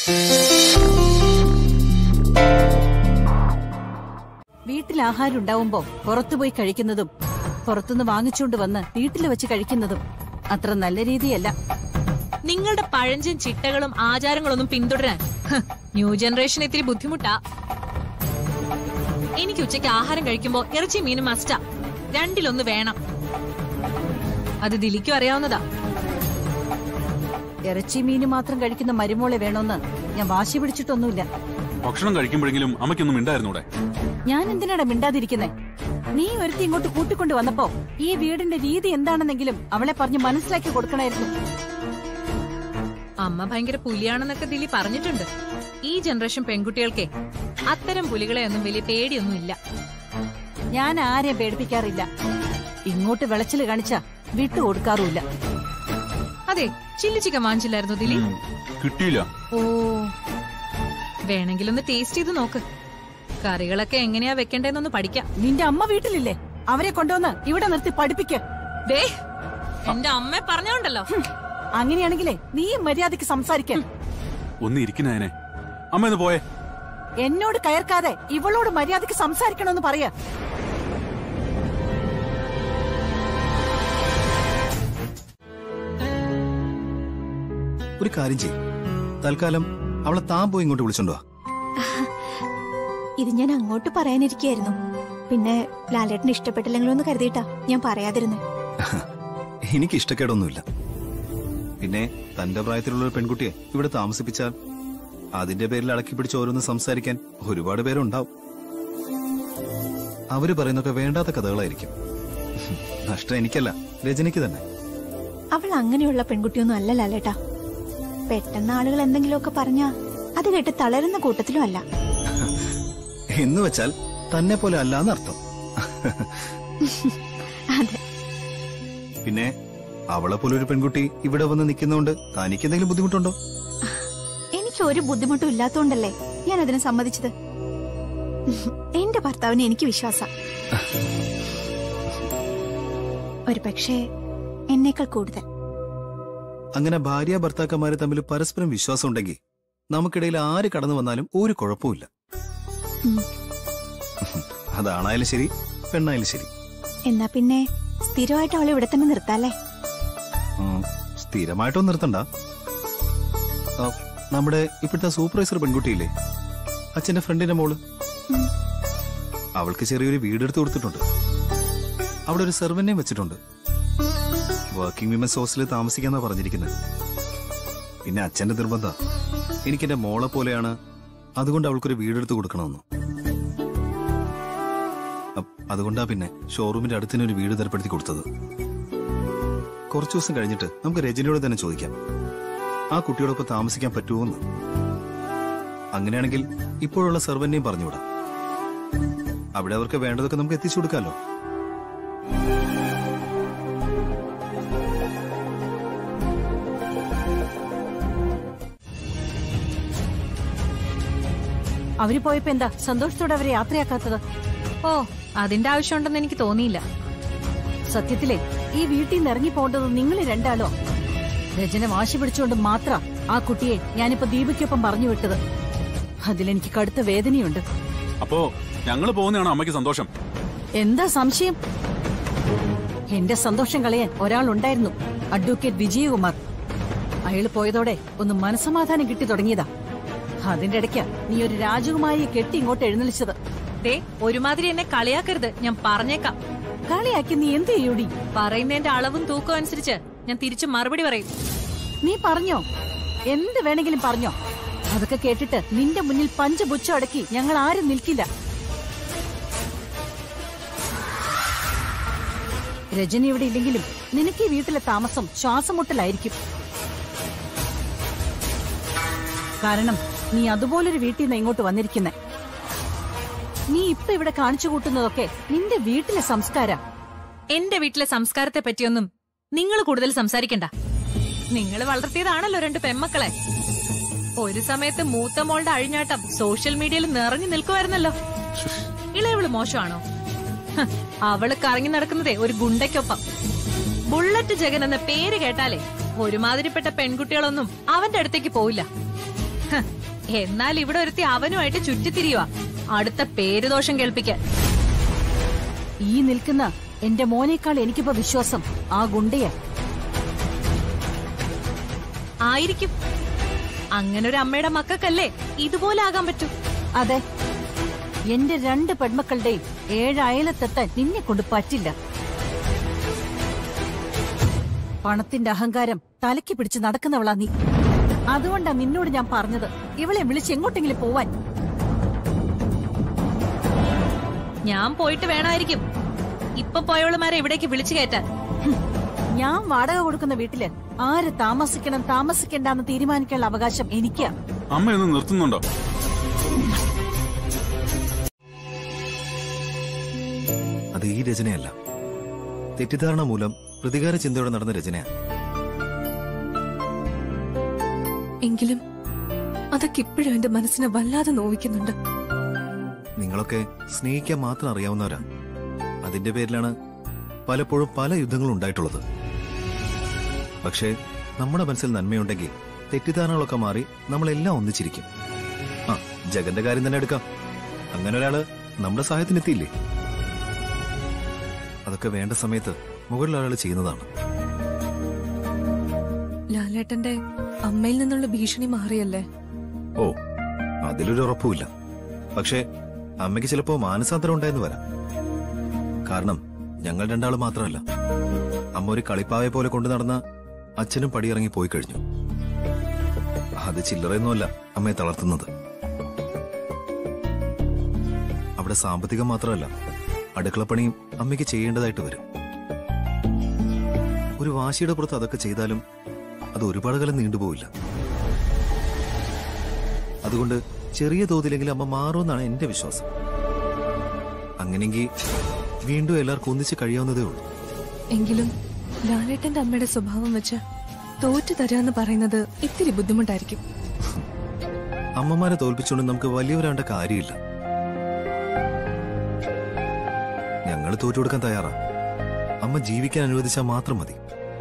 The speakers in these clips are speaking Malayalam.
വീട്ടിൽ ആഹാരം ഉണ്ടാവുമ്പോ പുറത്തുപോയി കഴിക്കുന്നതും പുറത്തുനിന്ന് വാങ്ങിച്ചുകൊണ്ട് വന്ന് വീട്ടിൽ വെച്ച് കഴിക്കുന്നതും അത്ര നല്ല രീതിയല്ല നിങ്ങളുടെ പഴഞ്ചൻ ചിട്ടകളും ആചാരങ്ങളൊന്നും പിന്തുടരാൻ ഹ്, ന്യൂ ജനറേഷൻ ഇത്തിരി ബുദ്ധിമുട്ടാ എനിക്ക് ഉച്ചയ്ക്ക് ആഹാരം കഴിക്കുമ്പോ ഇറച്ചി മീനും മസ്റ്റാ രണ്ടിലൊന്ന് വേണം അത് ദിലിക്കും അറിയാവുന്നതാ ഇറച്ചി മീന് മാത്രം കഴിക്കുന്ന മരുമോളെ വേണമെന്ന് ഞാൻ വാശി പിടിച്ചിട്ടൊന്നുമില്ല ഭക്ഷണം കഴിക്കുമ്പോഴെങ്കിലും അമ്മയ്ക്കൊന്നും ഉണ്ടായിരുന്നൂടെ ഞാൻ എന്തിനാടാ മിണ്ടാതിരിക്കുന്നെ നീ ഒരുത്തി ഇങ്ങോട്ട് കൂട്ടിക്കൊണ്ട് വന്നപ്പോ ഈ വീടിന്റെ രീതി എന്താണെന്നെങ്കിലും അവളെ പറഞ്ഞ് മനസ്സിലാക്കി കൊടുക്കണമായിരുന്നു അമ്മ ഭയങ്കര പുലിയാണെന്നൊക്കെ ദിലി പറഞ്ഞിട്ടുണ്ട് ഈ ജനറേഷൻ പെൺകുട്ടികൾക്കേ അത്തരം പുലികളെ ഒന്നും വലിയ പേടിയൊന്നും ഇല്ല ഞാൻ ആരെയും പേടിപ്പിക്കാറില്ല ഇങ്ങോട്ട് വിളച്ചില് കാണിച്ച വിട്ടു കൊടുക്കാറുമില്ല അതെ ചില്ലി ചിക്കൻ വാങ്ങിച്ചില്ലായിരുന്നു ദിലി ഉം, കിട്ടിയില്ല ഓ വേണമെങ്കിലൊന്ന് ടേസ്റ്റ് ചെയ്ത് നോക്ക് കറികളൊക്കെ എങ്ങനെയാ വെക്കണ്ടേന്നൊന്ന് പഠിക്കാം നിന്റെ അമ്മ വീട്ടിലില്ലേ അവരെ കൊണ്ടുവന്ന് ഇവിടെ നിർത്തി പഠിപ്പിക്ക ദേ എന്റെ അമ്മ പറഞ്ഞോണ്ടല്ലോ അങ്ങനെയാണെങ്കിലേ നീയും മര്യാദയ്ക്ക് സംസാരിക്കാൻ ഒന്ന് ഇരിക്കുന്നതിനെ അമ്മ ഒന്ന് പോയേ എന്നോട് കയർക്കാതെ ഇവളോട് മര്യാദയ്ക്ക് സംസാരിക്കണമെന്ന് പറയാ ഒരു കാര്യം ചെയ്യും തൽക്കാലം അവളെ താൻ പോയി ഇങ്ങോട്ട് വിളിച്ചോണ്ടോ ഇത് ഞാൻ അങ്ങോട്ട് പറയാനിരിക്കായിരുന്നു പിന്നെ ലാലേട്ടന് ഇഷ്ടപ്പെട്ടില്ലെങ്കിലോ എന്ന് കരുതിയിട്ടാ ഞാൻ പറയാതിരുന്നേ എനിക്ക് ഇഷ്ടക്കേടൊന്നുമില്ല പിന്നെ തന്റെ പ്രായത്തിലുള്ള ഒരു പെൺകുട്ടിയെ ഇവിടെ താമസിപ്പിച്ചാൽ അതിന്റെ പേരിൽ അടക്കി പിടിച്ച് ഓരോന്ന് സംസാരിക്കാൻ ഒരുപാട് പേരുണ്ടാവും അവര് പറയുന്നൊക്കെ വേണ്ടാത്ത കഥകളായിരിക്കും നഷ്ടം എനിക്കല്ല രജനിക്ക് തന്നെ അവൾ അങ്ങനെയുള്ള പെൺകുട്ടിയൊന്നും അല്ല ലാലേട്ടാ പെട്ടെന്ന് ആളുകൾ എന്തെങ്കിലുമൊക്കെ പറഞ്ഞാ അത് കേട്ട് തളരുന്ന കൂട്ടത്തിലും അല്ല എന്ന് വെച്ചാൽ തന്നെ പോലെ അല്ലാന്ന് അർത്ഥം അതെ പിന്നെ അവളെ പോലെ ഒരു പെൺകുട്ടി ഇവിടെ വന്ന് നിൽക്കുന്നോണ്ട് തനിക്ക് എന്തെങ്കിലും ബുദ്ധിമുട്ടുണ്ടോ എനിക്ക് ഒരു ബുദ്ധിമുട്ടും ഇല്ലാത്തോണ്ടല്ലേ ഞാൻ അതിന് സമ്മതിച്ചത് എന്റെ ഭർത്താവിന് എനിക്ക് വിശ്വാസ ഒരു പക്ഷേ എന്നേക്കാൾ കൂടുതൽ അങ്ങനെ ഭാര്യ ഭർത്താക്കന്മാര് തമ്മിൽ പരസ്പരം വിശ്വാസം ഉണ്ടെങ്കിൽ നമുക്കിടയിൽ ആര് കടന്നു വന്നാലും ഒരു കുഴപ്പമില്ല ഉം. അതാണായാലും ശരി പെണ്ണായാലും ശരി എന്നാ പിന്നെ സ്ഥിരമായിട്ട് അവളെ ഇവിടെ തന്നെ നിർത്താല്ലേ ഉം, സ്ഥിരമായിട്ടൊന്നും നിർത്തണ്ട ആ, നമ്മുടെ ഇപ്പോഴത്തെ സൂപ്പർവൈസർ പെൺകുട്ടിയില്ലേ അച്ഛന്റെ ഫ്രണ്ടിന്റെ മോള് ഉം. അവൾക്ക് ചെറിയൊരു വീടെടുത്ത് കൊടുത്തിട്ടുണ്ട് അവിടെ ഒരു സെർവന്റെയും വെച്ചിട്ടുണ്ട് വർക്കിംഗ് വിമൻസ് ഹോസ്റ്റലിൽ താമസിക്കാന്നാ പറഞ്ഞിരിക്കുന്നത് പിന്നെ അച്ഛന്റെ നിർബന്ധ എനിക്ക് എന്റെ മോളെ പോലെയാണ് അതുകൊണ്ട് അവൾക്കൊരു വീടെടുത്ത് കൊടുക്കണമെന്ന് അപ്പ് അതുകൊണ്ടാ പിന്നെ ഷോറൂമിന്റെ അടുത്തിന് ഒരു വീട് തരപ്പെടുത്തി കൊടുത്തത് കുറച്ചു ദിവസം കഴിഞ്ഞിട്ട് നമുക്ക് രജനിയോട് തന്നെ ചോദിക്കാം ആ കുട്ടിയോടൊപ്പം താമസിക്കാൻ പറ്റുമോന്ന് അങ്ങനെയാണെങ്കിൽ ഇപ്പോഴുള്ള സെർവന്റെയും പറഞ്ഞുവിടാം അവിടെ അവർക്ക് വേണ്ടതൊക്കെ നമുക്ക് എത്തിച്ചു കൊടുക്കാമല്ലോ അവര് പോയപ്പോ എന്താ സന്തോഷത്തോടെ അവരെ യാത്രയാക്കാത്തത് ഓ അതിന്റെ ആവശ്യമുണ്ടെന്ന് എനിക്ക് തോന്നിയില്ല സത്യത്തിലെ ഈ വീട്ടിൽ നിന്ന് ഇറങ്ങി പോകേണ്ടത് നിങ്ങൾ രണ്ടാളോ രചന വാശി പിടിച്ചുകൊണ്ട് മാത്രം ആ കുട്ടിയെ ഞാനിപ്പോ ദീപയ്ക്കൊപ്പം പറഞ്ഞു വിട്ടത് അതിലെനിക്ക് കടുത്ത വേദനയുണ്ട് അപ്പോ ഞങ്ങള് പോകുന്നതാണോ അമ്മയ്ക്ക് സന്തോഷം എന്താ സംശയം എന്റെ സന്തോഷം കളയാൻ ഒരാളുണ്ടായിരുന്നു അഡ്വക്കേറ്റ് വിജയകുമാർ അയാൾ പോയതോടെ ഒന്ന് മനസമാധാനം കിട്ടി തുടങ്ങിയതാ അതിന്റെ ഇടയ്ക്കാ നീ ഒരു രാജകുമാരിയെ കെട്ടി ഇങ്ങോട്ട് എഴുന്നള്ളിച്ചത് ദേ ഒരുമാതിരി എന്നെ കളിയാക്കരുത് ഞാൻ പറഞ്ഞേക്കാം കളിയാക്കി നീ എന്ത് ചെയ്യൂടി പറയുന്നതിന്റെ അളവും തൂക്കവും അനുസരിച്ച് ഞാൻ തിരിച്ചു മറുപടി പറയും നീ പറഞ്ഞോ എന്ത് വേണമെങ്കിലും പറഞ്ഞോ അതൊക്കെ കേട്ടിട്ട് നിന്റെ മുന്നിൽ പഞ്ചപുച്ഛം അടക്കി ഞങ്ങൾ ആരും നിൽക്കില്ല രജനി ഇവിടെ ഇല്ലെങ്കിലും നിനക്ക് ഈ വീട്ടിലെ താമസം ശ്വാസമുട്ടലായിരിക്കും കാരണം നീ അതുപോലൊരു വീട്ടിൽ നിന്ന് ഇങ്ങോട്ട് വന്നിരിക്കുന്നെ നീ ഇപ്പൊ ഇവിടെ കാണിച്ചു കൂട്ടുന്നതൊക്കെ നിന്റെ വീട്ടിലെ സംസ്കാരം എന്റെ വീട്ടിലെ സംസ്കാരത്തെ പറ്റിയൊന്നും നിങ്ങൾ കൂടുതൽ സംസാരിക്കണ്ട നിങ്ങൾ വളർത്തിയതാണല്ലോ രണ്ട് പെമ്മക്കളെ ഒരു സമയത്ത് മൂത്ത മോളുടെ അഴിഞ്ഞാട്ടം സോഷ്യൽ മീഡിയയിൽ നിറഞ്ഞു നിൽക്കുമായിരുന്നല്ലോ ഇളയവള് മോശമാണോ ഹ്, അവള് കറങ്ങി നടക്കുന്നതേ ഒരു ഗുണ്ടയ്ക്കൊപ്പം ബുള്ളറ്റ് ജഗൻ എന്ന പേര് കേട്ടാലേ ഒരുമാതിരിപ്പെട്ട പെൺകുട്ടികളൊന്നും അവന്റെ അടുത്തേക്ക് പോവില്ല ഹ, ഹ്, എന്നാൽ ഇവിടെ ഒരുത്തി അവനുമായിട്ട് ചുറ്റിത്തിരിയുക അടുത്ത പേരുദോഷം കേൾപ്പിക്കാൻ ഈ നിൽക്കുന്ന എന്റെ മോനേക്കാൾ എനിക്കിപ്പോ വിശ്വാസം ആ ഗുണ്ടയാ ആയിരിക്കും അങ്ങനെ ഒരു അമ്മയുടെ മക്കൾക്കല്ലേ ഇതുപോലെ ആകാൻ പറ്റൂ അതെ എന്റെ രണ്ട് പെൺമക്കളുടെയും ഏഴ് അയലത്തെത്താൻ നിന്നെ കൊണ്ട് പറ്റില്ല പണത്തിന്റെ അഹങ്കാരം തലയ്ക്ക് പിടിച്ച് നടക്കുന്നവളാ നീ അതുകൊണ്ടാ നിന്നോട് ഞാൻ പറഞ്ഞത് ഇവളെ വിളിച്ച് എങ്ങോട്ടെങ്കിലും പോവാൻ ഞാൻ പോയിട്ട് വേണമായിരിക്കും ഇപ്പൊ പോയവളുമാരെ ഇവിടേക്ക് വിളിച്ചു കയറ്റാൻ ഞാൻ വാടക കൊടുക്കുന്ന വീട്ടില് ആര് താമസിക്കണം താമസിക്കണ്ടെന്ന് തീരുമാനിക്കാനുള്ള അവകാശം എനിക്കാ അമ്മ ഒന്ന് നിർത്തുന്നുണ്ടോ അത് ഈ രചനയല്ല തെറ്റിദ്ധാരണ മൂലം പ്രതികാര ചിന്തയോടെ നടന്ന രചനയാണ് എങ്കിലും അതൊക്കെ ഇപ്പോഴും എന്റെ മനസ്സിനെ വല്ലാതെ നോവിക്കുന്നുണ്ട് നിങ്ങളൊക്കെ സ്നേഹിക്കാൻ മാത്രം അറിയാവുന്നവരാ അതിന്റെ പേരിലാണ് പലപ്പോഴും പല യുദ്ധങ്ങളും ഉണ്ടായിട്ടുള്ളത് പക്ഷേ നമ്മുടെ മനസ്സിൽ നന്മയുണ്ടെങ്കിൽ തെറ്റിദ്ധാരണകളൊക്കെ മാറി നമ്മളെല്ലാം ഒന്നിച്ചിരിക്കും ആ ജഗന്റെ കാര്യം തന്നെ എടുക്കാം അങ്ങനെ ഒരാള് നമ്മുടെ സഹായത്തിനെത്തിയില്ലേ അതൊക്കെ വേണ്ട സമയത്ത് മുകളിൽ ഒരാൾ ചെയ്യുന്നതാണ് ലാലേട്ടന്റെ അമ്മയിൽ നിന്നുള്ള ഭീഷണി മാറിയല്ലേ ഓ അതിലൊരു ഉറപ്പുമില്ല പക്ഷേ അമ്മയ്ക്ക് ചിലപ്പോ മാനസാന്തരം ഉണ്ടായെന്ന് വരാം കാരണം ഞങ്ങൾ രണ്ടാളും മാത്രമല്ല അമ്മ ഒരു കളിപ്പാവെ പോലെ കൊണ്ടു നടന്ന അച്ഛനും പടിയിറങ്ങി പോയി കഴിഞ്ഞു അത് ചില്ലറയൊന്നുമല്ല അമ്മയെ തളർത്തുന്നത് അവിടെ സാമ്പത്തികം മാത്രമല്ല അടുക്കളപ്പണിയും അമ്മയ്ക്ക് ചെയ്യേണ്ടതായിട്ട് വരും ഒരു വാശിയുടെ പുറത്ത് അതൊക്കെ ചെയ്താലും അത് ഒരുപാട് കാലം നീണ്ടുപോയില്ല അതുകൊണ്ട് ചെറിയ തോതിലെങ്കിലും അമ്മ മാറുമെന്നാണ് എന്റെ വിശ്വാസം അങ്ങനെയെങ്കിൽ വീണ്ടും എല്ലാവർക്കും ഒന്നിച്ച് കഴിയാവുന്നതേ ഉള്ളൂ എങ്കിലും ലാലേട്ടന്റെ അമ്മയുടെ സ്വഭാവം വെച്ച് തോറ്റു തരാന്ന് പറയുന്നത് ഇത്തിരി ബുദ്ധിമുട്ടായിരിക്കും അമ്മമാരെ തോൽപ്പിച്ചുകൊണ്ട് നമുക്ക് വലിയവരാണ്ട കാര്യമില്ല ഞങ്ങൾ തോറ്റു കൊടുക്കാൻ തയ്യാറാ അമ്മ ജീവിക്കാൻ അനുവദിച്ചാൽ മാത്രം മതി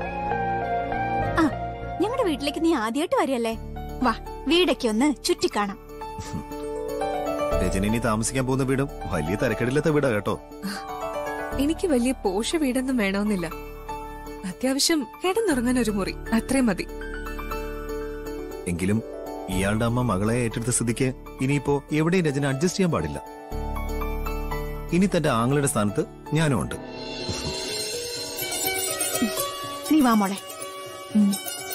ആ ഞങ്ങളുടെ വീട്ടിലേക്ക് നീ ആദ്യമായിട്ട് വരികയല്ലേ വാ വീടൊക്കെ ഒന്ന് ചുറ്റിക്കാണാം രജനി ഇനി താമസിക്കാൻ പോകുന്ന വീടും വലിയ തിരക്കേടില്ലാത്ത വീടാ കേട്ടോ എനിക്ക് വലിയ പോഷ വീടൊന്നും വേണമെന്നില്ല അത്യാവശ്യം കിടന്നുറങ്ങാൻ ഒരു മുറി അത്രയും മതി എങ്കിലും ഇയാളുടെ അമ്മ മകളെ ഏറ്റെടുത്ത സ്ഥിതിക്ക് ഇനിയിപ്പോ എവിടെയും രചന അഡ്ജസ്റ്റ് ചെയ്യാൻ പാടില്ല ഇനി തന്റെ ആങ്ങളുടെ സ്ഥാനത്ത് ഞാനും ഉണ്ട് നീ വാ മോളെ ഉം.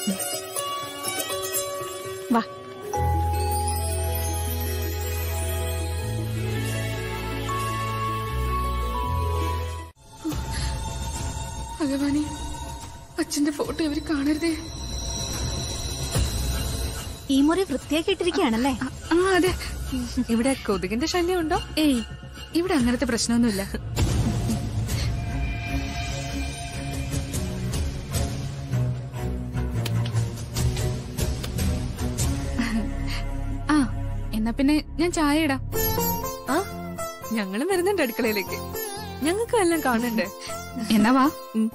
വാ ഭഗവാനെ അച്ഛന്റെ ഫോട്ടോ ഇവര് കാണരുതേ ഈ മുറി വൃത്തിയാക്കി ഇട്ടിരിക്കുകയാണല്ലേ ആ അതെ ഇവിടെ കൊതുകിന്റെ ശല്യം ഉണ്ടോ ഏയ് ഇവിടെ അങ്ങനത്തെ പ്രശ്നമൊന്നുമില്ല ആ എന്നാ പിന്നെ ഞാൻ ചായ ഇടാം ആ ഞങ്ങളും വരുന്നുണ്ട് അടുക്കളയിലേക്ക് ഞങ്ങൾക്ക് എല്ലാം കാണണ്ടേ എന്നാ വാ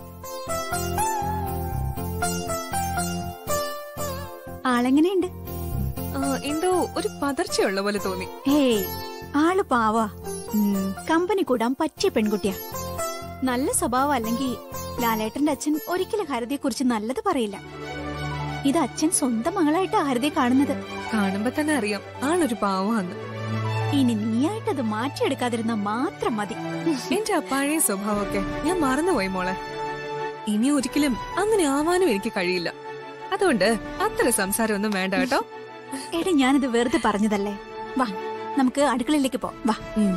ആളെങ്ങനെയുണ്ട് എന്തോ ഒരു പതർച്ചയുള്ള പോലെ തോന്നി ഹേയ് ആള് പാവാ ഉം, കമ്പനി കൂടാൻ പറ്റിയ പെൺകുട്ടിയാ നല്ല സ്വഭാവം അല്ലെങ്കിൽ ലാലേട്ടന്റെ അച്ഛൻ ഒരിക്കലും ഹരിതയെ കുറിച്ച് നല്ലത് പറയില്ല ഇത് അച്ഛൻ സ്വന്തം മകളായിട്ട് ഹരിതയെ കാണുന്നത് കാണുമ്പോ തന്നെ അറിയാം ആളൊരു പാവാന്ന് ഇനി നീയായിട്ടത് മാറ്റിയെടുക്കാതിരുന്ന മാത്രം മതി എന്റെ ആ പഴയ സ്വഭാവമൊക്കെ ഞാൻ മറന്നുപോയി മോളെ ഇനി ഒരിക്കലും അങ്ങനെ ആവാനും എനിക്ക് കഴിയില്ല അതുകൊണ്ട് അത്ര സംസാരമൊന്നും വേണ്ട കേട്ടോ എടി ഞാനിത് വെറുതെ പറഞ്ഞതല്ലേ വാ നമുക്ക് അടുക്കളയിലേക്ക് പോ വാ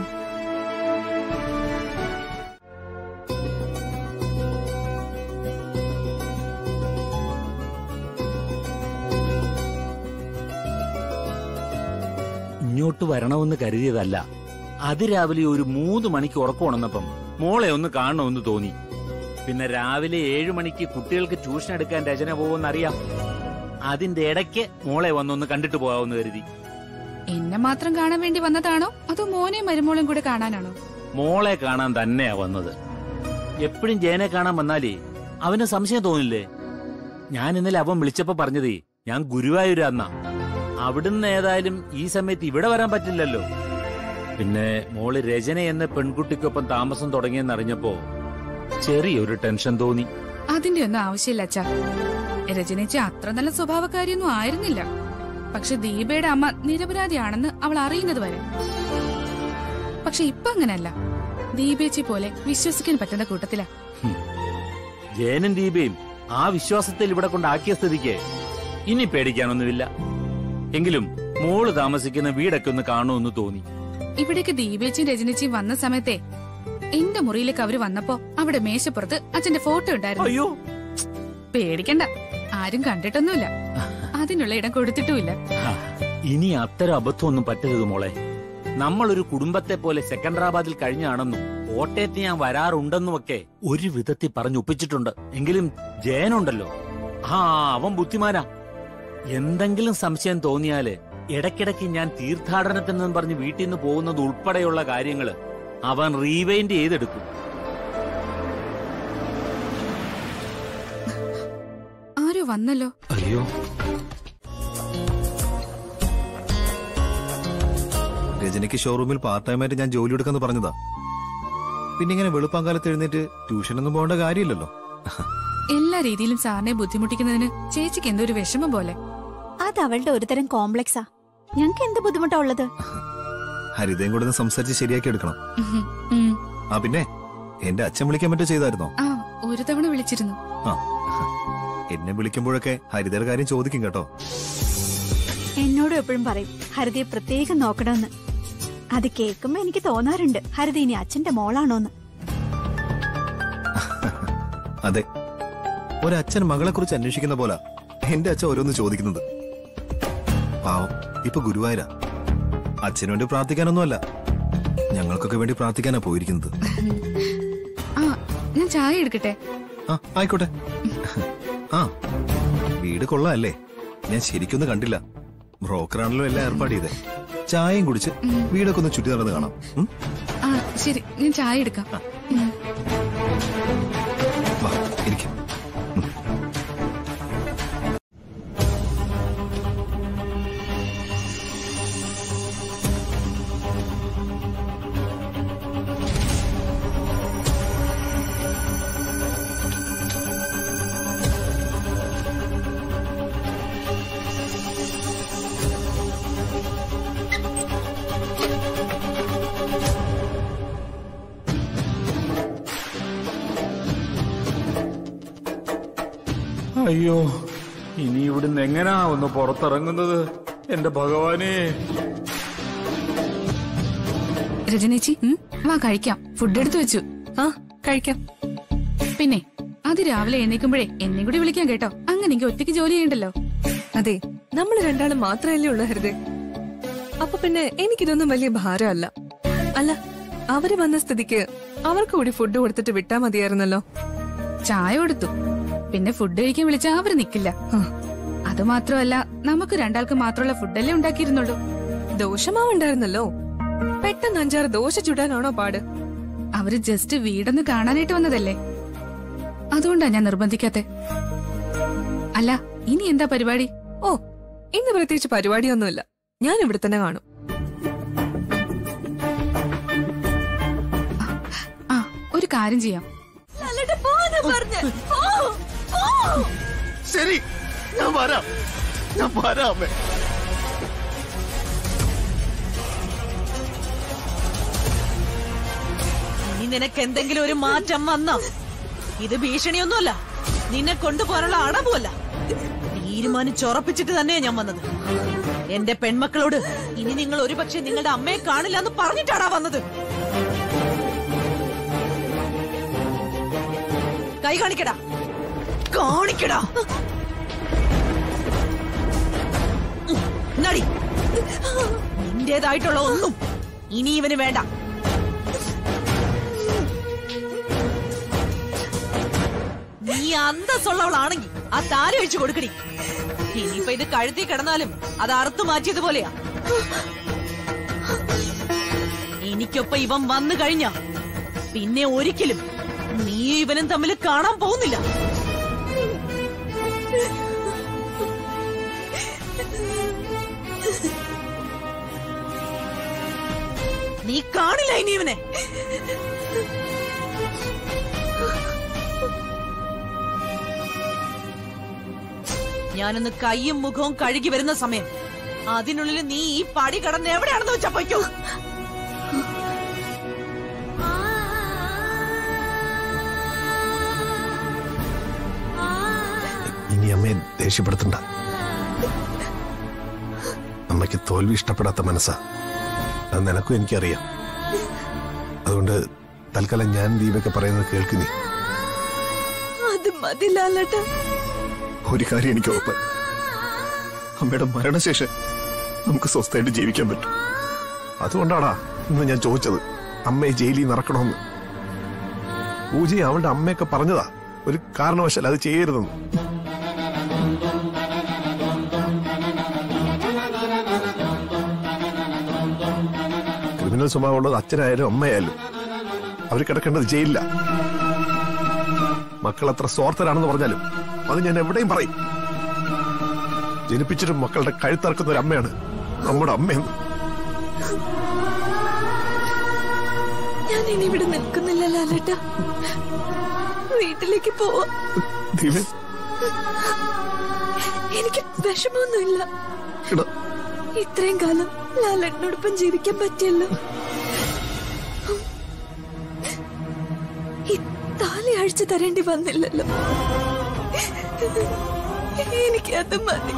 ഇങ്ങോട്ട് വരണമെന്ന് കരുതിയതല്ല അതിരാവിലെ ഒരു മൂന്ന് മണിക്ക് ഉറക്കമുണർന്നപ്പം മോളെ ഒന്ന് കാണണമെന്ന് തോന്നി പിന്നെ രാവിലെ ഏഴു മണിക്ക് കുട്ടികൾക്ക് ട്യൂഷൻ എടുക്കാൻ രചന പോകുമെന്നറിയാം അതിന്റെ ഇടയ്ക്ക് മോളെ വന്നൊന്ന് കണ്ടിട്ട് പോകാമെന്ന് കരുതി എന്നെ മാത്രം കാണാൻ വേണ്ടി വന്നതാണോ അതോ മോനെയും മരുമോളും കൂടെ കാണാനാണോ മോളെ കാണാൻ തന്നെയാ വന്നത് എപ്പോഴും ജയനെ കാണാൻ വന്നാലേ അവന് സംശയം തോന്നില്ലേ ഞാൻ ഇന്നലെ അവൻ വിളിച്ചപ്പോ പറഞ്ഞതേ ഞാൻ ഗുരുവായൂരാന്നാ അവിടുന്ന് ഏതായാലും ഈ സമയത്ത് ഇവിടെ വരാൻ പറ്റില്ലല്ലോ പിന്നെ മോള് രചന എന്ന പെൺകുട്ടിക്കൊപ്പം താമസം തുടങ്ങിയെന്നറിഞ്ഞപ്പോ ചെറിയൊരു ടെൻഷൻ തോന്നി അതിന്റെ ഒന്നും ആവശ്യമില്ല അച്ഛാ രജനേച്ചി അത്ര നല്ല സ്വഭാവക്കാരിയൊന്നും ആയിരുന്നില്ല പക്ഷെ ദീപയുടെ അമ്മ നിരപരാധിയാണെന്ന് അവൾ അറിയുന്നത് വരെ പക്ഷെ ഇപ്പൊ അങ്ങനല്ല ദീപേച്ചി പോലെ വിശ്വസിക്കാൻ പറ്റുന്ന കൂട്ടത്തിലാ ജയനും ദീപയും ആ വിശ്വാസത്തിൽ ഇവിടെ കൊണ്ടാക്കിയ സ്ഥിതിക്ക് ഇനി പേടിക്കാനൊന്നുമില്ല എങ്കിലും മോള് താമസിക്കുന്ന വീടൊക്കെ ഒന്ന് കാണുമെന്ന് തോന്നി ഇവിടേക്ക് ദീപേച്ചിയും രജനേച്ചിയും വന്ന സമയത്തെ എന്റെ മുറിയിലേക്ക് അവര് വന്നപ്പോ അവിടെ മേശപ്പുറത്ത് അച്ഛന്റെ ഫോട്ടോ ഉണ്ടായിരുന്നു അയ്യോ പേടിക്കണ്ട ആരും കണ്ടിട്ടൊന്നുമില്ല അതിനുള്ള ഇടം കൊടുത്തിട്ടുമില്ല ഹാ, ഇനി അത്തരം അബദ്ധമൊന്നും പറ്റരുത് മോളെ നമ്മളൊരു കുടുംബത്തെ പോലെ സെക്കൻഡറാബാദിൽ കഴിഞ്ഞാണെന്നും കോട്ടയത്ത് ഞാൻ വരാറുണ്ടെന്നുമൊക്കെ ഒരു വിധത്തിൽ പറഞ്ഞൊപ്പിച്ചിട്ടുണ്ട് എങ്കിലും ജയനുണ്ടല്ലോ ആ അവൻ ബുദ്ധിമാനാ എന്തെങ്കിലും സംശയം തോന്നിയാല് ഇടയ്ക്കിടയ്ക്ക് ഞാൻ തീർത്ഥാടനത്തിനെന്നും പറഞ്ഞ് വീട്ടിൽ നിന്ന് പോകുന്നത് ഉൾപ്പെടെയുള്ള കാര്യങ്ങള് അവൻ റീവൈൻഡ് ചെയ്തെടുക്കും ആരോ വന്നല്ലോ അയ്യോ രജനിക്ക് ഷോറൂമിൽ പാർട്ട് ടൈമായിട്ട് ഞാൻ ജോലി എടുക്കാന്ന് പറഞ്ഞതാ പിന്നെ ഇങ്ങനെ വെളുപ്പാങ്കാലത്ത് എഴുന്നേറ്റ് ട്യൂഷനൊന്നും പോകേണ്ട കാര്യമില്ലല്ലോ എല്ലാ രീതിയിലും സാറിനെ ബുദ്ധിമുട്ടിക്കുന്നതിന് ചേച്ചിക്ക് എന്തോ ഒരു വിഷമം പോലെ അത് അവളുടെ ഒരുതരം കോംപ്ലക്സാ ഞങ്ങൾക്ക് എന്ത് ബുദ്ധിമുട്ടാ ഉള്ളത് ഹരിതയും കൂടെ ഒന്ന് സംസാരിച്ച് ശരിയാക്കി എടുക്കണം ഉഹും, ഉം. ആ പിന്നെ എന്റെ അച്ഛൻ വിളിക്കാൻ പറ്റോ ചെയ്തായിരുന്നോ ആ ഒരു തവണ വിളിച്ചിരുന്നു ആ എന്നെ വിളിക്കുമ്പോഴൊക്കെ ഹരിതയുടെ കാര്യം ചോദിക്കും കേട്ടോ എന്നോടും എപ്പോഴും പറയും ഹരിതയെ പ്രത്യേകം നോക്കണമെന്ന് അത് കേൾക്കുമ്പോ എനിക്ക് തോന്നാറുണ്ട് ഹരിത ഇനി അച്ഛന്റെ മോളാണോന്ന് അതെ ഒരച്ഛൻ മകളെ കുറിച്ച് അന്വേഷിക്കുന്ന പോലെ എന്റെ അച്ഛൻ ഓരോന്ന് ചോദിക്കുന്നത് പാവം ഇപ്പൊ ഗുരുവായൂരാ അച്ഛനു വേണ്ടി പ്രാർത്ഥിക്കാനൊന്നുമല്ല ഞങ്ങൾക്കൊക്കെ വേണ്ടി പ്രാർത്ഥിക്കാനാ പോയിരിക്കുന്നത് ആ ഞാൻ ചായ എടുക്കട്ടെ ആ ആയിക്കോട്ടെ ആ വീട് കൊള്ളാല്ലേ ഞാൻ ശരിക്കൊന്നും കണ്ടില്ല ബ്രോക്കറാണല്ലോ എല്ലാം ഏർപ്പാട് ചെയ്തേ ചായയും കുടിച്ച് വീടൊക്കെ ഒന്ന് ചുറ്റി നടന്ന് കാണാം ഉം? ആ ശരി ഞാൻ ചായ എടുക്കാം ഉം. വാ ഇരിക്കും അയ്യോ ഇനി ഇവിടുന്ന് എങ്ങനാ ഒന്ന് പുറത്തിറങ്ങുന്നത് എന്റെ ഭഗവാനേ രജനേച്ചി ഉം, വാ കഴിക്കാം ഫുഡ് എടുത്തു വെച്ചു ആ കഴിക്കാം പിന്നെ അത് രാവിലെ എഴുന്നേക്കുമ്പോഴേ എന്നെ കൂടി വിളിക്കാം കേട്ടോ അങ്ങനെ എനിക്ക് ഒറ്റയ്ക്ക് ജോലി ചെയ്യണ്ടല്ലോ അതെ നമ്മൾ രണ്ടാളും മാത്രമല്ലേ ഉള്ളൂ ഹരിതേ അപ്പൊ പിന്നെ എനിക്കിതൊന്നും വലിയ ഭാരമല്ല അല്ല അവര് വന്ന സ്ഥിതിക്ക് അവർക്ക് കൂടി ഫുഡ് കൊടുത്തിട്ട് വിട്ടാ മതിയായിരുന്നല്ലോ ചായ കൊടുത്തു പിന്നെ ഫുഡ് കഴിക്കാൻ വിളിച്ചാ അവര് നിക്കില്ല ആ. അത് മാത്രമല്ല നമുക്ക് രണ്ടാൾക്ക് മാത്രമുള്ള ഫുഡല്ലേ ഉണ്ടാക്കിയിരുന്നുള്ളൂ ദോഷമാവുണ്ടായിരുന്നല്ലോ പെട്ടെന്ന് അഞ്ചാറ് ദോശ ചുടാനാണോ പാട് അവര് ജസ്റ്റ് വീടൊന്ന് കാണാനായിട്ട് വന്നതല്ലേ അതുകൊണ്ടാ ഞാൻ നിർബന്ധിക്കാത്തെ അല്ല ഇനി എന്താ പരിപാടി ഓ ഇന്ന് പ്രത്യേകിച്ച് പരിപാടിയൊന്നുമില്ല ഞാൻ ഇവിടെ തന്നെ കാണും ആ ഒരു കാര്യം ചെയ്യാം ശരി ഞാൻ വരാം ഞാൻ വരാം അമ്മേ ഇനി നിനക്ക് എന്തെങ്കിലും ഒരു മാറ്റം വന്നോ ഇത് ഭീഷണിയൊന്നുമല്ല നിന്നെ കൊണ്ടുപോകാനുള്ള അടവുമല്ല തീരുമാനിച്ചുറപ്പിച്ചിട്ട് തന്നെയാ ഞാൻ വന്നത് എന്റെ പെൺമക്കളോട് ഇനി നിങ്ങൾ ഒരുപക്ഷെ നിങ്ങളുടെ അമ്മയെ കാണില്ല എന്ന് പറഞ്ഞിട്ടാടാ വന്നത് കൈ കാണിക്കടാ കാണിക്കടാ നടി നിന്റേതായിട്ടുള്ള ഒന്നും ഇനി ഇവന് വേണ്ട നീ അന്തസ്സുള്ളവളാണെങ്കിൽ ആ താലി ഒഴിച്ചു കൊടുക്കടി ഇനിയിപ്പൊ ഇത് കഴുത്തി കിടന്നാലും അത് അറുത്തു മാറ്റിയതുപോലെയാ എനിക്കൊപ്പം ഇവൻ വന്നു കഴിഞ്ഞ പിന്നെ ഒരിക്കലും നീ ഇവനും തമ്മിൽ കാണാൻ പോകുന്നില്ല നീ കാണില്ല ഇനി ഇവനെ ഞാനൊന്ന് കൈയും മുഖവും കഴുകി വരുന്ന സമയം അതിനുള്ളിൽ നീ ഈ പടി കടന്ന് എവിടെയാണെന്ന് വെച്ചാ പൊയ്ക്കോ ഇനി അമ്മയെ ദേഷ്യപ്പെടുത്തണ്ട അമ്മയ്ക്ക് തോൽവി ഇഷ്ടപ്പെടാത്ത മനസ്സാ അത് നിനക്കും എനിക്കറിയാം അതുകൊണ്ട് തൽക്കാലം ഞാൻ ദീപൊക്കെ പറയുന്നത് കേൾക്ക് നീ അത് മതി ലാലേട്ട ഒരു കാര്യം എനിക്ക് ഉറപ്പ് അമ്മയുടെ മരണശേഷം നമുക്ക് സ്വസ്ഥമായിട്ട് ജീവിക്കാൻ പറ്റും അതുകൊണ്ടാടാ ഇന്ന് ഞാൻ ചോദിച്ചത് അമ്മയെ ജയിലിൽ നിന്ന് ഇറക്കണമെന്ന് പൂജയെ അവളുടെ അമ്മയൊക്കെ പറഞ്ഞതാ ഒരു കാരണവശാൽ അത് ചെയ്യരുതെന്ന് ക്രിമിനൽ സ്വഭാവമുള്ളത് അച്ഛനായാലും അമ്മയായാലും അവർ കിടക്കേണ്ടത് ജയിലില്ല മക്കൾ അത്ര സ്വാർത്ഥരാണെന്ന് പറഞ്ഞാലും അത് ഞാൻ എവിടെയും പറയും ജനിപ്പിച്ചിട്ടും മക്കളുടെ കഴുത്തറക്കുന്ന ഒരു അമ്മയാണ് നമ്മുടെ അമ്മയെന്ന് ഞാൻ ഇനി ഇവിടെ നിൽക്കുന്നില്ല ലാലേട്ട വീട്ടിലേക്ക് പോവാ ദൈവേ എനിക്ക് വിഷമമൊന്നുമില്ല എടാ ഇത്രയും കാലം ലാലേട്ടനോടൊപ്പം ജീവിക്കാൻ പറ്റിയല്ലോ ഈ താലി അഴിച്ചു തരേണ്ടി വന്നില്ലല്ലോ എനിക്കത് മതി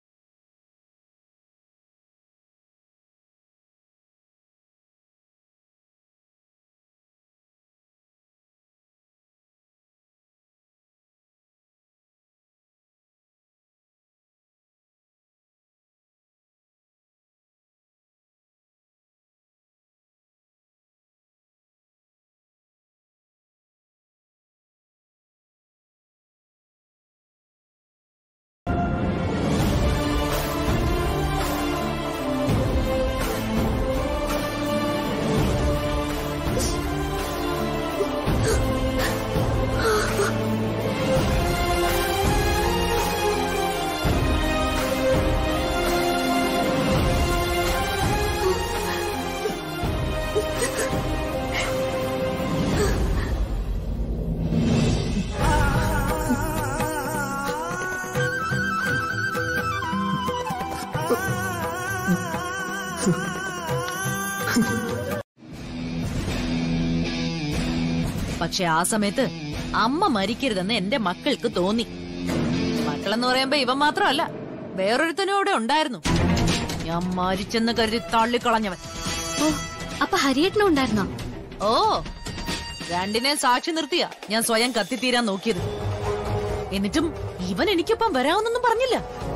പക്ഷെ ആ സമയത്ത് അമ്മ മരിക്കരുതെന്ന് എന്റെ മക്കൾക്ക് തോന്നി മക്കളെന്ന് പറയുമ്പോ ഇവൻ മാത്രമല്ല വേറൊരുത്തനും അവിടെ ഉണ്ടായിരുന്നു ഞാൻ മരിച്ചെന്ന് കരുതി തള്ളിക്കളഞ്ഞവൻ ഓ അപ്പൊ ഹരിയേട്ടനും ഉണ്ടായിരുന്നോ ഓ രണ്ടിനെ സാക്ഷി നിർത്തിയ ഞാൻ സ്വയം കത്തിത്തീരാൻ നോക്കിയത് എന്നിട്ടും ഇവൻ എനിക്കൊപ്പം വരാമെന്നൊന്നും പറഞ്ഞില്ല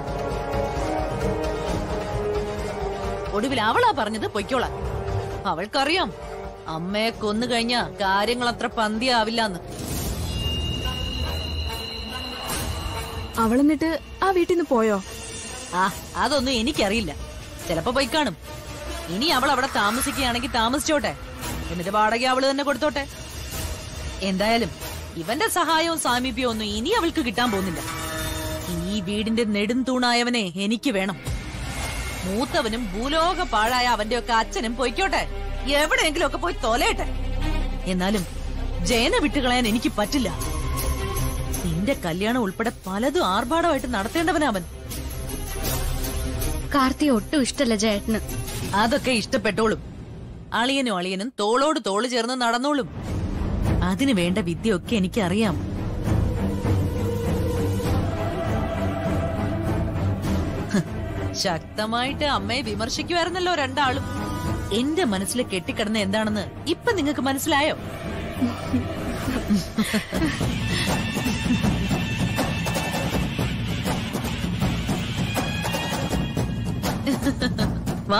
ഒടുവിൽ അവളാ പറഞ്ഞത് പൊയ്ക്കോളാൻ അവൾക്കറിയാം അമ്മയെ കൊന്നു കഴിഞ്ഞ കാര്യങ്ങൾ അത്ര പന്തിയാവില്ലെന്ന് അവളെന്നിട്ട് ആ വീട്ടിൽ നിന്ന് പോയോ ആ അതൊന്നും എനിക്കറിയില്ല ചിലപ്പോ പോയി കാണും ഇനി അവൾ അവിടെ താമസിക്കുകയാണെങ്കിൽ താമസിച്ചോട്ടെ എന്നിട്ട് വാടക അവള് തന്നെ കൊടുത്തോട്ടെ എന്തായാലും ഇവന്റെ സഹായവും സാമീപ്യവും ഒന്നും ഇനി അവൾക്ക് കിട്ടാൻ പോകുന്നില്ല ഈ വീടിന്റെ നെടും തൂണായവനെ എനിക്ക് വേണം മൂത്തവനും ഭൂലോക പാഴായ അവന്റെ ഒക്കെ അച്ഛനും പൊയ്ക്കോട്ടെ എവിടെയെങ്കിലും ഒക്കെ പോയി തൊലയട്ടെ എന്നാലും ജയനെ വിട്ടുകളയാൻ എനിക്ക് പറ്റില്ല നിന്റെ കല്യാണം ഉൾപ്പെടെ പലതും ആർഭാടമായിട്ട് നടത്തേണ്ടവനവൻ കാർത്തി ഒട്ടും ഇഷ്ടല്ല ജേട്ടന് അതൊക്കെ ഇഷ്ടപ്പെട്ടോളും അളിയനും അളിയനും തോളോട് തോള് ചേർന്ന് നടന്നോളും അതിനു വേണ്ട വിദ്യയൊക്കെ എനിക്കറിയാം ഹ്, ശക്തമായിട്ട് അമ്മയെ വിമർശിക്കുമായിരുന്നല്ലോ രണ്ടാളും എന്റെ മനസ്സിൽ കെട്ടിക്കിടന്ന എന്താണെന്ന് ഇപ്പൊ നിങ്ങക്ക് മനസ്സിലായോ വാ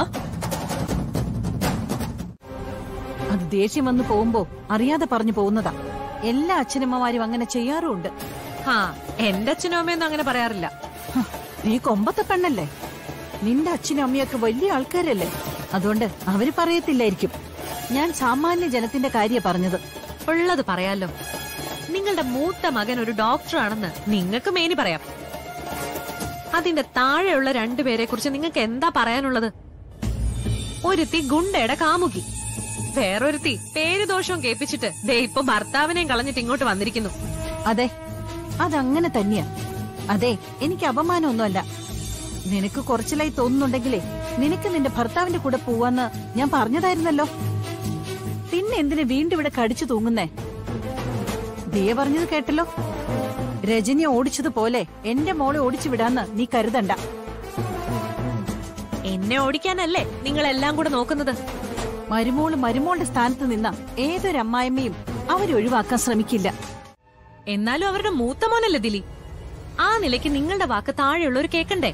അത് ദേഷ്യം വന്ന് പോകുമ്പോ അറിയാതെ പറഞ്ഞു പോകുന്നതാ എല്ലാ അച്ഛനമ്മമാരും അങ്ങനെ ചെയ്യാറുമുണ്ട് ഹാ എന്റെ അച്ഛനും അമ്മയൊന്നും അങ്ങനെ പറയാറില്ല ഹ, നീ കൊമ്പത്തെ പെണ്ണല്ലേ നിന്റെ അച്ഛനും അമ്മയൊക്കെ വലിയ ആൾക്കാരല്ലേ അതുകൊണ്ട് അവര് പറയത്തില്ലായിരിക്കും ഞാൻ സാമാന്യ ജനത്തിന്റെ കാര്യ പറഞ്ഞത് ഉള്ളത് പറയാലോ നിങ്ങളുടെ മൂത്ത മകൻ ഒരു ഡോക്ടറാണെന്ന് നിങ്ങൾക്ക് മേനി പറയാം അതിന്റെ താഴെയുള്ള രണ്ടുപേരെ കുറിച്ച് നിങ്ങൾക്ക് എന്താ പറയാനുള്ളത് ഒരുത്തി ഗുണ്ടയുടെ കാമുകി വേറൊരുത്തി പേര് ദോഷവും കേൾപ്പിച്ചിട്ട് ദേ ഇപ്പൊ ഭർത്താവിനെയും കളഞ്ഞിട്ട് ഇങ്ങോട്ട് വന്നിരിക്കുന്നു അതെ അതങ്ങനെ തന്നെയാ അതെ എനിക്ക് അപമാനമൊന്നുമല്ല നിനക്ക് കുറച്ചിലായി തോന്നുന്നുണ്ടെങ്കിലേ നിനക്ക് നിന്റെ ഭർത്താവിന്റെ കൂടെ പോവാന്ന് ഞാൻ പറഞ്ഞതായിരുന്നല്ലോ പിന്നെ എന്തിനു വീണ്ടും ഇവിടെ കടിച്ചു തൂങ്ങുന്നേ ദിയ പറഞ്ഞത് കേട്ടല്ലോ രജനിയെ ഓടിച്ചതുപോലെ എന്റെ മോളെ ഓടിച്ചു വിടാന്ന് നീ കരുതണ്ട എന്നെ ഓടിക്കാനല്ലേ നിങ്ങൾ എല്ലാം കൂടെ നോക്കുന്നത് മരുമോള് മരുമോളുടെ സ്ഥാനത്ത് നിന്ന ഏതൊരു അമ്മായിമ്മയും അവരൊഴിവാക്കാൻ ശ്രമിക്കില്ല എന്നാലും അവരുടെ മൂത്ത മോനല്ലേ ദിലി ആ നിലയ്ക്ക് നിങ്ങളുടെ വാക്ക് താഴെയുള്ളവർ കേക്കണ്ടേ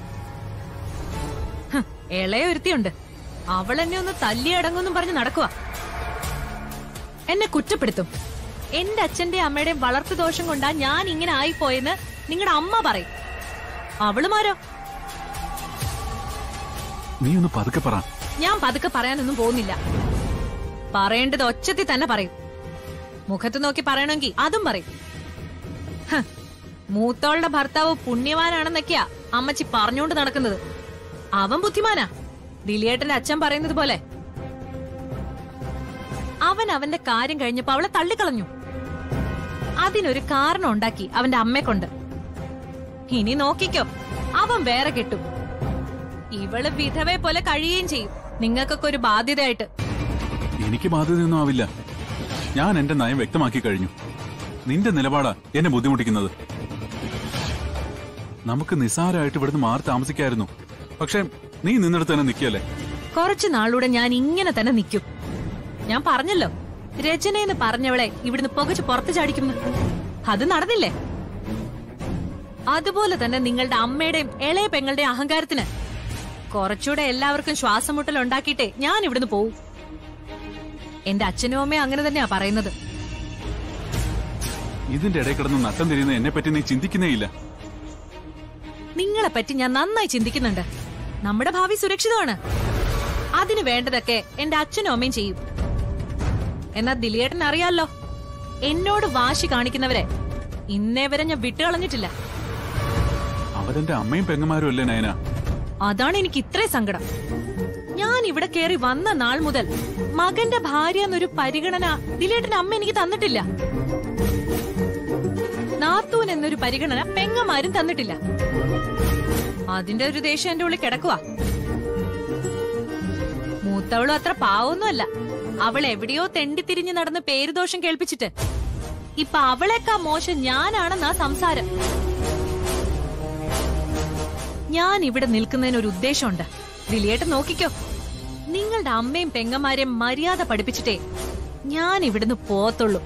ഹ്, ഇളയ ഒരുത്തിയുണ്ട് അവൾ എന്നെ ഒന്ന് തല്ലിയടങ്ങുന്നും പറഞ്ഞ് നടക്കുക എന്നെ കുറ്റപ്പെടുത്തും എന്റെ അച്ഛന്റെ അമ്മയുടെയും വളർത്തു ദോഷം കൊണ്ടാ ഞാൻ ഇങ്ങനെ ആയിപ്പോയെന്ന് നിങ്ങളുടെ അമ്മ പറയും അവളുമാരോ നീ ഒന്ന് പതുക്കെ പറ ഞാൻ പതുക്കെ പറയാനൊന്നും പോകുന്നില്ല പറയേണ്ടത് ഒച്ചത്തിൽ തന്നെ പറയും മുഖത്ത് നോക്കി പറയണമെങ്കിൽ അതും പറയും ഹ്, മൂത്തോളുടെ ഭർത്താവ് പുണ്യവാനാണെന്നൊക്കെയാ അമ്മച്ചി പറഞ്ഞുകൊണ്ട് നടക്കുന്നത് അവൻ ബുദ്ധിമാനാ ദിലിയേട്ടന്റെ അച്ഛൻ പറയുന്നത് പോലെ അവൻ അവന്റെ കാര്യം കഴിഞ്ഞപ്പോ അവളെ തള്ളിക്കളഞ്ഞു അതിനൊരു കാരണം ഉണ്ടാക്കി അവന്റെ അമ്മയെ കൊണ്ട് ഇനി നോക്കിക്കോ അവൻ വേറെ കെട്ടും ഇവള് വിധവയെ പോലെ കഴിയുകയും ചെയ്യും നിങ്ങൾക്കൊക്കെ ഒരു ബാധ്യതയായിട്ട് എനിക്ക് ബാധ്യതയൊന്നും ആവില്ല ഞാൻ എന്റെ നയം വ്യക്തമാക്കി കഴിഞ്ഞു നിന്റെ നിലപാടാ എന്നെ ബുദ്ധിമുട്ടിക്കുന്നത് നമുക്ക് നിസ്സാരമായിട്ട് ഇവിടുന്ന് മാറി താമസിക്കായിരുന്നു പക്ഷെ നീ നിന്നിടത്ത് തന്നെ നിൽക്കല്ലേ കുറച്ചു നാളൂടെ ഞാൻ ഇങ്ങനെ തന്നെ നിൽക്കും ഞാൻ പറഞ്ഞല്ലോ രചനയെന്ന് പറഞ്ഞവളെ ഇവിടുന്ന് പുകച്ച് പുറത്തു ചാടിക്കുന്നു അത് നടന്നില്ലേ അതുപോലെ തന്നെ നിങ്ങളുടെ അമ്മയുടെയും ഇളയ പെങ്ങളുടെയും അഹങ്കാരത്തിന് കുറച്ചുകൂടെ എല്ലാവർക്കും ശ്വാസം മുട്ടൽ ഉണ്ടാക്കിയിട്ടേ ഞാൻ ഇവിടുന്ന് പോവും എന്റെ അച്ഛനും അമ്മയും അങ്ങനെ തന്നെയാ പറയുന്നത് ഇതിന്റെ ഇടയിൽ കിടന്ന് നട്ടം തിരിയുന്ന എന്നെ പറ്റി നീ ചിന്തിക്കുന്നേയില്ല നിങ്ങളെ പറ്റി ഞാൻ നന്നായി ചിന്തിക്കുന്നുണ്ട് നമ്മുടെ ഭാവി സുരക്ഷിതമാണ് അതിന് വേണ്ടതൊക്കെ എന്റെ അച്ഛനും അമ്മയും ചെയ്യും എന്നാ ദിലിയേട്ടൻ അറിയാലോ എന്നോട് വാശി കാണിക്കുന്നവരെ ഇന്നേ വരെ ഞാൻ വിട്ടുകളഞ്ഞിട്ടില്ല അവരെന്റെ അമ്മയും പെങ്ങന്മാരും അല്ലേ നയന അതാണ് എനിക്ക് ഇത്രയും സങ്കടം ഞാൻ ഇവിടെ കയറി വന്ന നാൾ മുതൽ മകന്റെ ഭാര്യ എന്നൊരു പരിഗണന ദിലേട്ടന്റെ അമ്മ എനിക്ക് തന്നിട്ടില്ല നാത്തൂൻ എന്നൊരു പരിഗണന പെങ്ങന്മാരും തന്നിട്ടില്ല അതിന്റെ ഒരു ദേഷ്യം എന്റെ ഉള്ളിൽ കിടക്കുക മൂത്തവളും അത്ര പാവൊന്നുമല്ല അവൾ എവിടെയോ തെണ്ടിത്തിരിഞ്ഞ് നടന്ന് പേരുദോഷം കേൾപ്പിച്ചിട്ട് ഇപ്പൊ അവളെക്കാ മോശം ഞാനാണെന്നാ സംസാരം ഞാൻ ഇവിടെ നിൽക്കുന്നതിന് ഒരു ഉദ്ദേശമുണ്ട് ദിലിയേട്ടൻ നോക്കിക്കോ നിങ്ങളുടെ അമ്മയും പെങ്ങന്മാരെയും മര്യാദ പഠിപ്പിച്ചിട്ടേ ഞാൻ ഇവിടുന്ന് പോത്തുള്ളൂ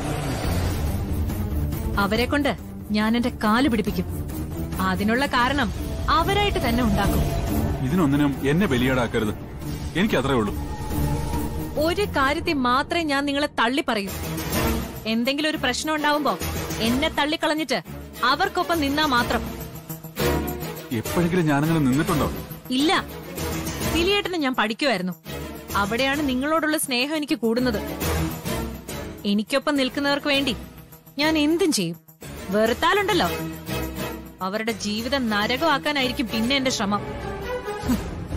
അവരെ കൊണ്ട് ഞാൻ എന്റെ കാല് പിടിപ്പിക്കും അതിനുള്ള കാരണം അവരായിട്ട് തന്നെ ഉണ്ടാക്കും ഇതിനൊന്നിനും എന്നെ ബലിയാടാക്കരുത് എനിക്ക് അത്രേ ഉള്ളൂ ഒരു കാര്യത്തിൽ മാത്രമേ ഞാൻ നിങ്ങളെ തള്ളി പറയൂ എന്തെങ്കിലും ഒരു പ്രശ്നം ഉണ്ടാവുമ്പോ എന്നെ തള്ളിക്കളഞ്ഞിട്ട് അവർക്കൊപ്പം നിന്നാ മാത്രം എപ്പോഴെങ്കിലും ഞാനങ്ങനെ നിന്നിട്ടുണ്ടോ ഇല്ല ദിലിയേട്ടനെ ഞാൻ പഠിക്കുമായിരുന്നു അവിടെയാണ് നിങ്ങളോടുള്ള സ്നേഹം എനിക്ക് കൂടുന്നത് എനിക്കൊപ്പം നിൽക്കുന്നവർക്ക് വേണ്ടി ഞാൻ എന്തും ചെയ്യും വെറുത്താലുണ്ടല്ലോ അവരുടെ ജീവിതം നരകമാക്കാനായിരിക്കും പിന്നെ എന്റെ ശ്രമം ഹും.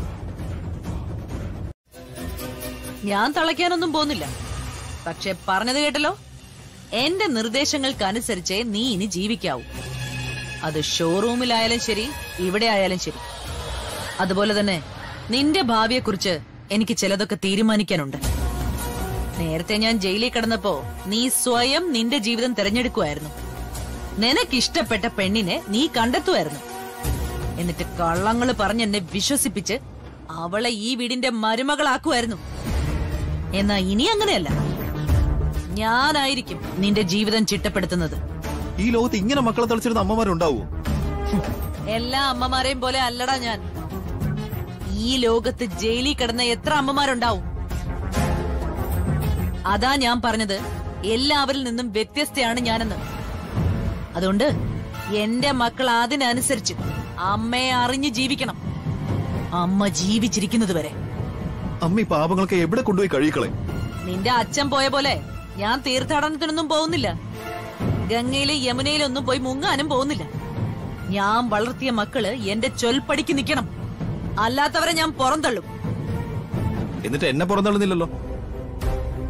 ഞാൻ തളയ്ക്കാനൊന്നും പോകുന്നില്ല പക്ഷെ പറഞ്ഞത് കേട്ടല്ലോ എന്റെ നിർദ്ദേശങ്ങൾക്കനുസരിച്ചേ നീ ഇനി ജീവിക്കാവൂ അത് ഷോറൂമിലായാലും ശരി ഇവിടെ ആയാലും ശരി അതുപോലെ തന്നെ നിന്റെ ഭാവിയെക്കുറിച്ച് എനിക്ക് ചിലതൊക്കെ തീരുമാനിക്കാനുണ്ട് നേരത്തെ ഞാൻ ജയിലിൽ കിടന്നപ്പോ നീ സ്വയം നിന്റെ ജീവിതം തിരഞ്ഞെടുക്കുമായിരുന്നു നിനക്കിഷ്ടപ്പെട്ട പെണ്ണിനെ നീ കണ്ടെത്തുമായിരുന്നു എന്നിട്ട് കള്ളങ്ങള് പറഞ്ഞ് എന്നെ വിശ്വസിപ്പിച്ച് അവളെ ഈ വീടിന്റെ മരുമകളാക്കുമായിരുന്നു എന്നാ ഇനി അങ്ങനെയല്ല ഞാനായിരിക്കും നിന്റെ ജീവിതം ചിട്ടപ്പെടുത്തുന്നത് ഈ ലോകത്ത് ഇങ്ങനെ മക്കളെ തളിച്ചിരുന്ന അമ്മമാരുണ്ടാവോ എല്ലാ അമ്മമാരെയും പോലെ അല്ലടാ ഞാൻ ഈ ലോകത്ത് ജയിലിൽ കിടന്ന എത്ര അമ്മമാരുണ്ടാവും അതാ ഞാൻ പറഞ്ഞത് എല്ലാവരിൽ നിന്നും വ്യത്യസ്തയാണ് ഞാനെന്ന് അതുകൊണ്ട് എന്റെ മക്കൾ അതിനനുസരിച്ച് അമ്മയെ അറിഞ്ഞ് ജീവിക്കണം അമ്മ ജീവിച്ചിരിക്കുന്നത് വരെ അമ്മ ഈ പാപങ്ങളൊക്കെ എവിടെ കൊണ്ടുപോയി കഴിക്കളെ നിന്റെ അച്ഛൻ പോയ പോലെ ഞാൻ തീർത്ഥാടനത്തിനൊന്നും പോകുന്നില്ല ഗംഗയിലെ യമുനയിലൊന്നും പോയി മുങ്ങാനും പോകുന്നില്ല ഞാൻ വളർത്തിയ മക്കള് എന്റെ ചൊൽപ്പടിക്ക് നിൽക്കണം അല്ലാത്തവരെ ഞാൻ പുറന്തള്ളും എന്നിട്ട് എന്നെ പുറന്തള്ളുന്നില്ലല്ലോ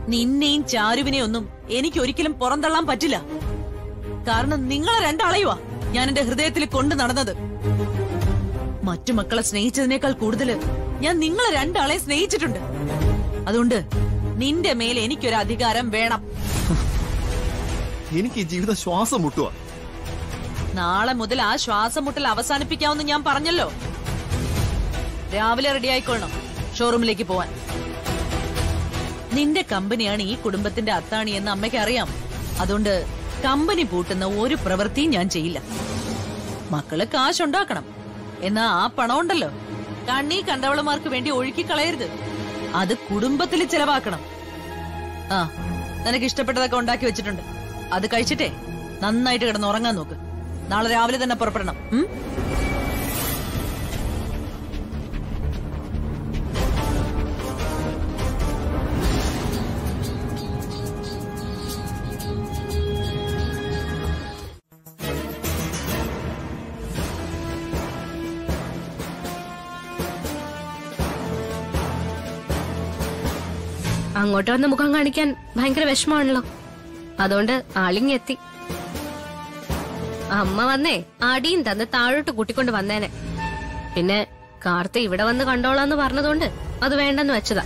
നിന്നെയും ചാരുവിനെയും ഒന്നും എനിക്ക് ഒരിക്കലും പുറന്തള്ളാൻ പറ്റില്ല കാരണം നിങ്ങളെ രണ്ടാളെയുവാ ഞാൻ എന്റെ ഹൃദയത്തിൽ കൊണ്ടു നടന്നത് മറ്റു മക്കളെ സ്നേഹിച്ചതിനേക്കാൾ കൂടുതല് ഞാൻ നിങ്ങളെ രണ്ടാളെ സ്നേഹിച്ചിട്ടുണ്ട് അതുകൊണ്ട് നിന്റെ മേൽ എനിക്കൊരു അധികാരം വേണം എനിക്ക് ഈ ജീവിതം ശ്വാസം മുട്ടുക നാളെ മുതൽ ആ ശ്വാസം മുട്ടൽ അവസാനിപ്പിക്കാമെന്ന് ഞാൻ പറഞ്ഞല്ലോ രാവിലെ റെഡി ആയിക്കൊള്ളണം ഷോറൂമിലേക്ക് പോവാൻ നിന്റെ കമ്പനിയാണ് ഈ കുടുംബത്തിന്റെ അത്താണി എന്ന് അമ്മയ്ക്ക് അറിയാം അതുകൊണ്ട് കമ്പനി പൂട്ടുന്ന ഒരു പ്രവൃത്തിയും ഞാൻ ചെയ്യില്ല മക്കള് കാശുണ്ടാക്കണം എന്നാ ആ പണം ഉണ്ടല്ലോ കണ്ണീ കണ്ടവളമാർക്ക് വേണ്ടി ഒഴുക്കി കളയരുത് അത് കുടുംബത്തിൽ ചെലവാക്കണം ആ നിനക്ക് ഇഷ്ടപ്പെട്ടതൊക്കെ ഉണ്ടാക്കി വെച്ചിട്ടുണ്ട് അത് കഴിച്ചിട്ടേ നന്നായിട്ട് കിടന്ന് ഉറങ്ങാൻ നോക്ക് നാളെ രാവിലെ തന്നെ പുറപ്പെടണം ഉം? അങ്ങോട്ട് വന്ന മുഖം കാണിക്കാൻ ഭയങ്കര വിഷമമാണല്ലോ അതുകൊണ്ട് ആളിങ്ങി എത്തി അമ്മ വന്നേ അടിയും തന്ന് താഴോട്ട് കൂട്ടിക്കൊണ്ട് വന്നേനെ പിന്നെ കാർത്തി ഇവിടെ വന്ന് കണ്ടോളാന്ന് പറഞ്ഞതുകൊണ്ട് അത് വേണ്ടെന്ന് വെച്ചതാ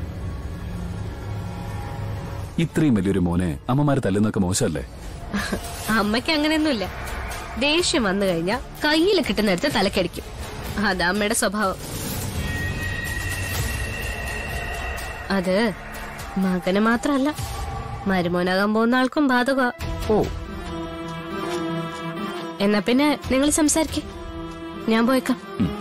ഇത്രയും വലിയൊരു മോനെ അമ്മമാര് തല്ലുന്നൊക്കെ മോശമല്ലേ അമ്മയ്ക്ക് അങ്ങനെയൊന്നുമില്ല ദേഷ്യം വന്നു കഴിഞ്ഞാ കയ്യിൽ കിട്ടുന്നിടത്ത് തലക്കടിക്കും അതാ അമ്മയുടെ സ്വഭാവം അത് മകന് മാത്രല്ല മരുമോനാകാൻ പോകുന്ന ആൾക്കും ബാധക ഓ എന്നാ പിന്നെ നിങ്ങൾ സംസാരിക്കേ ഞാൻ പോയേക്കാം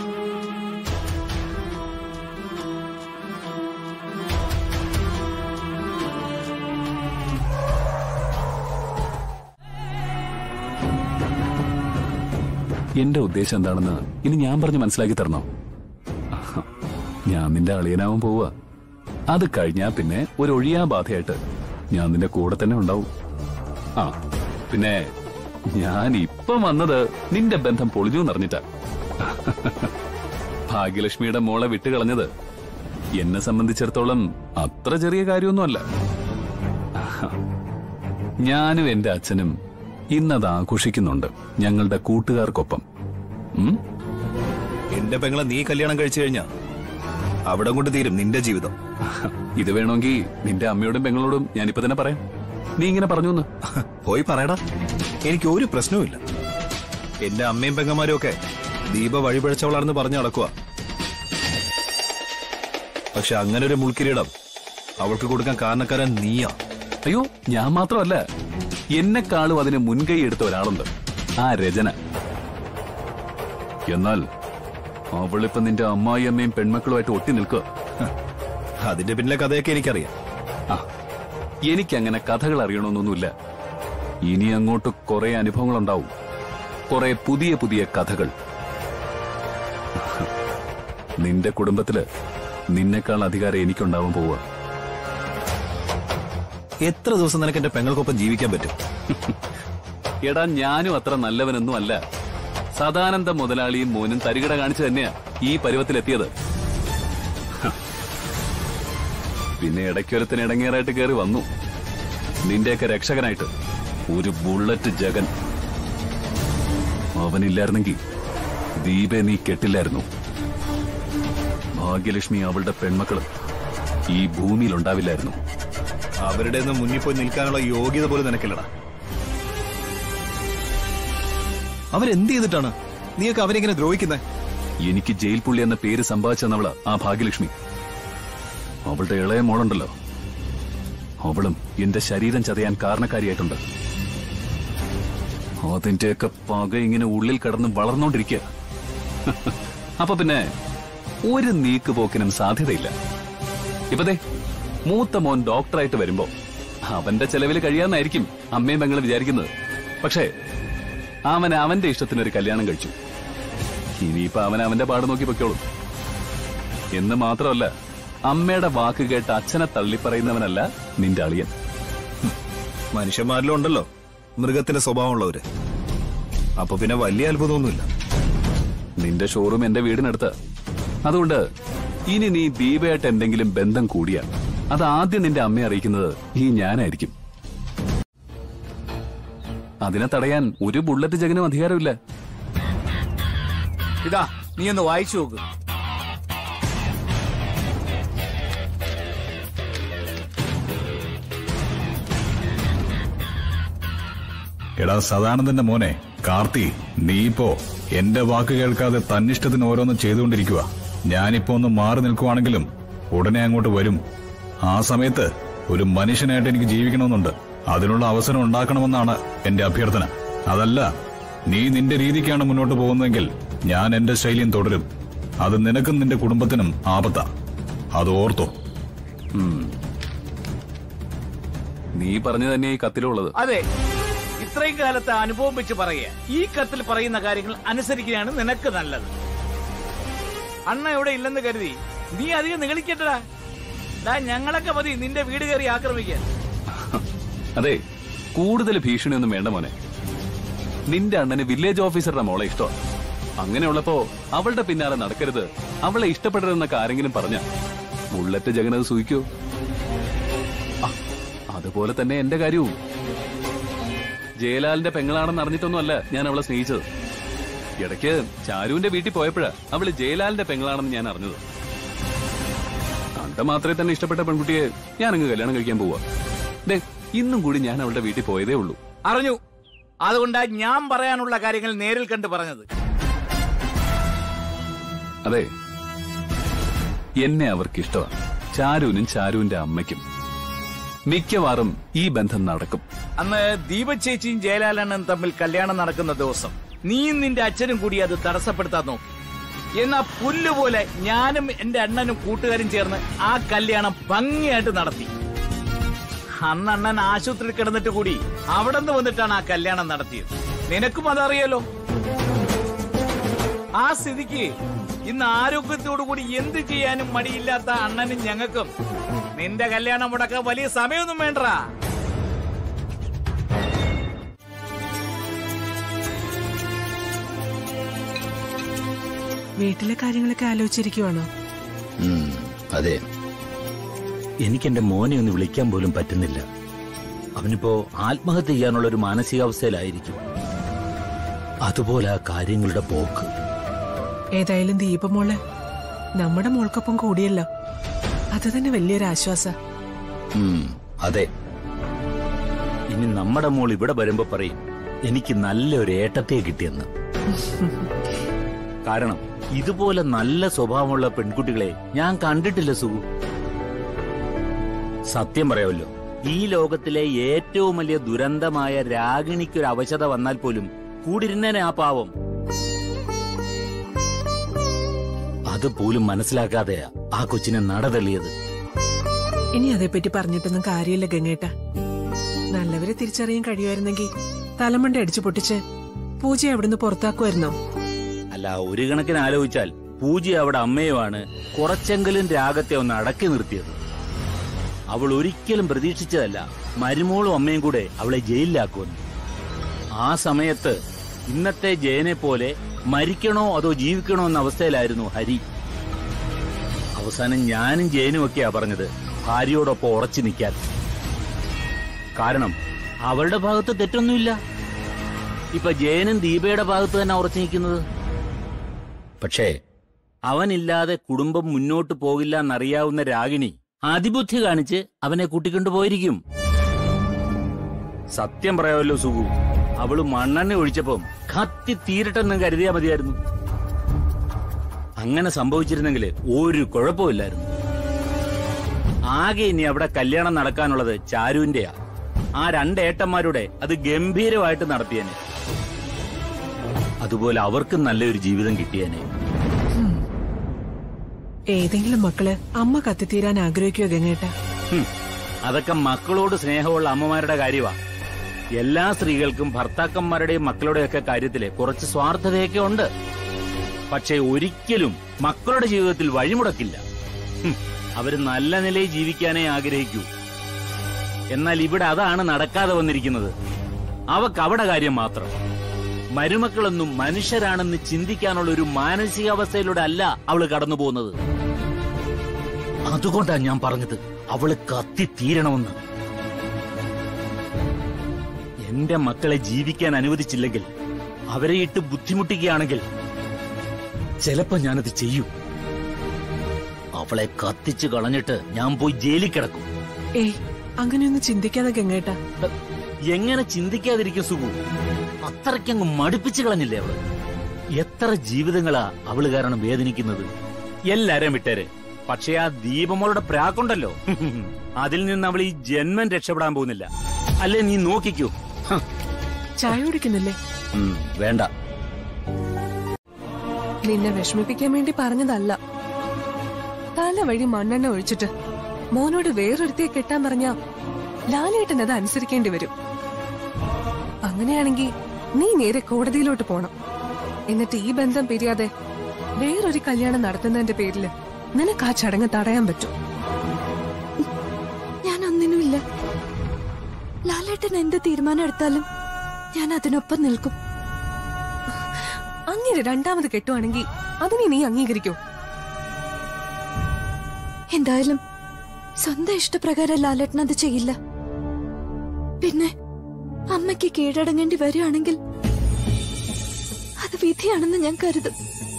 എന്റെ ഉദ്ദേശം എന്താണെന്ന് ഇനി ഞാൻ പറഞ്ഞ് മനസ്സിലാക്കി തരണോ ആഹാ. ഞാൻ നിന്റെ അളിയനാവാൻ പോവുക അത് കഴിഞ്ഞാ പിന്നെ ഒരു ഒഴിയാ ബാധയായിട്ട് ഞാൻ നിന്റെ കൂടെ തന്നെ ഉണ്ടാവും ആ പിന്നെ ഞാൻ ഇപ്പം വന്നത് നിന്റെ ബന്ധം പൊളിഞ്ഞു എന്നറിഞ്ഞിട്ടാ ഭാഗ്യലക്ഷ്മിയുടെ മോളെ വിട്ടുകളഞ്ഞത് എന്നെ സംബന്ധിച്ചിടത്തോളം അത്ര ചെറിയ കാര്യമൊന്നുമല്ല ഞാനും എന്റെ അച്ഛനും ഇന്നത് ആഘോഷിക്കുന്നുണ്ട് ഞങ്ങളുടെ കൂട്ടുകാർക്കൊപ്പം ഉം? എന്റെ പെങ്ങളെ നീ കല്യാണം കഴിച്ചു കഴിഞ്ഞാ അവിടെ കൊണ്ട് തീരും നിന്റെ ജീവിതം ഇത് വേണമെങ്കിൽ നിന്റെ അമ്മയോടും പെങ്ങളോടും ഞാനിപ്പോ തന്നെ പറയാം നീ ഇങ്ങനെ പറഞ്ഞു എന്ന് പോയി പറയടാ എനിക്ക് ഒരു പ്രശ്നവുമില്ല എന്റെ അമ്മയും പെങ്ങന്മാരും ഒക്കെ ദീപ വഴിപഴച്ചവളാണെന്ന് പറഞ്ഞു നടക്കുക പക്ഷെ അങ്ങനെ ഒരു മുൾക്കിരീടം അവൾക്ക് കൊടുക്കാൻ കാരണക്കാരൻ നീയാ അയ്യോ ഞാൻ മാത്രമല്ല എന്നെക്കാളും അതിന് മുൻകൈ എടുത്ത ഒരാളുണ്ട് ആ രചന എന്നാൽ അവളിപ്പോ നിന്റെ അമ്മായി അമ്മയും പെൺമക്കളുമായിട്ട് ഒട്ടി നിൽക്കുക അതിന്റെ പിന്നിലെ കഥയൊക്കെ എനിക്കറിയാം ആ എനിക്കങ്ങനെ കഥകൾ അറിയണമെന്നൊന്നുമില്ല ഇനി അങ്ങോട്ട് കുറെ അനുഭവങ്ങളുണ്ടാവും കുറെ പുതിയ പുതിയ കഥകൾ നിന്റെ കുടുംബത്തില് നിന്നെക്കാൾ അധികാരം എനിക്കുണ്ടാവാൻ പോവുക എത്ര ദിവസം നിനക്ക് എന്റെ പെങ്ങൾക്കൊപ്പം ജീവിക്കാൻ പറ്റും എടാ ഞാനും അത്ര നല്ലവനൊന്നും അല്ല സദാനന്ദ മുതലാളിയും മോനും തരികിട കാണിച്ചു തന്നെയാ ഈ പരുവത്തിലെത്തിയത് ഹ. പിന്നെ ഇടയ്ക്കൊരുത്തിന് ഇടങ്ങേറായിട്ട് കയറി വന്നു നിന്റെയൊക്കെ രക്ഷകനായിട്ട് ഒരു ബുള്ളറ്റ് ജഗൻ അവനില്ലായിരുന്നെങ്കിൽ ദീപെ നീ കെട്ടില്ലായിരുന്നു ഭാഗ്യലക്ഷ്മി അവളുടെ പെൺമക്കളും ഈ ഭൂമിയിൽ ഉണ്ടാവില്ലായിരുന്നു അവരുടെ ഒന്നും മുന്നിൽ പോയി നിൽക്കാനുള്ള യോഗ്യത പോലും നിനക്കില്ലടാ അവരെന്ത് ചെയ്തിട്ടാണ് നീയൊക്കെ അവരെങ്ങനെ ദ്രോഹിക്കുന്നത് എനിക്ക് ജയിൽ പുള്ളി എന്ന പേര് സമ്പാദിച്ചെന്നവള് ആ ഭാഗ്യലക്ഷ്മി അവളുടെ ഇളയ മോളുണ്ടല്ലോ അവളും എന്റെ ശരീരം ചതയാൻ കാരണക്കാരിയായിട്ടുണ്ട് അതിന്റെയൊക്കെ പക ഇങ്ങനെ ഉള്ളിൽ കിടന്ന് വളർന്നോണ്ടിരിക്കുക അപ്പൊ പിന്നെ ഒരു നീക്കുപോക്കിനും സാധ്യതയില്ല ഇപ്പതേ മൂത്ത മോൻ ഡോക്ടറായിട്ട് വരുമ്പോ അവന്റെ ചെലവിൽ കഴിയാന്നായിരിക്കും അമ്മയും പെങ്ങളും വിചാരിക്കുന്നത് പക്ഷേ അവൻ അവന്റെ ഇഷ്ടത്തിനൊരു കല്യാണം കഴിച്ചു ഇനിയിപ്പോ അവൻ അവന്റെ പാട് നോക്കി പൊയ്ക്കോളും എന്ന് മാത്രമല്ല അമ്മയുടെ വാക്ക് കേട്ട് അച്ഛനെ തള്ളിപ്പറയുന്നവനല്ല നിന്റെ അളിയൻ മനുഷ്യന്മാരിലും ഉണ്ടല്ലോ മൃഗത്തിന്റെ സ്വഭാവമുള്ളവര് അപ്പൊ പിന്നെ വലിയ അത്ഭുതമൊന്നുമില്ല നിന്റെ ഷോറൂം എന്റെ വീടിനടുത്ത് അതുകൊണ്ട് ഇനി നീ ദീപയായിട്ട് എന്തെങ്കിലും ബന്ധം കൂടിയാ അത് ആദ്യം നിന്റെ അമ്മയെ അറിയിക്കുന്നത് ഈ ഞാനായിരിക്കും അതിനെ തടയാൻ ഒരു ബുള്ളറ്റ് ജഗനും അധികാരമില്ല ഇതാ നീ ഒന്ന് വായിച്ചു നോക്ക് എടാ സദാനന്ദന്റെ മോനെ കാർത്തി നീ ഇപ്പോ എന്റെ വാക്ക് കേൾക്കാതെ തന്നിഷ്ടത്തിന് ഓരോന്ന് ചെയ്തുകൊണ്ടിരിക്കുക ഞാനിപ്പോ ഒന്ന് മാറി നിൽക്കുവാണെങ്കിലും ഉടനെ അങ്ങോട്ട് വരും ആ സമയത്ത് ഒരു മനുഷ്യനായിട്ട് എനിക്ക് ജീവിക്കണമെന്നുണ്ട് അതിനുള്ള അവസരം ഉണ്ടാക്കണമെന്നാണ് എന്റെ അഭ്യർത്ഥന അതല്ല നീ നിന്റെ രീതിക്കാണ് മുന്നോട്ട് പോകുന്നതെങ്കിൽ ഞാൻ എന്റെ ശൈലിയും തുടരും അത് നിനക്കും നിന്റെ കുടുംബത്തിനും ആപത്താ അത് ഓർത്തോ നീ പറഞ്ഞു തന്നെ ഈ കത്തിലുള്ളത് അതെ ഇത്രയും കാലത്തെ അനുഭവം വെച്ച് പറയുക ഈ കത്തിൽ പറയുന്ന കാര്യങ്ങൾ അനുസരിക്കുകയാണ് നിനക്ക് നല്ലത് അണ്ണ ഇവിടെ ഇല്ലെന്ന് കരുതി നീ അധികം നിഗളിക്കട്ടടാ ഡാ ഞങ്ങളൊക്കെ മതി നിന്റെ വീട് കയറി ആക്രമിക്കാൻ അതെ കൂടുതൽ ഭീഷണിയൊന്നും വേണ്ട മോനെ നിന്റെ അണ്ണന് വില്ലേജ് ഓഫീസറുടെ മോളെ ഇഷ്ടം അങ്ങനെയുള്ളപ്പോ അവളുടെ പിന്നാലെ നടക്കരുത് അവളെ ഇഷ്ടപ്പെടരുതെന്നൊക്കെ ആരെങ്കിലും പറഞ്ഞ ബുള്ളറ്റ് ജഗനത് സൂഹിക്കോ ആ, അതുപോലെ തന്നെ എന്റെ കാര്യവും ജയലാലിന്റെ പെങ്ങളാണെന്ന് അറിഞ്ഞിട്ടൊന്നുമല്ല ഞാൻ അവളെ സ്നേഹിച്ചത് ഇടയ്ക്ക് ചാരുവിന്റെ വീട്ടിൽ പോയപ്പോഴാ അവള് ജയലാലിന്റെ പെങ്ങളാണെന്ന് ഞാൻ അറിഞ്ഞത് കണ്ട മാത്രമേ തന്നെ ഇഷ്ടപ്പെട്ട പെൺകുട്ടിയെ ഞാൻ അങ്ങ് കല്യാണം കഴിക്കാൻ പോവാ ദേ ഇന്നും കൂടി ഞാൻ അവളുടെ വീട്ടിൽ പോയതേ ഉള്ളൂ അറിഞ്ഞു അതുകൊണ്ടാ ഞാൻ പറയാനുള്ള കാര്യങ്ങൾ നേരിൽ കണ്ട് പറഞ്ഞത് അതെ എന്നെ അവർക്ക് ഇഷ്ടമാണ് ചാരുവിനും ചാരുവിന്റെ അമ്മയ്ക്കും മിക്കവാറും ഈ ബന്ധം നടക്കും അന്ന് ദീപ ചേച്ചിയും ജയലാലണ്ണനും തമ്മിൽ കല്യാണം നടക്കുന്ന ദിവസം നീയും നിന്റെ അച്ഛനും കൂടി അത് തടസ്സപ്പെടുത്താൻ നോക്കി എന്നാ പുല്ലുപോലെ ഞാനും എന്റെ അണ്ണനും കൂട്ടുകാരും ചേർന്ന് ആ കല്യാണം ഭംഗിയായിട്ട് നടത്തി അന്ന് അണ്ണൻ ആശുപത്രിയിൽ കിടന്നിട്ട് കൂടി അവിടെ നിന്ന് വന്നിട്ടാണ് ആ കല്യാണം നടത്തിയത് നിനക്കും അതറിയാലോ ആ സ്ഥിതിക്ക് ഇന്ന് ആരോഗ്യത്തോടു കൂടി എന്ത് ചെയ്യാനും മടിയില്ലാത്ത അണ്ണനും ഞങ്ങൾക്കും നിന്റെ കല്യാണം മുടക്കാൻ വലിയ സമയമൊന്നും വേണ്ടടാ വീട്ടിലെ കാര്യങ്ങളൊക്കെ ആലോചിച്ചിരിക്കുവാണോ ഉം, അതെ എനിക്ക് എന്റെ മോനെ ഒന്ന് വിളിക്കാൻ പോലും പറ്റുന്നില്ല അവനിപ്പോ ആത്മഹത്യ ചെയ്യാനുള്ള ഒരു മാനസികാവസ്ഥയിലായിരിക്കും അതുപോലെ ആ കാര്യങ്ങളുടെ പോക്ക് ഏതായാലും ദീപമോള് നമ്മുടെ മോൾക്കൊപ്പം കൂടിയല്ലോ അത് തന്നെ വലിയൊരു ആശ്വാസ ഉം, അതെ ഇനി നമ്മുടെ മോൾ ഇവിടെ വരുമ്പോ പറയും എനിക്ക് നല്ലൊരു ഏട്ടത്തെ കിട്ടിയെന്ന് കാരണം ഇതുപോലെ നല്ല സ്വഭാവമുള്ള പെൺകുട്ടികളെ ഞാൻ കണ്ടിട്ടില്ല സുഖു സത്യം പറയാമല്ലോ ഈ ലോകത്തിലെ ഏറ്റവും വലിയ ദുരന്തമായ രാഗിണിക്കൊരു അവശത വന്നാൽ പോലും കൂടിരുന്നേനെ ആ പാവം അത് പോലും മനസ്സിലാക്കാതെയാ ആ കൊച്ചിനെ നടതള്ളിയത് ഇനി അതേപ്പറ്റി പറഞ്ഞിട്ടൊന്നും കാര്യമില്ല ഗംഗേട്ട നല്ലവരെ തിരിച്ചറിയാൻ കഴിയുമായിരുന്നെങ്കിൽ തലമണ്ട അടിച്ചു പൊട്ടിച്ച് പൂജ അവിടുന്ന് പുറത്താക്കുമായിരുന്നോ അല്ല ഒരു കണക്കിന് ആലോചിച്ചാൽ പൂജ അവിടെ അമ്മയുമാണ് കുറച്ചെങ്കിലും രാഗത്തെ ഒന്ന് അടക്കി നിർത്തിയത് അവൾ ഒരിക്കലും പ്രതീക്ഷിച്ചതല്ല മരുമോളും അമ്മയും കൂടെ അവളെ ജയിലിലാക്കുമെന്ന് ആ സമയത്ത് ഇന്നത്തെ ജയനെ പോലെ മരിക്കണോ അതോ ജീവിക്കണോ എന്ന അവസ്ഥയിലായിരുന്നു ഹരി അവസാനം ഞാനും ജയനും ഒക്കെയാ പറഞ്ഞത് ഭാര്യയോടൊപ്പം ഉറച്ചു നിൽക്കാൻ കാരണം അവളുടെ ഭാഗത്ത് തെറ്റൊന്നുമില്ല ഇപ്പൊ ജയനും ദീപയുടെ ഭാഗത്ത് തന്നെ ഉറച്ചു നിൽക്കുന്നത് പക്ഷേ അവനില്ലാതെ കുടുംബം മുന്നോട്ട് പോകില്ല എന്നറിയാവുന്ന രാഗിണി അതിബുദ്ധി കാണിച്ച് അവനെ കൂട്ടിക്കൊണ്ടു പോയിരിക്കും സത്യം പറയാമല്ലോ സുഖു അവള് മണ്ണെണ്ണ ഒഴിച്ചപ്പം കത്തി തീരട്ടെന്ന് കരുതിയാ മതിയായിരുന്നു അങ്ങനെ സംഭവിച്ചിരുന്നെങ്കിൽ ഒരു കുഴപ്പമില്ലായിരുന്നു ആകെ ഇനി അവിടെ കല്യാണം നടക്കാനുള്ളത് ചാരുവിന്റെയാ ആ രണ്ട് ഏട്ടന്മാരുടെ അത് ഗംഭീരമായിട്ട് നടത്തിയേനെ അതുപോലെ അവർക്കും നല്ലൊരു ജീവിതം കിട്ടിയേനെ ഏതെങ്കിലും മക്കള് അമ്മ കത്തിത്തീരാൻ ആഗ്രഹിക്കുവോ ഗംഗേട്ട ഹും, അതൊക്കെ മക്കളോട് സ്നേഹമുള്ള അമ്മമാരുടെ കാര്യമാ എല്ലാ സ്ത്രീകൾക്കും ഭർത്താക്കന്മാരുടെയും മക്കളുടെയൊക്കെ കാര്യത്തില് കുറച്ച് സ്വാർത്ഥതയൊക്കെ ഉണ്ട് പക്ഷെ ഒരിക്കലും മക്കളുടെ ജീവിതത്തിൽ വഴിമുടക്കില്ല ഹും, അവര് നല്ല നിലയിൽ ജീവിക്കാനേ ആഗ്രഹിക്കൂ എന്നാൽ ഇവിടെ അതാണ് നടക്കാതെ വന്നിരിക്കുന്നത് അവക്ക് അവിടെ കാര്യം മാത്രം മരുമക്കളൊന്നും മനുഷ്യരാണെന്ന് ചിന്തിക്കാനുള്ള ഒരു മാനസികാവസ്ഥയിലൂടെ അല്ല അവള് കടന്നു പോകുന്നത് അതുകൊണ്ടാ ഞാൻ പറഞ്ഞത് അവള് കത്തി തീരണമെന്ന് എന്റെ മക്കളെ ജീവിക്കാൻ അനുവദിച്ചില്ലെങ്കിൽ അവരെ ഇട്ട് ബുദ്ധിമുട്ടിക്കുകയാണെങ്കിൽ ചിലപ്പോ ഞാനത് ചെയ്യും അവളെ കത്തിച്ചു കളഞ്ഞിട്ട് ഞാൻ പോയി ജയിലിൽ കിടക്കും ഏയ് അങ്ങനെയൊന്നും ചിന്തിക്കാതെ ഗംഗേട്ട എങ്ങനെ ചിന്തിക്കാതിരിക്കും സുഖു അത്രയ്ക്കങ്ങ് മടുപ്പിച്ചു കളഞ്ഞില്ലേ അവള് എത്ര ജീവിതങ്ങളാ അവള് കാരണം വേദനിക്കുന്നത് എല്ലാരും വിട്ടേര് പക്ഷെ ആ ദീപമോളുടെ പ്രാക്കുണ്ടല്ലോ അതിൽ നിന്ന് അവൾ ഈ ജന്മം രക്ഷപ്പെടാൻ പോകുന്നില്ല അല്ലേ നീ നോക്കിക്കൂ ഹ, ചായ കുടിക്കുന്നില്ലേ ഉം, വേണ്ട നിന്നെ വിഷമിപ്പിക്കാൻ വേണ്ടി പറഞ്ഞതല്ല തല വഴി മണ്ണെണ്ണ ഒഴിച്ചിട്ട് മോനോട് വേറൊരുത്തിയെ കെട്ടാൻ പറഞ്ഞ ലാലേട്ടൻ അത് അനുസരിക്കേണ്ടി വരും അങ്ങനെയാണെങ്കിൽ നീ നേരെ കോടതിയിലോട്ട് പോണം എന്നിട്ട് ഈ ബന്ധം പിരിയാതെ വേറൊരു കല്യാണം നടത്തുന്നതിന്റെ പേരില് നിനക്ക് ആ ചടങ്ങ് തടയാൻ പറ്റും ഞാൻ ഒന്നിനുമില്ല ലാലേട്ടൻ എന്ത് തീരുമാനം എടുത്താലും ഞാൻ അതിനൊപ്പം നിൽക്കും അങ്ങനെ രണ്ടാമത് കെട്ടുവാണെങ്കിൽ അതിനെ നീ അംഗീകരിക്കോ എന്തായാലും സ്വന്തം ഇഷ്ടപ്രകാരം ലാലേട്ടൻ അത് ചെയ്യില്ല പിന്നെ അമ്മയ്ക്ക് കീഴടങ്ങേണ്ടി വരികയാണെങ്കിൽ അത് വിധിയാണെന്ന് ഞാൻ കരുതും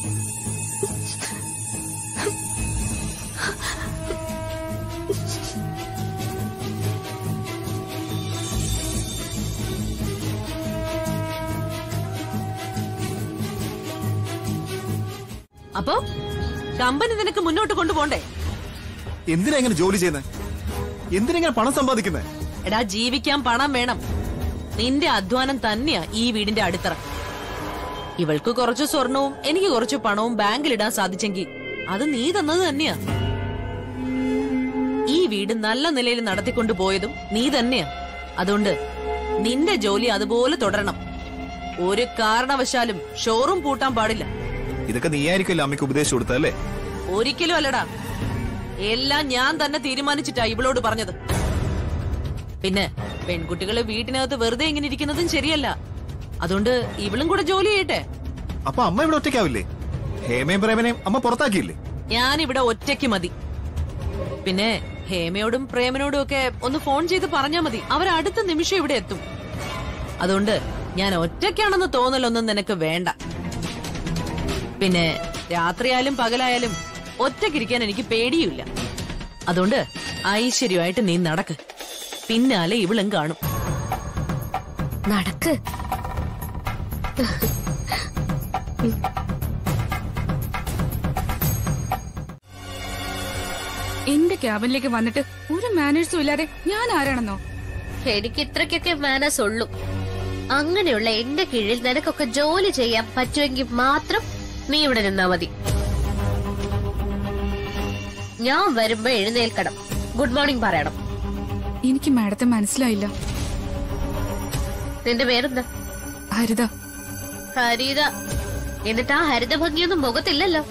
അപ്പോ കമ്പനി നിനക്ക് മുന്നോട്ട് കൊണ്ടുപോണ്ടേ എന്തിനാ ഇങ്ങനെ ജോലി ചെയ്യുന്നത് എന്തിനാ ഇങ്ങനെ പണം സമ്പാദിക്കുന്നത് എടാ ജീവിക്കാൻ പണം വേണം നിന്റെ അധ്വാനം തന്നെയാ ഈ വീടിന്റെ അടിത്തറ ഇവൾക്ക് കുറച്ച് സ്വർണവും എനിക്ക് കുറച്ച് പണവും ബാങ്കിലിടാൻ സാധിച്ചെങ്കിൽ അത് നീ തന്നത് തന്നെയാ ഈ വീട് നല്ല നിലയിൽ നടത്തിക്കൊണ്ടു പോയതും നീ തന്നെയാ അതുകൊണ്ട് നിന്റെ ജോലി അതുപോലെ തുടരണം ഒരു കാരണവശാലും ഷോറൂം പൂട്ടാൻ പാടില്ല ഇതൊക്കെ നീയായിരിക്കുമല്ലോ അമ്മയ്ക്ക് ഉപദേശിച്ചു കൊടുത്തല്ലേ ഒരിക്കലും അല്ലടാ എല്ലാം ഞാൻ തന്നെ തീരുമാനിച്ചിട്ടാ ഇവളോട് പറഞ്ഞത് പിന്നെ പെൺകുട്ടികള് വീട്ടിനകത്ത് വെറുതെ ഇങ്ങനെ ഇരിക്കുന്നതും ശരിയല്ല അതുകൊണ്ട് ഇവളും കൂടെ ജോലി ചെയ്യട്ടെ അപ്പൊ അമ്മ ഇവിടെ ഒറ്റയ്ക്കാവില്ലേ ഹേമയും പ്രേമനെയും അമ്മ പുറത്താക്കിയില്ലേ ഞാൻ ഇവിടെ ഒറ്റയ്ക്ക് മതി പിന്നെ ഹേമയോടും പ്രേമനോടും ഒക്കെ ഒന്ന് ഫോൺ ചെയ്ത് പറഞ്ഞാ മതി അവർ അടുത്ത നിമിഷം ഇവിടെ എത്തും അതുകൊണ്ട് ഞാൻ ഒറ്റയ്ക്കാണെന്ന് തോന്നലൊന്നും നിനക്ക് വേണ്ട പിന്നെ രാത്രിയായാലും പകലായാലും ഒറ്റയ്ക്കിരിക്കാൻ എനിക്ക് പേടിയില്ല അതുകൊണ്ട് ഐശ്വര്യമായിട്ട് നീ നടക്ക് പിന്നാലെ ഇവളും കാണും നടക്ക് എന്റെ ക്യാബിനിലേക്ക് വന്നിട്ട് ഒരു മാനേഴ്സും ഇല്ലാതെ ഞാൻ ആരാണെന്നോ എനിക്ക് ഇത്രയ്ക്കൊക്കെ മാനസ് ഉള്ളൂ അങ്ങനെയുള്ള എന്റെ കീഴിൽ നിനക്കൊക്കെ ജോലി ചെയ്യാൻ പറ്റുമെങ്കിൽ മാത്രം നീ ഇവിടെ നിന്നാ മതി ഞാൻ വരുമ്പോ എഴുന്നേൽക്കണം ഗുഡ് മോർണിംഗ് പറയണം എനിക്ക് മാഡത്തെ മനസ്സിലായില്ല നിന്റെ പേരെന്താ ഹരിത ഹരിത എന്നിട്ട് ആ ഹരിത ഭംഗിയൊന്നും മുഖത്തില്ലല്ലോ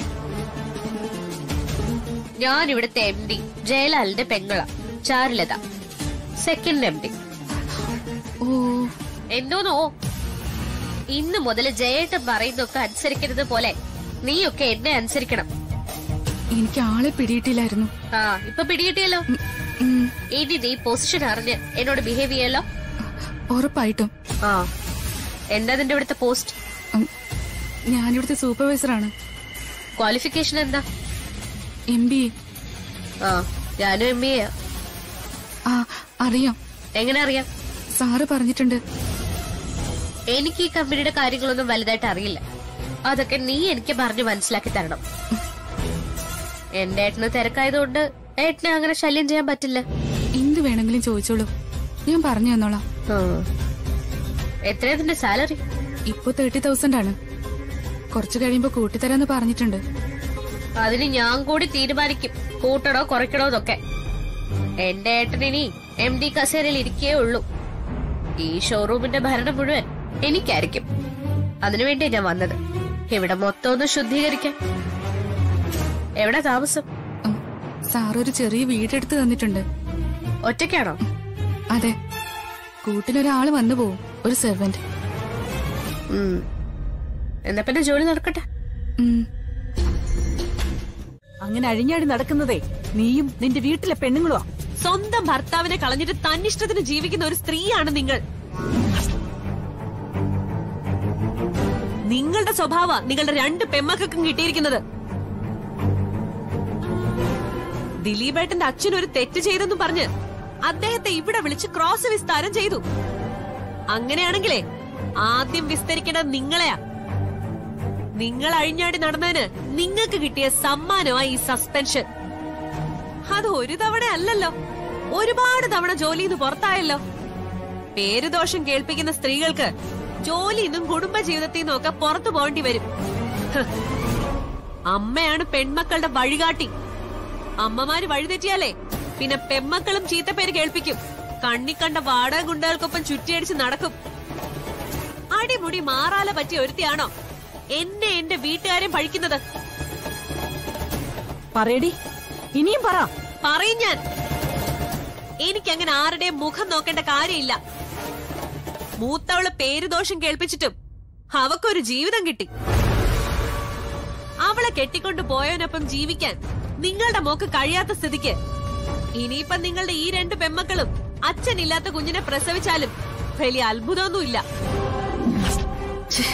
ഞാൻ ഇവിടുത്തെ എം ഡി ജയലാലിന്റെ പെങ്ങള ചാരുലത സെക്കൻഡ് എം ഡി ഓ എന്തോന്നോ ഇന്ന് മുതൽ ജയേട്ടൻ പറയുന്നൊക്കെ അനുസരിക്കുന്നത് പോലെ നീയൊക്കെ എന്നെ അനുസരിക്കണം എനിക്ക് ആളെ പിടിയിട്ടില്ലായിരുന്നു ആ ഇപ്പൊ പിടികിട്ടിയല്ലോ ഉം, ഇനി നീ പൊസിഷൻ അറിഞ്ഞ് എന്നോട് ബിഹേവ് ചെയ്യല്ലോ ഉറപ്പായിട്ടും ആ എന്താ നിന്റെ ഇവിടുത്തെ പോസ്റ്റ് ഉം, ഞാനിവിടുത്തെ സൂപ്പർവൈസറാണ് ക്വാളിഫിക്കേഷൻ എന്താ എം ബി എ ആ ഞാനും എം ബി എ ആ അറിയാം എങ്ങനെ അറിയാം സാറ് പറഞ്ഞിട്ടുണ്ട് എനിക്ക് ഈ കമ്പനിയുടെ കാര്യങ്ങളൊന്നും വലുതായിട്ട് അറിയില്ല അതൊക്കെ നീ എനിക്ക് പറഞ്ഞു മനസ്സിലാക്കി തരണം എന്റെ ഏട്ടന് തിരക്കായതുകൊണ്ട് ഏട്ടനെ അങ്ങനെ ശല്യം ചെയ്യാൻ പറ്റില്ല എന്ത് വേണമെങ്കിലും ചോദിച്ചോളൂ ഞാൻ പറഞ്ഞു തന്നോളാം എത്രയാ നിന്റെ സാലറി ഇപ്പൊ തേർട്ടി തൗസൻഡ് ആണ് കുറച്ചു കഴിയുമ്പോ കൂട്ടിത്തരാന്ന് പറഞ്ഞിട്ടുണ്ട് അതിന് ഞാൻ കൂടി തീരുമാനിക്കും കൂട്ടണോ കുറയ്ക്കണോ എന്നൊക്കെ എന്റെ ഏട്ടനിനി എം ഡി കസേരയിൽ ഇരിക്കേ ഉള്ളൂ ഈ ഷോറൂമിന്റെ ഭരണം മുഴുവൻ എനിക്കായിരിക്കും അതിനുവേണ്ടി ഞാൻ വന്നത് ഇവിടെ മൊത്തം ഒന്ന് ശുദ്ധീകരിക്കാൻ എവിടെ താമസം ഉം, സാറ് ഒരു ചെറിയ വീടെടുത്ത് തന്നിട്ടുണ്ട് ഒറ്റയ്ക്കാണോ അതെ കൂട്ടിനൊരാള് വന്നു പോവും ഒരു സെർവന്റ് ഉം. എന്നാ പിന്നെ ജോലി നടക്കട്ടെ അങ്ങനെ അഴിഞ്ഞാടി നടക്കുന്നതേ നീയും നിന്റെ വീട്ടിലെ പെണ്ണുങ്ങളുമാ സ്വന്തം ഭർത്താവിനെ കളഞ്ഞിട്ട് തന്നിഷ്ടത്തിന് ജീവിക്കുന്ന ഒരു സ്ത്രീയാണ് നിങ്ങൾ നിങ്ങളുടെ സ്വഭാവ നിങ്ങളുടെ രണ്ട് പെമ്മക്കും കിട്ടിയിരിക്കുന്നത് ദിലീപേട്ടന്റെ അച്ഛൻ ഒരു തെറ്റ് ചെയ്തെന്നും പറഞ്ഞ് അദ്ദേഹത്തെ ഇവിടെ വിളിച്ച് ക്രോസ് വിസ്താരം ചെയ്തു അങ്ങനെയാണെങ്കിലേ ആദ്യം വിസ്തരിക്കേണ്ടത് നിങ്ങളെയാ നിങ്ങൾ അഴിഞ്ഞാടി നടന്നതിന് നിങ്ങൾക്ക് കിട്ടിയ സമ്മാനമായി ഈ സസ്പെൻഷൻ അത് ഒരു തവണ അല്ലല്ലോ ഒരുപാട് തവണ ജോലിയിൽ നിന്ന് പുറത്തായല്ലോ പേരുദോഷം കേൾപ്പിക്കുന്ന സ്ത്രീകൾക്ക് ജോലിയിൽ നിന്നും കുടുംബ ജീവിതത്തിൽ നിന്നും ഒക്കെ പുറത്തു പോകേണ്ടി വരും ഹ്. അമ്മയാണ് പെൺമക്കളുടെ വഴികാട്ടി അമ്മമാര് വഴിതെറ്റിയാലേ പിന്നെ പെൺമക്കളും ചീത്തപ്പേര് കേൾപ്പിക്കും കണ്ണി കണ്ട വാടക ഗുണ്ടകൾക്കൊപ്പം ചുറ്റിയടിച്ച് നടക്കും അടിമുടി മാറാല പറ്റിയ ഒരുത്തിയാണോ എന്നെ എന്റെ വീട്ടുകാരെ പഴിക്കുന്നത് പറയടി ഇനിയും പറ പറയും ഞാൻ എനിക്കങ്ങനെ ആരുടെയും മുഖം നോക്കേണ്ട കാര്യമില്ല മൂത്തവള് പേരുദോഷം കേൾപ്പിച്ചിട്ടും അവക്കൊരു ജീവിതം കിട്ടി അവളെ കെട്ടിക്കൊണ്ടു പോയവനൊപ്പം ജീവിക്കാൻ നിങ്ങളുടെ മോക്ക് കഴിയാത്ത സ്ഥിതിക്ക് ഇനിയിപ്പം നിങ്ങളുടെ ഈ രണ്ട് പെമ്മക്കളും അച്ഛനില്ലാത്ത കുഞ്ഞിനെ പ്രസവിച്ചാലും വലിയ അത്ഭുതമൊന്നുമില്ല ഛേ.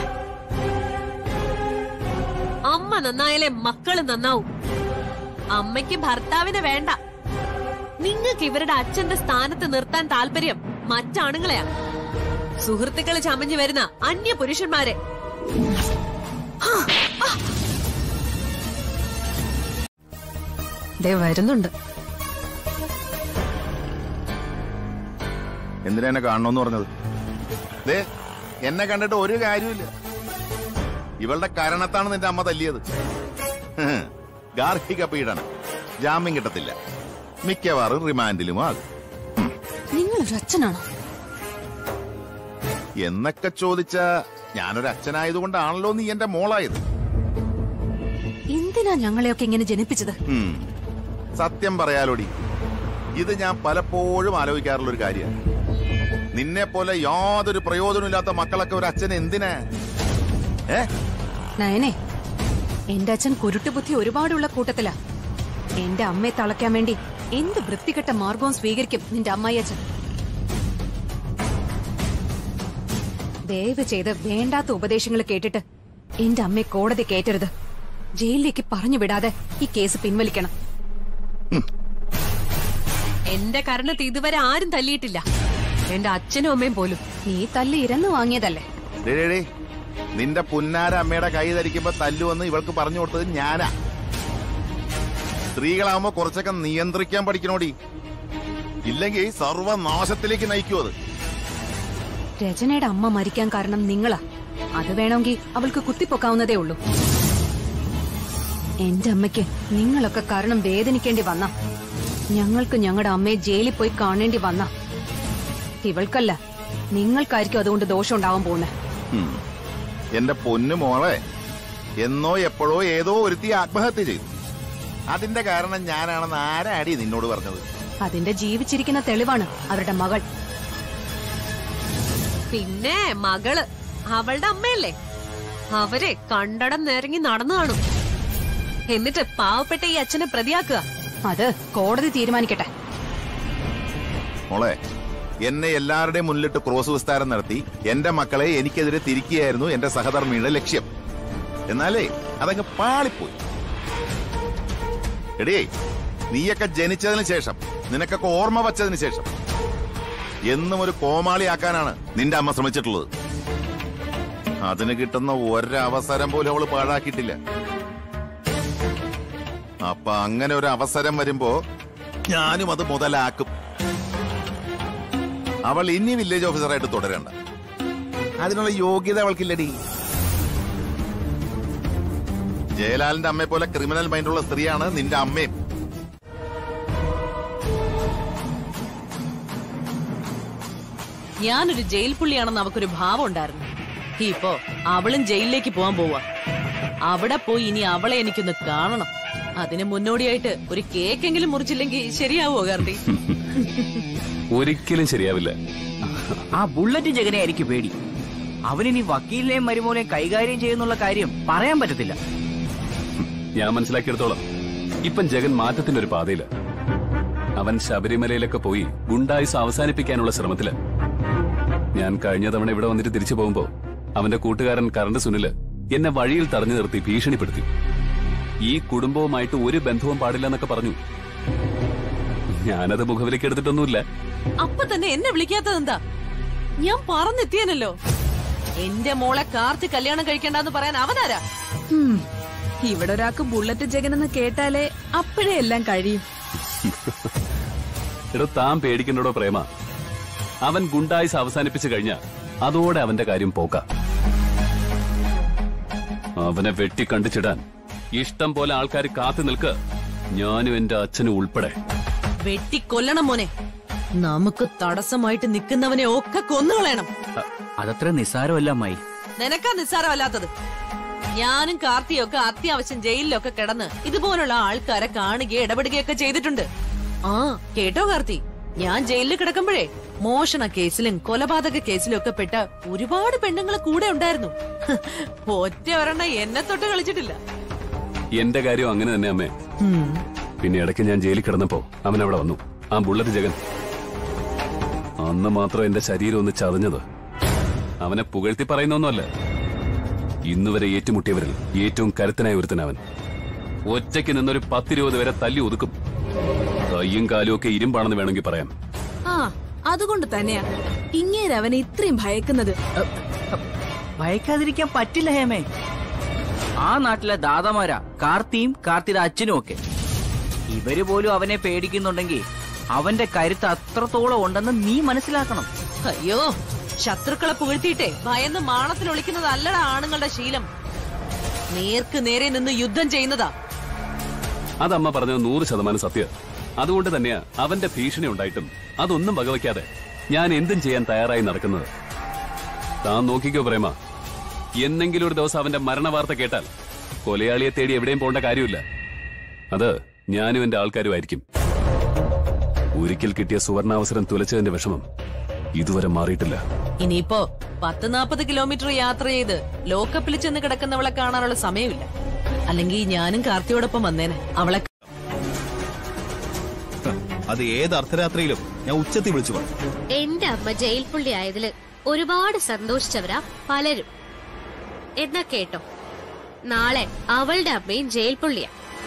അമ്മ നന്നായാലേ മക്കള് നന്നാവും അമ്മയ്ക്ക് ഭർത്താവിനെ വേണ്ട നിങ്ങൾക്ക് ഇവരുടെ അച്ഛന്റെ സ്ഥാനത്ത് നിർത്താൻ താല്പര്യം മറ്റാണുങ്ങളെയാ സുഹൃത്തുക്കള് ചമഞ്ഞു വരുന്ന അന്യ പുരുഷന്മാരെ ദേ വരുന്നുണ്ട് എന്തിനാ എന്നെ കാണണമെന്ന് പറഞ്ഞത് ദേ എന്നെ കണ്ടിട്ട് ഒരു കാര്യമില്ല ഇവളുടെ കാരണത്താണ് നിന്റെ അമ്മ തല്ലിയത് ഹ്, ഗാർഹിക പീഡനം ജാമ്യം കിട്ടത്തില്ല മിക്കവാറും റിമാൻഡിലും ആകും നിങ്ങളൊരു അച്ഛനാണോ എന്നൊക്കെ ചോദിച്ച ഞാനൊരു അച്ഛനായതുകൊണ്ടാണല്ലോ നീ എന്റെ മോളായത് എന്തിനാ ഞങ്ങളെയൊക്കെ ഇങ്ങനെ ജനിപ്പിച്ചത് ഉം. സത്യം പറയാലോടി ഇത് ഞാൻ പലപ്പോഴും ആലോചിക്കാറുള്ള ഒരു കാര്യമാണ് നിന്നെ പോലെ യാതൊരു പ്രയോജനമില്ലാത്ത മക്കളൊക്കെ ഒരു അച്ഛൻ എന്തിനാ ഏ നയനെ എന്റെ അച്ഛൻ കുരുട്ടുബുദ്ധി ഒരുപാടുള്ള കൂട്ടത്തിലാ എന്റെ അമ്മയെ തളയ്ക്കാൻ വേണ്ടി എന്ത് വൃത്തികെട്ട മാർഗവും സ്വീകരിക്കും നിന്റെ അമ്മായി അച്ഛൻ ദയവ് ചെയ്ത് വേണ്ടാത്ത ഉപദേശങ്ങൾ കേട്ടിട്ട് എന്റെ അമ്മയെ കോടതി കയറ്റരുത് ജയിലിലേക്ക് പറഞ്ഞു വിടാതെ ഈ കേസ് പിൻവലിക്കണം എന്റെ കരണത്ത് ഇതുവരെ ആരും തല്ലിയിട്ടില്ല എന്റെ അച്ഛനും അമ്മയും പോലും നീ തല്ലി ഇരന്നു വാങ്ങിയതല്ലേ ഡേ, ഡേ, ഡേ. നിന്റെ പുന്നാര അമ്മയുടെ കൈ ധരിക്കുമ്പോ തല്ലുവന്ന് ഇവൾക്ക് പറഞ്ഞു കൊടുത്തത് ഞാനാ സ്ത്രീകളാവുമ്പോ കുറച്ചൊക്കെ നിയന്ത്രിക്കാൻ പഠിക്കണോടി ഇല്ലെങ്കിൽ സർവനാശത്തിലേക്ക് നയിക്കൂ അത് രചനയുടെ അമ്മ മരിക്കാൻ കാരണം നിങ്ങളാ അത് വേണമെങ്കിൽ അവൾക്ക് കുത്തിപ്പൊക്കാവുന്നതേ ഉള്ളൂ എന്റെ അമ്മയ്ക്ക് നിങ്ങളൊക്കെ കാരണം വേദനിക്കേണ്ടി വന്ന ഞങ്ങൾക്ക് ഞങ്ങളുടെ അമ്മയെ ജയിലിൽ പോയി കാണേണ്ടി വന്ന ഇവൾക്കല്ല നിങ്ങൾക്കായിരിക്കും അതുകൊണ്ട് ദോഷം ഉണ്ടാവാൻ പോകുന്നത് ഉം. എന്റെ പൊന്നു മോളെ എന്നോ എപ്പോഴോ ഏതോ ഒരുത്തി ആത്മഹത്യ ചെയ്തു അതിന്റെ കാരണം ഞാനാണെന്ന് ആരാടി നിന്നോട് പറഞ്ഞത് അതിന്റെ ജീവിച്ചിരിക്കുന്ന തെളിവാണ് അവരുടെ മകൾ പിന്നെ മകള് അവളുടെ അമ്മയല്ലേ അവരെ കണ്ടടം നിരങ്ങി നടന്നു കാണും എന്നിട്ട് പാവപ്പെട്ട ഈ അച്ഛനെ പ്രതിയാക്കുക അത് കോടതി തീരുമാനിക്കട്ടെ മോളെ എന്നെ എല്ലാവരുടെയും മുന്നിലിട്ട് ക്രോസ് വിസ്താരം നടത്തി എന്റെ മക്കളെ എനിക്കെതിരെ തിരിക്കുകയായിരുന്നു എന്റെ സഹധർമ്മിയുടെ ലക്ഷ്യം എന്നാലേ അതങ്ങ് പാളിപ്പോയി എടിയേ നീയൊക്കെ ജനിച്ചതിന് ശേഷം നിനക്കൊക്കെ ഓർമ്മ വച്ചതിന് ശേഷം എന്നും ഒരു കോമാളിയാക്കാനാണ് നിന്റെ അമ്മ ശ്രമിച്ചിട്ടുള്ളത് അതിന് കിട്ടുന്ന ഒരവസരം പോലും അവള് പാഴാക്കിയിട്ടില്ല അപ്പൊ അങ്ങനെ ഒരു അവസരം വരുമ്പോ ഞാനും അത് മുതലാക്കും അവൾ ഇനി വില്ലേജ് ഓഫീസറായിട്ട് തുടരണ്ട അതിനുള്ള യോഗ്യത അവൾക്കില്ലടി ജയലാലിന്റെ അമ്മയെ പോലെ ക്രിമിനൽ മൈൻഡുള്ള സ്ത്രീയാണ് നിന്റെ അമ്മയും ഞാനൊരു ജയിൽ പുള്ളിയാണെന്ന് അവക്കൊരു ഭാവം ഉണ്ടായിരുന്നു ഇപ്പോ അവളും ജയിലിലേക്ക് പോവാൻ പോവാ അവിടെ പോയി ഇനി അവളെ എനിക്കൊന്ന് കാണണം അതിന് മുന്നോടിയായിട്ട് ഒരു കേക്കെങ്കിലും മുറിച്ചില്ലെങ്കിൽ ശരിയാവോ കാർത്തി ഒരിക്കലും ശരിയാവില്ല ആ ബുള്ളറ്റ് ജഗനെ ആയിരിക്കും പേടി അവനിനി വക്കീലിനെയും മരുമോനെയും കൈകാര്യം ചെയ്യുന്നുള്ള കാര്യം പറയാൻ പറ്റത്തില്ല ഞാൻ മനസ്സിലാക്കിയെടുത്തോളാം ഇപ്പം ജഗൻ മാറ്റത്തിന്റെ ഒരു പാതയില് അവൻ ശബരിമലയിലൊക്കെ പോയി ഗുണ്ടായുസ് അവസാനിപ്പിക്കാനുള്ള ശ്രമത്തില് ഞാൻ കഴിഞ്ഞ തവണ ഇവിടെ വന്നിട്ട് തിരിച്ചു പോകുമ്പോ അവന്റെ കൂട്ടുകാരൻ കറണ്ട് സുനില് എന്നെ വഴിയിൽ തടഞ്ഞു നിർത്തി ഭീഷണിപ്പെടുത്തി ഈ കുടുംബവുമായിട്ട് ഒരു ബന്ധവും പാടില്ലെന്നൊക്കെ പറഞ്ഞു ഞാനത് മുഖവിലേക്ക് എടുത്തിട്ടൊന്നുമില്ല അപ്പൊ തന്നെ എന്നെ വിളിക്കാത്തത് എന്താ ഞാൻ പറഞ്ഞെത്തിയനല്ലോ എന്റെ മോളെ കാർത്തി കല്യാണം കഴിക്കണ്ടെന്ന് പറയാൻ അവനാരാ ഹും, ഇവിടെ ഒരാൾക്ക് ബുള്ളറ്റ് ജഗനെന്ന് കേട്ടാലേ അപ്പോഴേ എല്ലാം കഴിയും എടോ താൻ പേടിക്കണ്ടോ പ്രേമ അവൻ ഗുണ്ടായുസ് അവസാനിപ്പിച്ചു കഴിഞ്ഞ അതോടെ അവന്റെ കാര്യം പോക്ക അവനെ വെട്ടി കണ്ടിച്ചിടാൻ ഇഷ്ടം പോലെ ആൾക്കാർ കാത്തു നിൽക്ക് ഞാനും എന്റെ അച്ഛനും ഉൾപ്പെടെ വെട്ടിക്കൊല്ലണം മോനെ നമുക്ക് തടസ്സമായിട്ട് നിൽക്കുന്നവനെ ഒക്കെ കൊന്നുകളയണം അതത്ര നിസ്സാരമല്ല അമ്മായി നിനക്കാ നിസ്സാരമല്ലാത്തത് ഞാനും കാർത്തിയൊക്കെ അത്യാവശ്യം ജയിലിലൊക്കെ കിടന്ന് ഇതുപോലുള്ള ആൾക്കാരെ കാണുകയും ഇടപെടുകയൊക്കെ ചെയ്തിട്ടുണ്ട് ആ കേട്ടോ കാർത്തി ഞാൻ ജയിലിൽ കിടക്കുമ്പോഴേ മോഷണ കേസിലും കൊലപാതക കേസിലും ഒക്കെ പെട്ട ഒരുപാട് പെണ്ണുങ്ങൾ കൂടെ ഉണ്ടായിരുന്നു ഹ്, ഒറ്റ ഒരെണ്ണം എന്നെ തൊട്ട് കളിച്ചിട്ടില്ല എന്റെ കാര്യം അങ്ങനെ തന്നെ അമ്മേ പിന്നെ ഇടയ്ക്ക് ഞാൻ ജയിലിൽ കിടന്നപ്പോ അവൻ അവിടെ വന്നു ആ ബുള്ളറ്റ് ജഗൻ അന്ന് മാത്രം എന്റെ ശരീരം ഒന്ന് ചതഞ്ഞത് അവനെ പുകഴ്ത്തി പറയുന്നൊന്നുമല്ല ഇന്നുവരെ ഏറ്റുമുട്ടിയവരിൽ ഏറ്റവും കരുത്തനായ ഒരുത്തനവൻ ഒറ്റയ്ക്ക് നിന്നൊരു പത്തിരുപത് വരെ തല്ലി ഒതുക്കും കയ്യും കാലും ഒക്കെ ഇരുമ്പാണെന്ന് വേണമെങ്കിൽ പറയാം ആ അതുകൊണ്ട് തന്നെയാ ഇങ്ങേര് അവനെ ഇത്രയും ഭയക്കുന്നത് ഭയക്കാതിരിക്കാൻ പറ്റില്ല ഹേമേ ആ നാട്ടിലെ ദാദമാരാ കാർത്തിയും കാർത്തിയുടെ അച്ഛനും ഒക്കെ ഇവര് പോലും അവനെ പേടിക്കുന്നുണ്ടെങ്കിൽ അവന്റെ കരുത്ത് അത്രത്തോളം ഉണ്ടെന്ന് നീ മനസ്സിലാക്കണം അയ്യോ ശത്രുക്കളെ പുകഴ്ത്തിയിട്ടേ ഭയന്ന് മാണത്തിൽ ഒളിക്കുന്നതല്ലടാ ആണുങ്ങളുടെ ശീലം നേർക്ക് നേരെ നിന്ന് യുദ്ധം ചെയ്യുന്നതാ അതമ്മ പറഞ്ഞത് നൂറ് ശതമാനം സത്യം അതുകൊണ്ട് തന്നെയാ അവന്റെ ഭീഷണി ഉണ്ടായിട്ടും അതൊന്നും വകവയ്ക്കാതെ ഞാൻ എന്തും ചെയ്യാൻ തയ്യാറായി നടക്കുന്നത് താൻ നോക്കിക്കോ പ്രേമ എന്നെങ്കിലും ഒരു ദിവസം അവന്റെ മരണവാർത്ത കേട്ടാൽ കൊലയാളിയെ തേടി എവിടെയും പോകേണ്ട കാര്യമില്ല അത് ഞാനും എന്റെ ആൾക്കാരുമായിരിക്കും ഒരിക്കൽ കിട്ടിയ സുവർണാവസരം തുലച്ചതിന്റെ വിഷമം ഇതുവരെ മാറിയിട്ടില്ല ഇനിയിപ്പോ പത്ത് നാപ്പത് കിലോമീറ്റർ യാത്ര ചെയ്ത് ലോക്കപ്പിൽ ചെന്ന് കിടക്കുന്നവളെ കാണാനുള്ള സമയമില്ല അല്ലെങ്കിൽ ഞാനും കാർത്തിയോടൊപ്പം വന്നേനെ അവളെ അത് ഏത് അർദ്ധരാത്രിയിലും ഞാൻ ഉച്ചത്തിൽ വിളിച്ചു പറഞ്ഞു എന്റെ അമ്മ ജയിൽ പുള്ളി ആയതില് ഒരുപാട് സന്തോഷിച്ചവരാ പലരും എന്നാ കേട്ടോ നാളെ അവളുടെ അമ്മയും ജയിൽ പുള്ളിയാ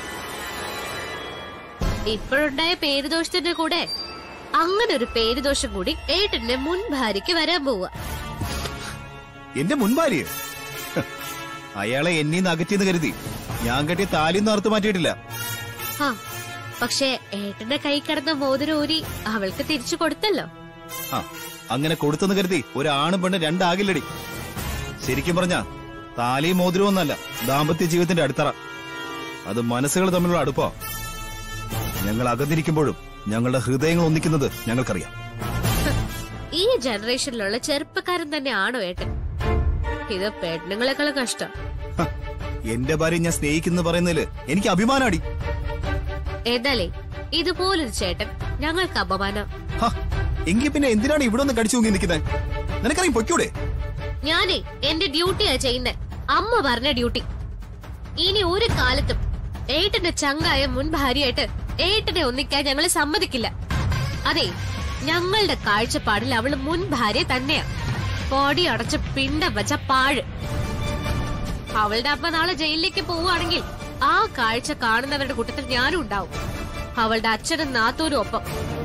ഇപ്പോഴുണ്ടായ പേരുദോഷത്തിന്റെ കൂടെ അങ്ങനെ ഒരു പേരുദോഷം കൂടി ഏട്ടന്റെ മുൻ ഭാര്യയ്ക്ക് വരാൻ പോവുക എന്റെ മുൻഭാര്യ അയാളെ എന്നീന്ന് അകറ്റിന്ന് കരുതി ഞാൻ കെട്ടിയ താലിന്ന് അറുത്ത് മാറ്റിയിട്ടില്ല ആ പക്ഷേ ഏട്ടന്റെ കൈ കിടന്ന മോതിരം ഊരി അവൾക്ക് തിരിച്ചു കൊടുത്തല്ലോ ആ അങ്ങനെ കൊടുത്തെന്ന് കരുതി ഒരു ആണും പെണ്ണും രണ്ടാകില്ലടി ശരിക്കും പറഞ്ഞ താലിയും മോതിരവും ഒന്നല്ല ദാമ്പത്യ ജീവിതത്തിന്റെ അടിത്തറ അത് മനസ്സുകൾ തമ്മിലുള്ള അടുപ്പാ ഞങ്ങൾ അകന്നിരിക്കുമ്പോഴും ഞങ്ങളുടെ ഹൃദയങ്ങൾ ഒന്നിക്കുന്നത് ഞങ്ങൾക്കറിയാം ഈ ജനറേഷനിലുള്ള ചെറുപ്പക്കാരൻ തന്നെയാണോ ഏട്ടൻ ഇത് പെണ്ണുങ്ങളെക്കാളും കഷ്ടം ഹ, എന്റെ ഭാര്യ ഞാൻ സ്നേഹിക്കുന്നു പറയുന്നതില് എനിക്ക് അഭിമാനാടി എന്നാലേ ഇതുപോലൊരു ചേട്ടൻ ഞങ്ങൾക്ക് അപമാനം ഹ, എങ്കിൽ പിന്നെ എന്തിനാണ് ഇവിടെ ഒന്ന് കടിച്ചു തൂങ്ങി നിൽക്കുന്നത് നിനക്കറിയാം പൊയ്ക്കൂടെ ഞാനേ എന്റെ ഡ്യൂട്ടിയാ ചെയ്യുന്നേ അമ്മ പറഞ്ഞ ഡ്യൂട്ടി ഇനി ഒരു കാലത്തും ഏട്ടന്റെ ചങ്കായ മുൻ ഭാര്യയായിട്ട് ഏട്ടനെ ഒന്നിക്കാൻ ഞങ്ങൾ സമ്മതിക്കില്ല അതെ ഞങ്ങളുടെ കാഴ്ചപ്പാടിൽ അവള് മുൻ ഭാര്യ തന്നെയാ കോടി അടച്ച് പിണ്ടം വെച്ച പാഴ് അവളുടെ അമ്മ നാളെ ജയിലിലേക്ക് പോവുകയാണെങ്കിൽ ആ കാഴ്ച കാണുന്നവരുടെ കൂട്ടത്തിൽ ഞാനും ഉണ്ടാവും അവളുടെ അച്ഛനും നാത്തൂരും ഒപ്പം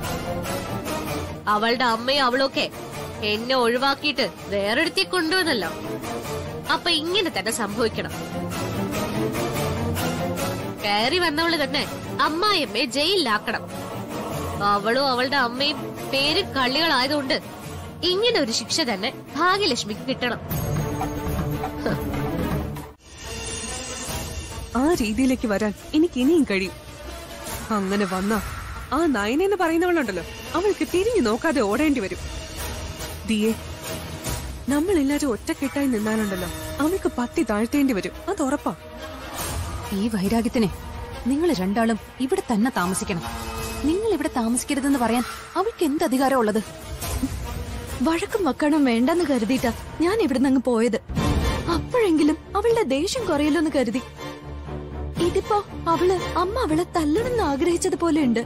അവളുടെ അമ്മയും അവളൊക്കെ എന്നെ ഒഴിവാക്കിയിട്ട് വേറൊരുത്തി കൊണ്ടുവന്നല്ലോ അപ്പൊ ഇങ്ങനെ തന്നെ സംഭവിക്കണം കയറി വന്നവള് തന്നെ അമ്മായിയമ്മയെ ജയിലിലാക്കണം അവളും അവളുടെ അമ്മയും പേര് കള്ളികളായതുകൊണ്ട് ഇങ്ങനെ ഒരു ശിക്ഷ തന്നെ ഭാഗ്യലക്ഷ്മിക്ക് കിട്ടണം ആ രീതിയിലേക്ക് വരാൻ എനിക്ക് ഇനിയും കഴിയും അങ്ങനെ വന്ന ആ നയനെന്ന് പറയുന്നവളുണ്ടല്ലോ അവൾക്ക് തിരിഞ്ഞു നോക്കാതെ ഓടേണ്ടി വരും ദിയെ നമ്മളെല്ലാരും ഒറ്റക്കെട്ടായി നിന്നാലുണ്ടല്ലോ അവൾക്ക് പത്തി താഴ്ത്തേണ്ടി വരും അത് ഉറപ്പാ ഈ വൈരാഗ്യത്തിനെ നിങ്ങൾ രണ്ടാളും ഇവിടെ തന്നെ താമസിക്കണം നിങ്ങൾ ഇവിടെ താമസിക്കരുതെന്ന് പറയാൻ അവൾക്ക് എന്ത് അധികാരം ഉള്ളത് വഴക്കും വക്കണം വേണ്ടെന്ന് കരുതിയിട്ടാ ഞാൻ ഇവിടുന്ന് അങ്ങ് പോയത് അപ്പോഴെങ്കിലും അവളുടെ ദേഷ്യം കുറയല്ലോ എന്ന് കരുതി ഇതിപ്പോ അവള് അമ്മ അവളെ തല്ലണമെന്ന് ആഗ്രഹിച്ചതുപോലെ ഉണ്ട്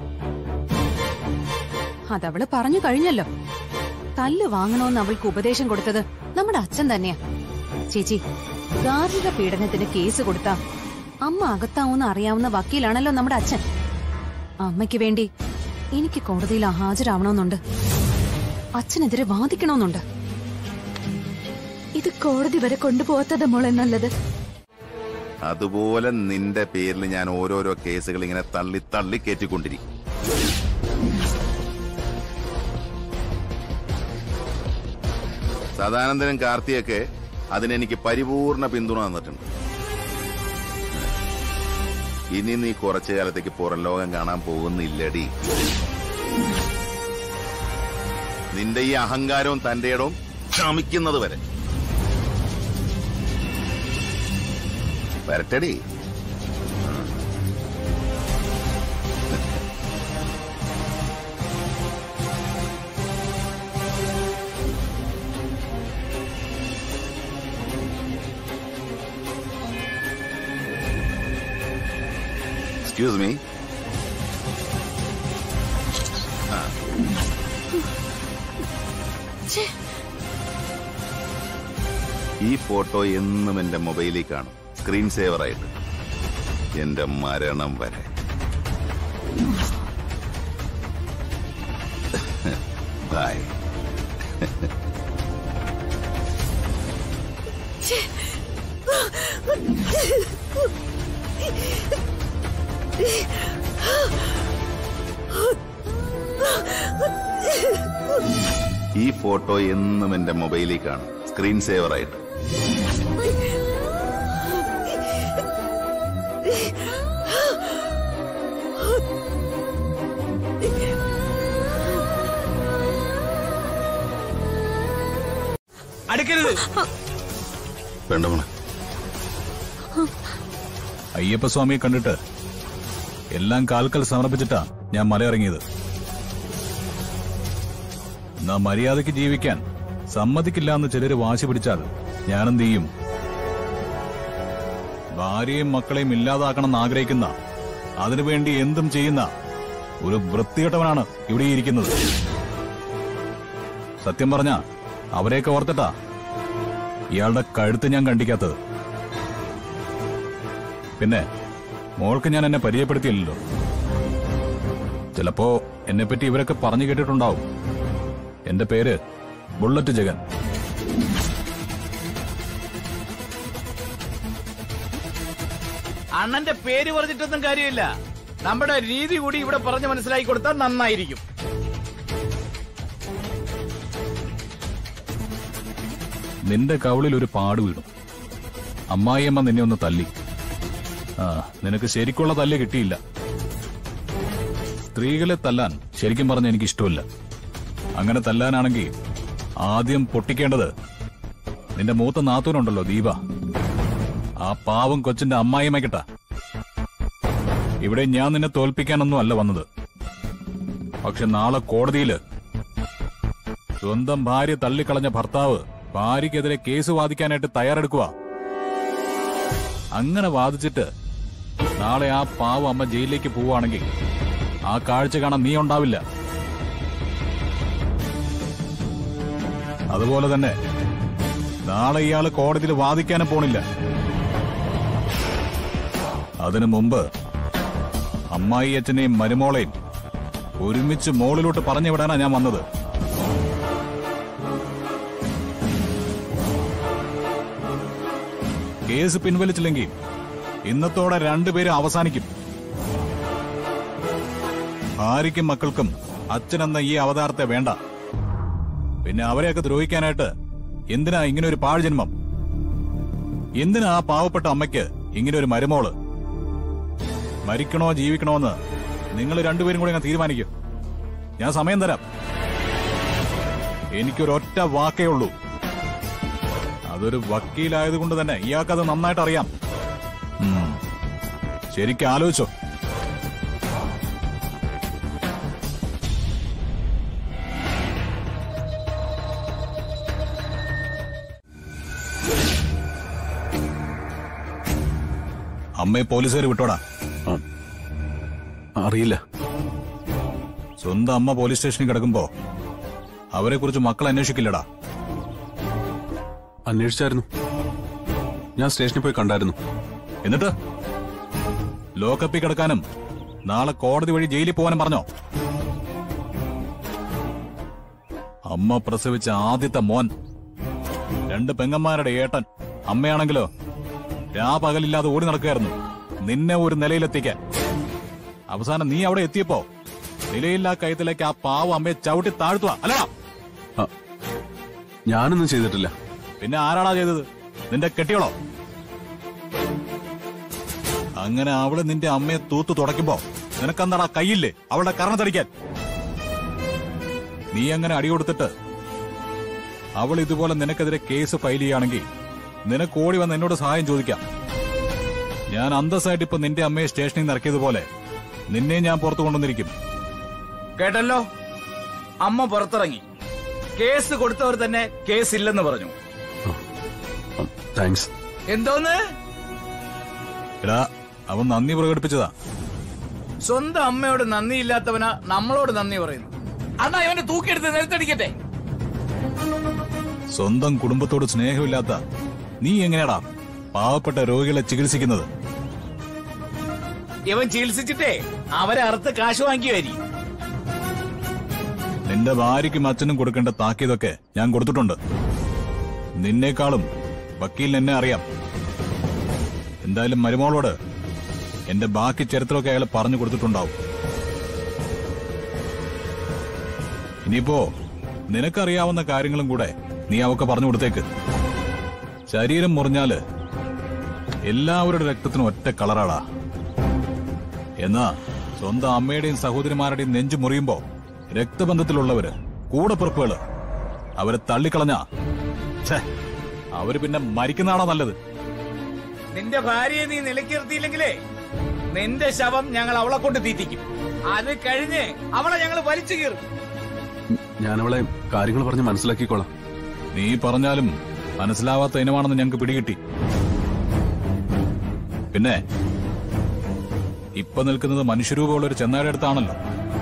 അതവള് പറഞ്ഞു കഴിഞ്ഞല്ലോ തല്ല് വാങ്ങണമെന്ന് അവൾക്ക് ഉപദേശം കൊടുത്തത് നമ്മുടെ അച്ഛൻ തന്നെയാ ചേച്ചി ഗാർഹിക പീഡനത്തിന് കേസ് കൊടുത്ത അമ്മ അകത്താവൂന്ന് അറിയാവുന്ന വക്കീലാണല്ലോ നമ്മുടെ അച്ഛൻ അമ്മയ്ക്ക് വേണ്ടി എനിക്ക് കോടതിയിൽ ഹാജരാവണമെന്നുണ്ട് അച്ഛനെതിരെ വാദിക്കണമെന്നുണ്ട് ഇത് കോടതി വരെ കൊണ്ടുപോകാത്തത് മോളെ നല്ലത് അതുപോലെ നിന്റെ പേരിൽ ഞാൻ ഓരോരോ കേസുകൾ ഇങ്ങനെ തള്ളി തള്ളി കയറ്റിക്കൊണ്ടിരിക്കും സദാനന്ദനും കാർത്തിയൊക്കെ അതിനെനിക്ക് പരിപൂർണ പിന്തുണ തന്നിട്ടുണ്ട് ഇനി നീ കുറച്ചു കാലത്തേക്ക് പുറം ലോകം കാണാൻ പോകുന്നില്ലടി നിന്റെ ഈ അഹങ്കാരവും തന്റെ ഇടവും ശമിക്കുന്നത് വരെ വരട്ടടി എക്സ്ക്യൂസ് മീ ഈ ഫോട്ടോ എന്നും എന്റെ മൊബൈലിൽ കാണും സ്ക്രീൻ സേവർ ആയിട്ട് എന്റെ മരണം വരെ ബൈ ഈ ഫോട്ടോ എന്നും എന്റെ മൊബൈലിൽ കാണും സ്ക്രീൻ സേവർ ആയിട്ട് അടുക്കരുത് വേണ്ട മോളെ അയ്യപ്പസ്വാമിയെ കണ്ടിട്ട് എല്ലാം കാൽക്കൽ സമർപ്പിച്ചിട്ടാ ഞാൻ മലയിറങ്ങിയത് എന്നാ മര്യാദയ്ക്ക് ജീവിക്കാൻ സമ്മതിക്കില്ല എന്ന് ചിലര് വാശി പിടിച്ചാൽ ഞാനെന്ത് ചെയ്യും ഭാര്യയും മക്കളെയും ഇല്ലാതാക്കണമെന്ന് ആഗ്രഹിക്കുന്ന അതിനുവേണ്ടി എന്തും ചെയ്യുന്ന ഒരു വൃത്തികെട്ടവനാണ് ഇവിടെ ഇരിക്കുന്നത് സത്യം പറഞ്ഞ അവരെയൊക്കെ ഓർത്തിട്ടാ ഇയാളുടെ കഴുത്ത് ഞാൻ കണ്ടിക്കാത്തത് പിന്നെ മോൾക്ക് ഞാൻ എന്നെ പരിചയപ്പെടുത്തിയില്ലല്ലോ ചിലപ്പോ എന്നെപ്പറ്റി ഇവരൊക്കെ പറഞ്ഞു കേട്ടിട്ടുണ്ടാവും എന്റെ പേര് ബുള്ളറ്റ് ജഗൻ അണ്ണന്റെ പേര് പറഞ്ഞിട്ടൊന്നും കാര്യമില്ല നമ്മുടെ രീതി കൂടി ഇവിടെ പറഞ്ഞ് മനസ്സിലാക്കി കൊടുത്താൽ നന്നായിരിക്കും നിന്റെ കവളിൽ ഒരു പാട് വീണു അമ്മായിയമ്മ നിന്നെ ഒന്ന് തല്ലി ആ നിനക്ക് ശരിക്കുള്ള തല്ല് കിട്ടിയില്ല സ്ത്രീകളെ തല്ലാൻ ശരിക്കും പറഞ്ഞ എനിക്ക് ഇഷ്ടമില്ല അങ്ങനെ തല്ലാനാണെങ്കിൽ ആദ്യം പൊട്ടിക്കേണ്ടത് നിന്റെ മൂത്ത നാത്തൂനുണ്ടല്ലോ ദീപ ആ പാവം കൊച്ചിന്റെ അമ്മായിയമ്മയ്ക്കട്ടാ ഇവിടെ ഞാൻ നിന്നെ തോൽപ്പിക്കാനൊന്നും അല്ല വന്നത് പക്ഷെ നാളെ കോടതിയില് സ്വന്തം ഭാര്യ തള്ളിക്കളഞ്ഞ ഭർത്താവ് ഭാര്യയ്ക്കെതിരെ കേസ് വാദിക്കാനായിട്ട് തയ്യാറെടുക്കുക അങ്ങനെ വാദിച്ചിട്ട് നാളെ ആ പാവം അമ്മ ജയിലിലേക്ക് പോവുകയാണെങ്കിൽ ആ കാഴ്ച കാണാൻ നീ ഉണ്ടാവില്ല അതുപോലെ തന്നെ നാളെ ഇയാള് കോടതിയിൽ വാദിക്കാനും പോണില്ല അതിനു മുമ്പ് അമ്മായി അച്ഛനെയും മരുമോളെയും ഒരുമിച്ച് മോളിലോട്ട് പറഞ്ഞു വിടാനാ ഞാൻ വന്നത് കേസ് പിൻവലിച്ചില്ലെങ്കിൽ ഇന്നത്തോടെ രണ്ടുപേരും അവസാനിക്കും ഭാര്യയ്ക്കും മക്കൾക്കും അച്ഛനെന്ന ഈ അവതാരത്തെ വേണ്ട പിന്നെ അവരെയൊക്കെ ദ്രോഹിക്കാനായിട്ട് എന്തിനാ ഇങ്ങനെ ഒരു പാഴ്ജന്മം എന്തിനാ ആ പാവപ്പെട്ട അമ്മയ്ക്ക് ഇങ്ങനെ ഒരു മരുമോള് മരിക്കണോ ജീവിക്കണോ എന്ന് നിങ്ങൾ രണ്ടുപേരും കൂടി അങ്ങ് തീരുമാനിക്കും ഞാൻ സമയം തരാം എനിക്കൊരൊറ്റ വാക്കേ ഉള്ളൂ അതൊരു വക്കീലായതുകൊണ്ട് തന്നെ ഇയാൾക്കത് നന്നായിട്ട് അറിയാം ഉം. ശരിക്കും ആലോചിച്ചോ അമ്മയെ പോലീസുകാർ വിട്ടോടാ അറിയില്ല സ്വന്തം അമ്മ പോലീസ് സ്റ്റേഷനിൽ കിടക്കുമ്പോ അവരെ കുറിച്ച് മക്കൾ അന്വേഷിക്കില്ലടാ അന്വേഷിച്ചായിരുന്നു ഞാൻ സ്റ്റേഷനിൽ പോയി കണ്ടായിരുന്നു എന്നിട്ട് ലോക്കപ്പിൽ കിടക്കാനും നാളെ കോടതി വഴി ജയിലിൽ പോകാനും പറഞ്ഞോ അമ്മ പ്രസവിച്ച ആദ്യത്തെ മോൻ രണ്ട് പെങ്ങന്മാരുടെ ഏട്ടൻ അമ്മയാണെങ്കിലോ രാപകലില്ലാതെ ഓടി നടക്കുകയായിരുന്നു നിന്നെ ഒരു നിലയിലെത്തിക്കാൻ അവസാനം നീ അവിടെ എത്തിയപ്പോ നിലയില്ലാ കയത്തിലേക്ക് ആ പാവ അമ്മയെ ചവിട്ടി താഴ്ത്തുക അല്ലടാ ഞാനൊന്നും ചെയ്തിട്ടില്ല പിന്നെ ആരാടാ ചെയ്തത് നിന്റെ കെട്ടിയോളോ അങ്ങനെ അവള് നിന്റെ അമ്മയെ തൂത്തു തുടയ്ക്കുമ്പോ നിനക്കെന്താടാ കയ്യില്ലേ അവളുടെ കർണത്തടിക്കാൻ നീ അങ്ങനെ അടി കൊടുത്തിട്ട് അവൾ ഇതുപോലെ നിനക്കെതിരെ കേസ് ഫയൽ ചെയ്യുകയാണെങ്കിൽ നിനക്ക് ഓടി വന്ന് എന്നോട് സഹായം ചോദിക്കാം ഞാൻ അന്തസ്സായിട്ട് ഇപ്പൊ നിന്റെ അമ്മയെ സ്റ്റേഷനിൽ നിന്ന് ഇറക്കിയതുപോലെ നിന്നെ ഞാൻ പുറത്തു കൊണ്ടുവന്നിരിക്കും കേട്ടല്ലോ അമ്മ പുറത്തിറങ്ങി കേസ് കൊടുത്തവർ തന്നെ കേസ് ഇല്ലെന്ന് പറഞ്ഞു താങ്ക്സ് എന്തോന്ന് എടാ അവൻ നന്ദി പ്രകടിപ്പിച്ചതാ സ്വന്തം അമ്മയോട് നന്ദിയില്ലാത്തവനാ നമ്മളോട് നന്ദി പറയുന്നു അണ്ണാ ഇവനെ തൂക്കിയെടുത്ത് നിലത്തടിക്കട്ടെ സ്വന്തം കുടുംബത്തോട് സ്നേഹമില്ലാത്ത നീ എങ്ങനെയാടാ പാവപ്പെട്ട രോഗികളെ ചികിത്സിക്കുന്നത് ഇവൻ ചികിത്സിച്ചിട്ടേ അവരെ അറുത്ത് കാശ് വാങ്ങിക്കുമായിരിക്കും നിന്റെ ഭാര്യയ്ക്കും അച്ഛനും കൊടുക്കേണ്ട താക്കീതൊക്കെ ഞാൻ കൊടുത്തിട്ടുണ്ട് നിന്നേക്കാളും വക്കീലിന് എന്നെ അറിയാം എന്തായാലും മരുമോളോട് എന്റെ ബാക്കി ചരിത്രമൊക്കെ അയാൾ പറഞ്ഞു കൊടുത്തിട്ടുണ്ടാവും ഇനിയിപ്പോ നിനക്കറിയാവുന്ന കാര്യങ്ങളും കൂടെ നീ അവക്ക് പറഞ്ഞു കൊടുത്തേക്ക് ശരീരം മുറിഞ്ഞാല് എല്ലാവരുടെ രക്തത്തിനും ഒറ്റ കളറാടാ എന്നാ സ്വന്തം അമ്മയുടെയും സഹോദരിമാരുടെയും നെഞ്ചു മുറിയുമ്പോ രക്തബന്ധത്തിലുള്ളവര് കൂടപ്പിറപ്പുകള് അവരെ തള്ളിക്കളഞ്ഞ അവര് പിന്നെ മരിക്കുന്നതാണോ നല്ലത് നിന്റെ ഭാര്യയെ നീ നിലക്കിർത്തിയില്ലെങ്കിലേ നിന്റെ ശവം ഞങ്ങൾ അവളെ കൊണ്ട് തീറ്റിക്കും അത് കഴിഞ്ഞ് അവളെ ഞങ്ങൾ വലിച്ചു കീറും ഞാൻ അവളെ കാര്യങ്ങൾ പറഞ്ഞ് മനസ്സിലാക്കിക്കോളാം നീ പറഞ്ഞാലും മനസ്സിലാവാത്ത ഇനമാണെന്ന് ഞങ്ങൾക്ക് പിടികിട്ടി പിന്നെ ഇപ്പൊ നിൽക്കുന്നത് മനുഷ്യരൂപമുള്ള ഒരു ചെന്നായുടെ അടുത്താണല്ലോ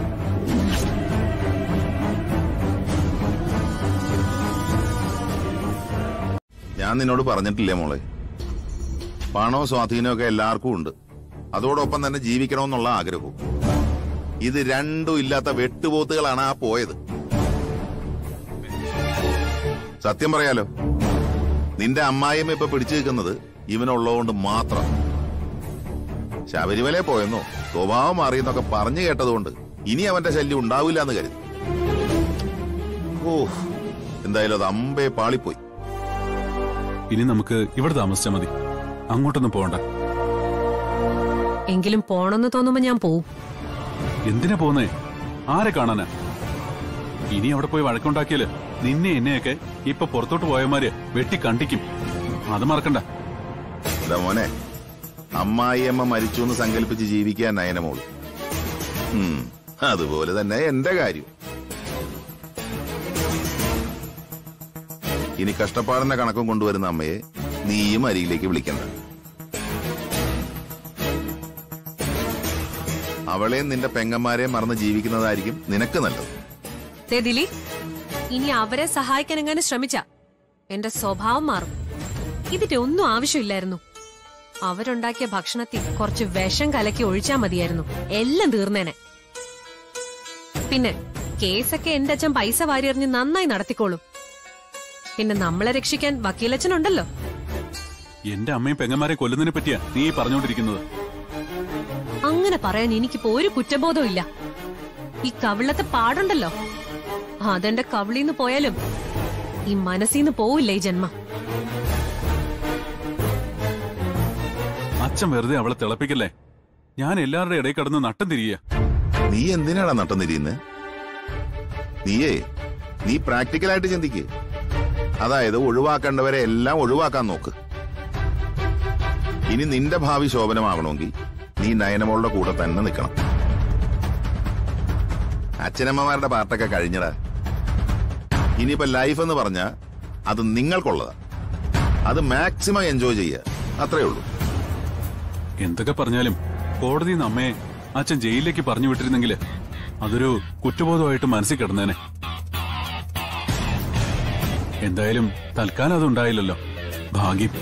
ഞാൻ നിന്നോട് പറഞ്ഞിട്ടില്ലേ മോളെ പണവും സ്വാധീനവും ഒക്കെ എല്ലാവർക്കും ഉണ്ട് അതോടൊപ്പം തന്നെ ജീവിക്കണമെന്നുള്ള ആഗ്രഹവും ഇത് രണ്ടും ഇല്ലാത്ത വെട്ടുപോത്തുകളാണ് ആ പോയത് സത്യം പറയാലോ നിന്റെ അമ്മായിയമ്മ ഇപ്പൊ പിടിച്ചു നിൽക്കുന്നത് ഇവനുള്ളതുകൊണ്ട് മാത്രം ശബരിമല പോയെന്നോ സ്വഭാവം മാറിയെന്നൊക്കെ പറഞ്ഞു കേട്ടതുകൊണ്ട് ഇനി അവന്റെ ശല്യം ഉണ്ടാവില്ല എന്ന് കരുതി ഓ എന്തായാലും അത് അമ്പേ പാളിപ്പോയി ഇനി നമുക്ക് ഇവിടെ താമസിച്ചാൽ മതി അങ്ങോട്ടൊന്നും പോകണ്ട എങ്കിലും പോണെന്ന് തോന്നുമ്പോ ഞാൻ പോവും എന്തിനാ പോകുന്നേ ആരെ കാണാനാ ഇനി അവിടെ പോയി വഴക്കുണ്ടാക്കിയാല് നിന്നെ എന്നെയൊക്കെ ഇപ്പൊ പുറത്തോട്ട് പോയമാര് വെട്ടി കണ്ടിക്കും അത് മറക്കണ്ട എടാ മോനെ അമ്മായിയമ്മ മരിച്ചു എന്ന് സങ്കല്പിച്ച് ജീവിക്കാൻ നയനമോള് ഉം, അതുപോലെ തന്നെ എന്റെ കാര്യം ഇനി കഷ്ടപ്പാടിന്റെ കണക്കും കൊണ്ടുവരുന്ന അമ്മയെ നീയും അരികിലേക്ക് വിളിക്കണ്ട അവളെയും നിന്റെ പെങ്ങന്മാരെയും മറന്ന് ജീവിക്കുന്നതായിരിക്കും നിനക്ക് നല്ലത് ദേ ദിലി ഇനി അവരെ സഹായിക്കാൻ എങ്ങനെ ശ്രമിച്ച എന്റെ സ്വഭാവം മാറും ഇതിന്റെ ഒന്നും ആവശ്യമില്ലായിരുന്നു അവരുണ്ടാക്കിയ ഭക്ഷണത്തിൽ കുറച്ച് വിഷം കലക്കി ഒഴിച്ചാ മതിയായിരുന്നു എല്ലാം തീർന്നേനെ പിന്നെ കേസൊക്കെ എന്റെ അച്ഛൻ പൈസ വാരിയെറിഞ്ഞ് നന്നായി നടത്തിക്കോളും പിന്നെ നമ്മളെ രക്ഷിക്കാൻ വക്കീലച്ഛനുണ്ടല്ലോ എന്റെ അമ്മയും പെങ്ങന്മാരെ കൊല്ലുന്നതിനെ പറ്റിയാ നീ ഈ പറഞ്ഞുകൊണ്ടിരിക്കുന്നത് അങ്ങനെ പറയാൻ എനിക്കിപ്പോ ഒരു കുറ്റബോധവും ഇല്ല ഈ കവിളത്തെ പാടുണ്ടല്ലോ അതെന്റെ കവിളിന്ന് പോയാലും ഈ മനസ്സിന്ന് പോവില്ല ഈ ജന്മം അച്ഛൻ വെറുതെ അവളെ തിളപ്പിക്കല്ലേ ഞാൻ എല്ലാവരുടെ ഇടയിൽ കിടന്ന് നട്ടം തിരിയ നീ എന്തിനാടാ നട്ടം തിരിയുന്നത് നീയേ നീ പ്രാക്ടിക്കലായിട്ട് ചിന്തിക്ക് അതായത് ഒഴിവാക്കേണ്ടവരെ എല്ലാം ഒഴിവാക്കാൻ നോക്ക് ഇനി നിന്റെ ഭാവി ശോഭനമാകണമെങ്കിൽ നീ നയനമോളുടെ കൂടെ തന്നെ നിൽക്കണം അച്ഛനമ്മമാരുടെ പാർട്ടൊക്കെ കഴിഞ്ഞടാ ഇനിയിപ്പോ ലൈഫ് എന്ന് പറഞ്ഞാ അത് നിങ്ങൾക്കുള്ളതാ അത് മാക്സിമം എൻജോയ് ചെയ്യുക അത്രേ ഉള്ളൂ എന്തൊക്കെ പറഞ്ഞാലും കോടതിയിൽ നിന്ന് അമ്മയെ അച്ഛൻ ജയിലിലേക്ക് പറഞ്ഞു വിട്ടിരുന്നെങ്കിൽ അതൊരു കുറ്റബോധമായിട്ട് മനസ്സിൽ കിടന്നേനെ എന്തായാലും തൽക്കാലം അതുണ്ടായില്ലല്ലോ ഭാഗ്യം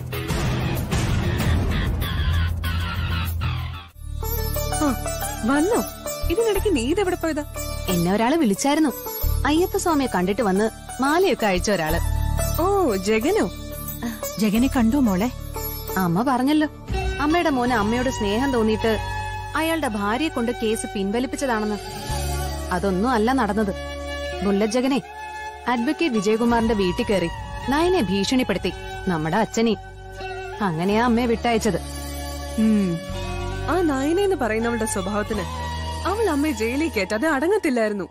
ആ, വന്നോ ഇതിനിടയ്ക്ക് നീ ഇതെവിടെ പോയതാ എന്നെ ഒരാള് വിളിച്ചായിരുന്നു അയ്യപ്പ സ്വാമിയെ കണ്ടിട്ട് വന്ന് മാലയൊക്കെ അയച്ച ഒരാള് ഓ ജഗനോ ജഗനെ കണ്ടോ മോളെ അമ്മ പറഞ്ഞല്ലോ അമ്മയുടെ മോന് അമ്മയോട് സ്നേഹം തോന്നിയിട്ട് അയാളുടെ ഭാര്യയെ കൊണ്ട് കേസ് പിൻവലിപ്പിച്ചതാണെന്ന് അതൊന്നും അല്ല നടന്നത് ബുള്ളറ്റ് ജഗനെ അഡ്വക്കേറ്റ് വിജയകുമാറിന്റെ വീട്ടിൽ കയറി നയനെ ഭീഷണിപ്പെടുത്തി നമ്മുടെ അച്ഛനെ അങ്ങനെയാ അമ്മയെ വിട്ടയച്ചത് ഉം. ആ നായന എന്ന് പറയുന്നവളുടെ സ്വഭാവത്തിന് അവൾ അമ്മയെ ജയിലിൽ കയറ്റാതെ അടങ്ങത്തില്ലായിരുന്നു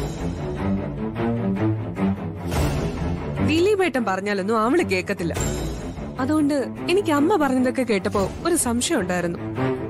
ദിലീപേട്ടൻ പറഞ്ഞാലൊന്നും അവള് കേക്കത്തില്ല അതുകൊണ്ട് എനിക്ക് അമ്മ പറഞ്ഞതൊക്കെ കേട്ടപ്പോ ഒരു സംശയം ഉണ്ടായിരുന്നു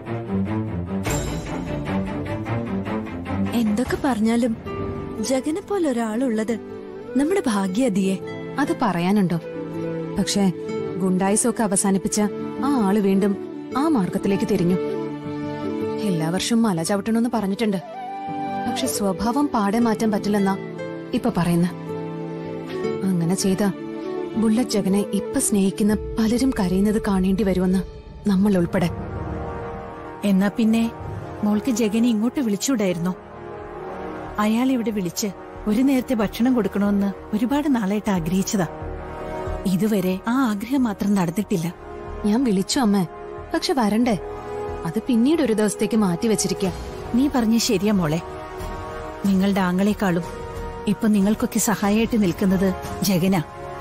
എന്തൊക്കെ പറഞ്ഞാലും ജഗനെ പോലെ ഒരാളുള്ളത് നമ്മുടെ ഭാഗ്യതിയെ അത് പറയാനുണ്ടോ പക്ഷേ ഗുണ്ടായുസൊക്കെ അവസാനിപ്പിച്ച ആ ആള് വീണ്ടും ആ മാർഗത്തിലേക്ക് തിരിഞ്ഞു എല്ലാ വർഷവും മല ചവിട്ടണമെന്ന് പറഞ്ഞിട്ടുണ്ട് പക്ഷെ സ്വഭാവം പാടെ മാറ്റാൻ പറ്റില്ലെന്നാ ഇപ്പൊ പറയുന്ന അങ്ങനെ ചെയ്ത ബുള്ളറ്റ് ജഗനെ ഇപ്പൊ സ്നേഹിക്കുന്ന പലരും കരയുന്നത് കാണേണ്ടി വരുമെന്ന് നമ്മൾ ഉൾപ്പെടെ എന്നാ പിന്നെ മോൾക്ക് ജഗനെ ഇങ്ങോട്ട് വിളിച്ചൂടായിരുന്നോ അയാൾ ഇവിടെ വിളിച്ച് ഒരു നേരത്തെ ഭക്ഷണം കൊടുക്കണമെന്ന് ഒരുപാട് നാളായിട്ട് ആഗ്രഹിച്ചതാ ഇതുവരെ ആ ആഗ്രഹം മാത്രം നടന്നിട്ടില്ല ഞാൻ വിളിച്ചു അമ്മ പക്ഷെ വരണ്ടേ അത് പിന്നീട് ഒരു ദിവസത്തേക്ക് മാറ്റി വെച്ചിരിക്കാം നീ പറഞ്ഞ ശരിയാ മോളെ നിങ്ങളുടെ ആങ്ങളെക്കാളും ഇപ്പൊ നിങ്ങൾക്കൊക്കെ സഹായമായിട്ട് നിൽക്കുന്നത് ജഗന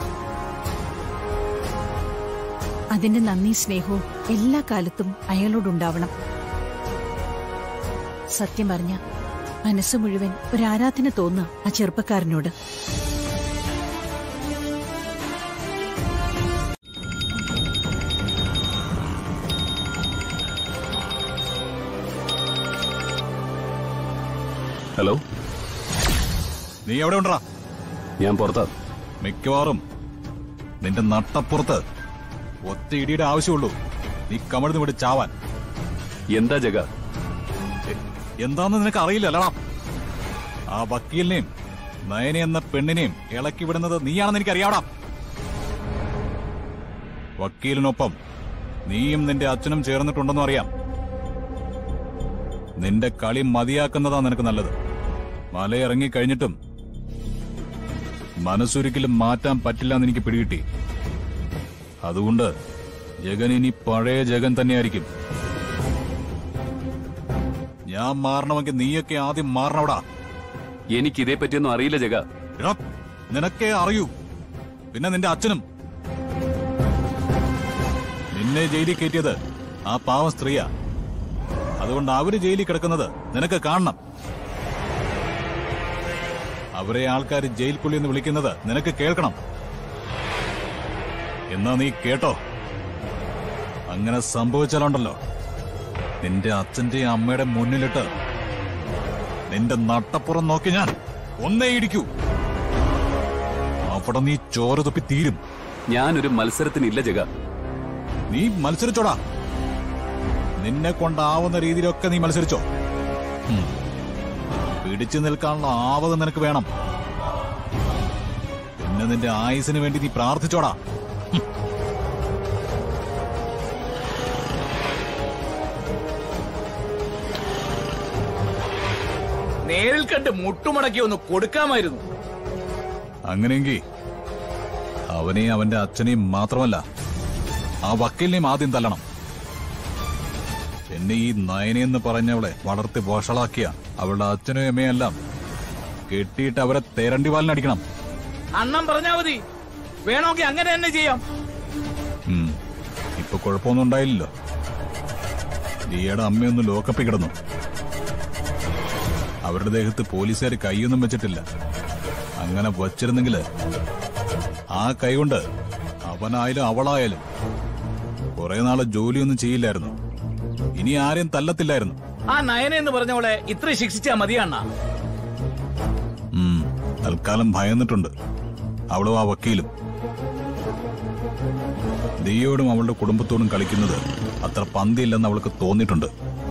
അതിന്റെ നന്ദി സ്നേഹവും എല്ലാ കാലത്തും അയാളോടുണ്ടാവണം സത്യം പറഞ്ഞ മനസ്സ് മുഴുവൻ ഒരു ആരാധന തോന്നുക ആ ചെറുപ്പക്കാരനോട് ഹലോ നീ എവിടെ ഉണ്ടാ ഞാൻ പുറത്താ മിക്കവാറും നിന്റെ നട്ടപ്പുറത്ത് ഒറ്റ ഇടിയുടെ ആവശ്യമുള്ളൂ നീ കമഴ്ന്നു വിട്ട് ചാവാൻ എന്താ ജഗ എന്താന്ന് നിനക്ക് അറിയില്ല അല്ലടാ ആ വക്കീലിനെയും നയന എന്ന പെണ്ണിനെയും ഇളക്കി വിടുന്നത് നീയാണെന്ന് എനിക്കറിയാവടാ വക്കീലിനൊപ്പം നീയും നിന്റെ അച്ഛനും ചേർന്നിട്ടുണ്ടെന്നും അറിയാം നിന്റെ കളി മതിയാക്കുന്നതാ നിനക്ക് നല്ലത് മലയിറങ്ങി കഴിഞ്ഞിട്ടും മനസ്സൊരിക്കലും മാറ്റാൻ പറ്റില്ല എന്ന് എനിക്ക് പിടികിട്ടി അതുകൊണ്ട് ജഗൻ ഇനി പഴയ ജഗൻ തന്നെയായിരിക്കും ഞാൻ മാറണമെങ്കിൽ നീയൊക്കെ ആദ്യം മാറണവിടാ എനിക്ക് ഇതേ പറ്റിയൊന്നും അറിയില്ല ജഗ എടാ, നിനക്കേ അറിയൂ പിന്നെ നിന്റെ അച്ഛനും നിന്നെ ജയിലിൽ കയറ്റിയത് ആ പാവം സ്ത്രീയാ അതുകൊണ്ട് അവര് ജയിലിൽ കിടക്കുന്നത് നിനക്ക് കാണണം അവരെ ആൾക്കാർ ജയിൽ പുള്ളി എന്ന് വിളിക്കുന്നത് നിനക്ക് കേൾക്കണം എന്നാ നീ കേട്ടോ അങ്ങനെ സംഭവിച്ചാലുണ്ടല്ലോ നിന്റെ അച്ഛന്റെ അമ്മയുടെ മുന്നിലിട്ട് നിന്റെ നട്ടപ്പുറം നോക്കി ഞാൻ ഒന്നേ ഇടിക്കൂ അവിടെ നീ ചോര തുപ്പി തീരും ഞാനൊരു മത്സരത്തിനില്ല ജഗ നീ മത്സരിച്ചോടാ നിന്നെ കൊണ്ടാവുന്ന രീതിയിലൊക്കെ നീ മത്സരിച്ചോ ഉം. പിടിച്ചു നിൽക്കാനുള്ള ആവത് നിനക്ക് വേണം പിന്നെ നിന്റെ ആയുസിന് വേണ്ടി നീ പ്രാർത്ഥിച്ചോടാ നേരിൽ കണ്ട് മുട്ടുമടക്കി ഒന്ന് കൊടുക്കാമായിരുന്നു അങ്ങനെയെങ്കിൽ അവനെയും അവന്റെ അച്ഛനെയും മാത്രമല്ല ആ വക്കീലിനെയും ആദ്യം തല്ലണം എന്നെ ഈ നയനെന്ന് പറഞ്ഞവളെ വളർത്തി വഷളാക്കിയ അവളുടെ അച്ഛനും അമ്മയെല്ലാം കെട്ടിയിട്ട് അവരെ തേരണ്ടി പാലിനടിക്കണം അണ്ണം പറഞ്ഞാ മതി വേണമെങ്കിൽ അങ്ങനെ തന്നെ ചെയ്യാം ഉം. ഇപ്പൊ കുഴപ്പമൊന്നും ഉണ്ടായില്ലല്ലോ ദിയയുടെ അമ്മയൊന്ന് ലോക്കപ്പിൽ കിടന്നു അവരുടെ ദേഹത്ത് പോലീസുകാർ കൈയൊന്നും വെച്ചിട്ടില്ല അങ്ങനെ വച്ചിരുന്നെങ്കില് ആ കൈ കൊണ്ട് അവനായാലും അവളായാലും കുറെ നാള് ജോലിയൊന്നും ചെയ്യില്ലായിരുന്നു ഇനി ആരെയും തല്ലത്തില്ലായിരുന്നു ആ നയന എന്ന് പറഞ്ഞവളെ ഇത്ര ശിക്ഷിച്ചാ മതിയണ്ണ ഉം. തൽക്കാലം ഭയന്നിട്ടുണ്ട് അവളും ആ വക്കീലും ദിയോടും അവളുടെ കുടുംബത്തോടും കളിക്കുന്നത് അത്ര പന്തിയില്ലെന്ന് അവൾക്ക് തോന്നിയിട്ടുണ്ട്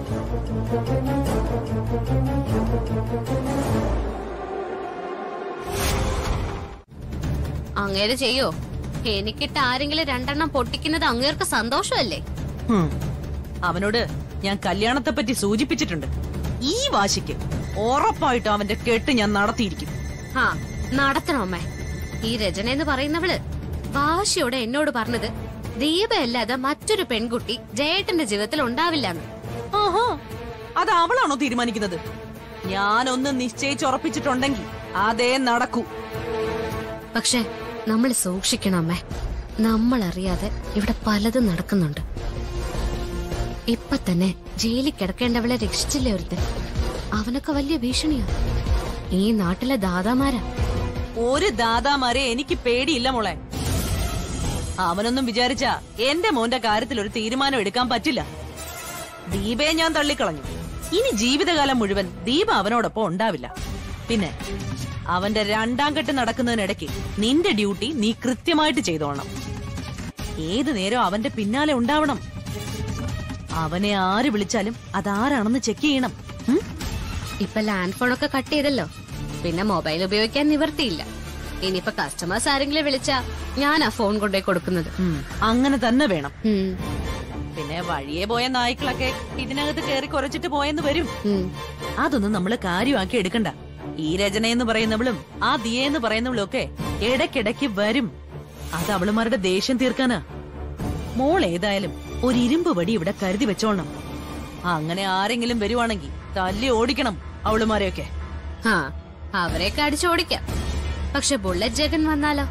അങ്ങേര് ചെയ്യോ എനിക്കിട്ട് ആരെങ്കിലും രണ്ടെണ്ണം പൊട്ടിക്കുന്നത് അങ്ങേർക്ക് സന്തോഷമല്ലേ ഹും. അവനോട് ഞാൻ കല്യാണത്തെ പറ്റി സൂചിപ്പിച്ചിട്ടുണ്ട് ഈ വാശിക്ക് ഉറപ്പായിട്ടും അവന്റെ കെട്ട് ഞാൻ നടത്തിയിരിക്കും ആ നടത്തണം അമ്മേ ഈ രചന എന്ന് പറയുന്നവള് വാശിയോടെ എന്നോട് പറഞ്ഞത് ദീപയല്ലാതെ മറ്റൊരു പെൺകുട്ടി ജയേട്ടന്റെ ജീവിതത്തിൽ ഉണ്ടാവില്ലെന്ന് ആഹാ അത് അവളാണോ തീരുമാനിക്കുന്നത് ഞാനൊന്ന് നിശ്ചയിച്ചുറപ്പിച്ചിട്ടുണ്ടെങ്കിൽ അതേ നടക്കൂ പക്ഷെ നമ്മൾ സൂക്ഷിക്കണം അമ്മേ നമ്മൾ അറിയാതെ ഇവിടെ പലതും നടക്കുന്നുണ്ട് ഇപ്പൊ തന്നെ ജയിലിൽ കിടക്കേണ്ടവളെ രക്ഷിച്ചില്ലേ ഒരുത്തൻ അവനൊക്കെ വലിയ ഭീഷണിയാ ഈ നാട്ടിലെ ദാതാമാരാ ഒരു ദാദാമാരെ എനിക്ക് പേടിയില്ല മോളെ അവനൊന്നും വിചാരിച്ച എന്റെ മോന്റെ കാര്യത്തിൽ ഒരു തീരുമാനം എടുക്കാൻ പറ്റില്ല ദീപയെ ഞാൻ തള്ളിക്കളഞ്ഞു ഇനി ജീവിതകാലം മുഴുവൻ ദീപ അവനോടൊപ്പം ഉണ്ടാവില്ല പിന്നെ അവന്റെ രണ്ടാം കെട്ട് നടക്കുന്നതിനിടയ്ക്ക് നിന്റെ ഡ്യൂട്ടി നീ കൃത്യമായിട്ട് ചെയ്തോളണം ഏതു നേരം അവന്റെ പിന്നാലെ ഉണ്ടാവണം അവനെ ആര് വിളിച്ചാലും അതാരാണെന്ന് ചെക്ക് ചെയ്യണം ഉം? ഇപ്പൊ ലാൻഡ് ഫോണൊക്കെ കട്ട് ചെയ്തല്ലോ പിന്നെ മൊബൈൽ ഉപയോഗിക്കാൻ നിവർത്തിയില്ല ഇനിയിപ്പൊ കസ്റ്റമേഴ്സ് ആരെങ്കിലും വിളിച്ചാ ഞാൻ ആ ഫോൺ കൊണ്ടുപോയി കൊടുക്കുന്നത് ഉം, അങ്ങനെ തന്നെ വേണം പിന്നെ വഴിയെ പോയ നായ്ക്കളൊക്കെ ഇതിനകത്ത് കയറി കുറച്ചിട്ട് പോയെന്ന് വരും അതൊന്നും നമ്മള് കാര്യമാക്കി എടുക്കണ്ട ഈ രചന എന്ന് പറയുന്നവളും ആ ദിയ എന്ന് പറയുന്നവളും ഒക്കെ ഇടയ്ക്കിടയ്ക്ക് വരും അത് അവളുമാരുടെ ദേഷ്യം തീർക്കാനാ മോൾ ഏതായാലും ഒരു ഇരുമ്പ് വടി ഇവിടെ കരുതി വെച്ചോളണം അങ്ങനെ ആരെങ്കിലും വരുവാണെങ്കിൽ തല്ലി ഓടിക്കണം അവളുമാരെയൊക്കെ ആ അവരെയൊക്കെ അടിച്ചോടിക്കാം പക്ഷെ ബുള്ളറ്റ് ജഗൻ വന്നാലോ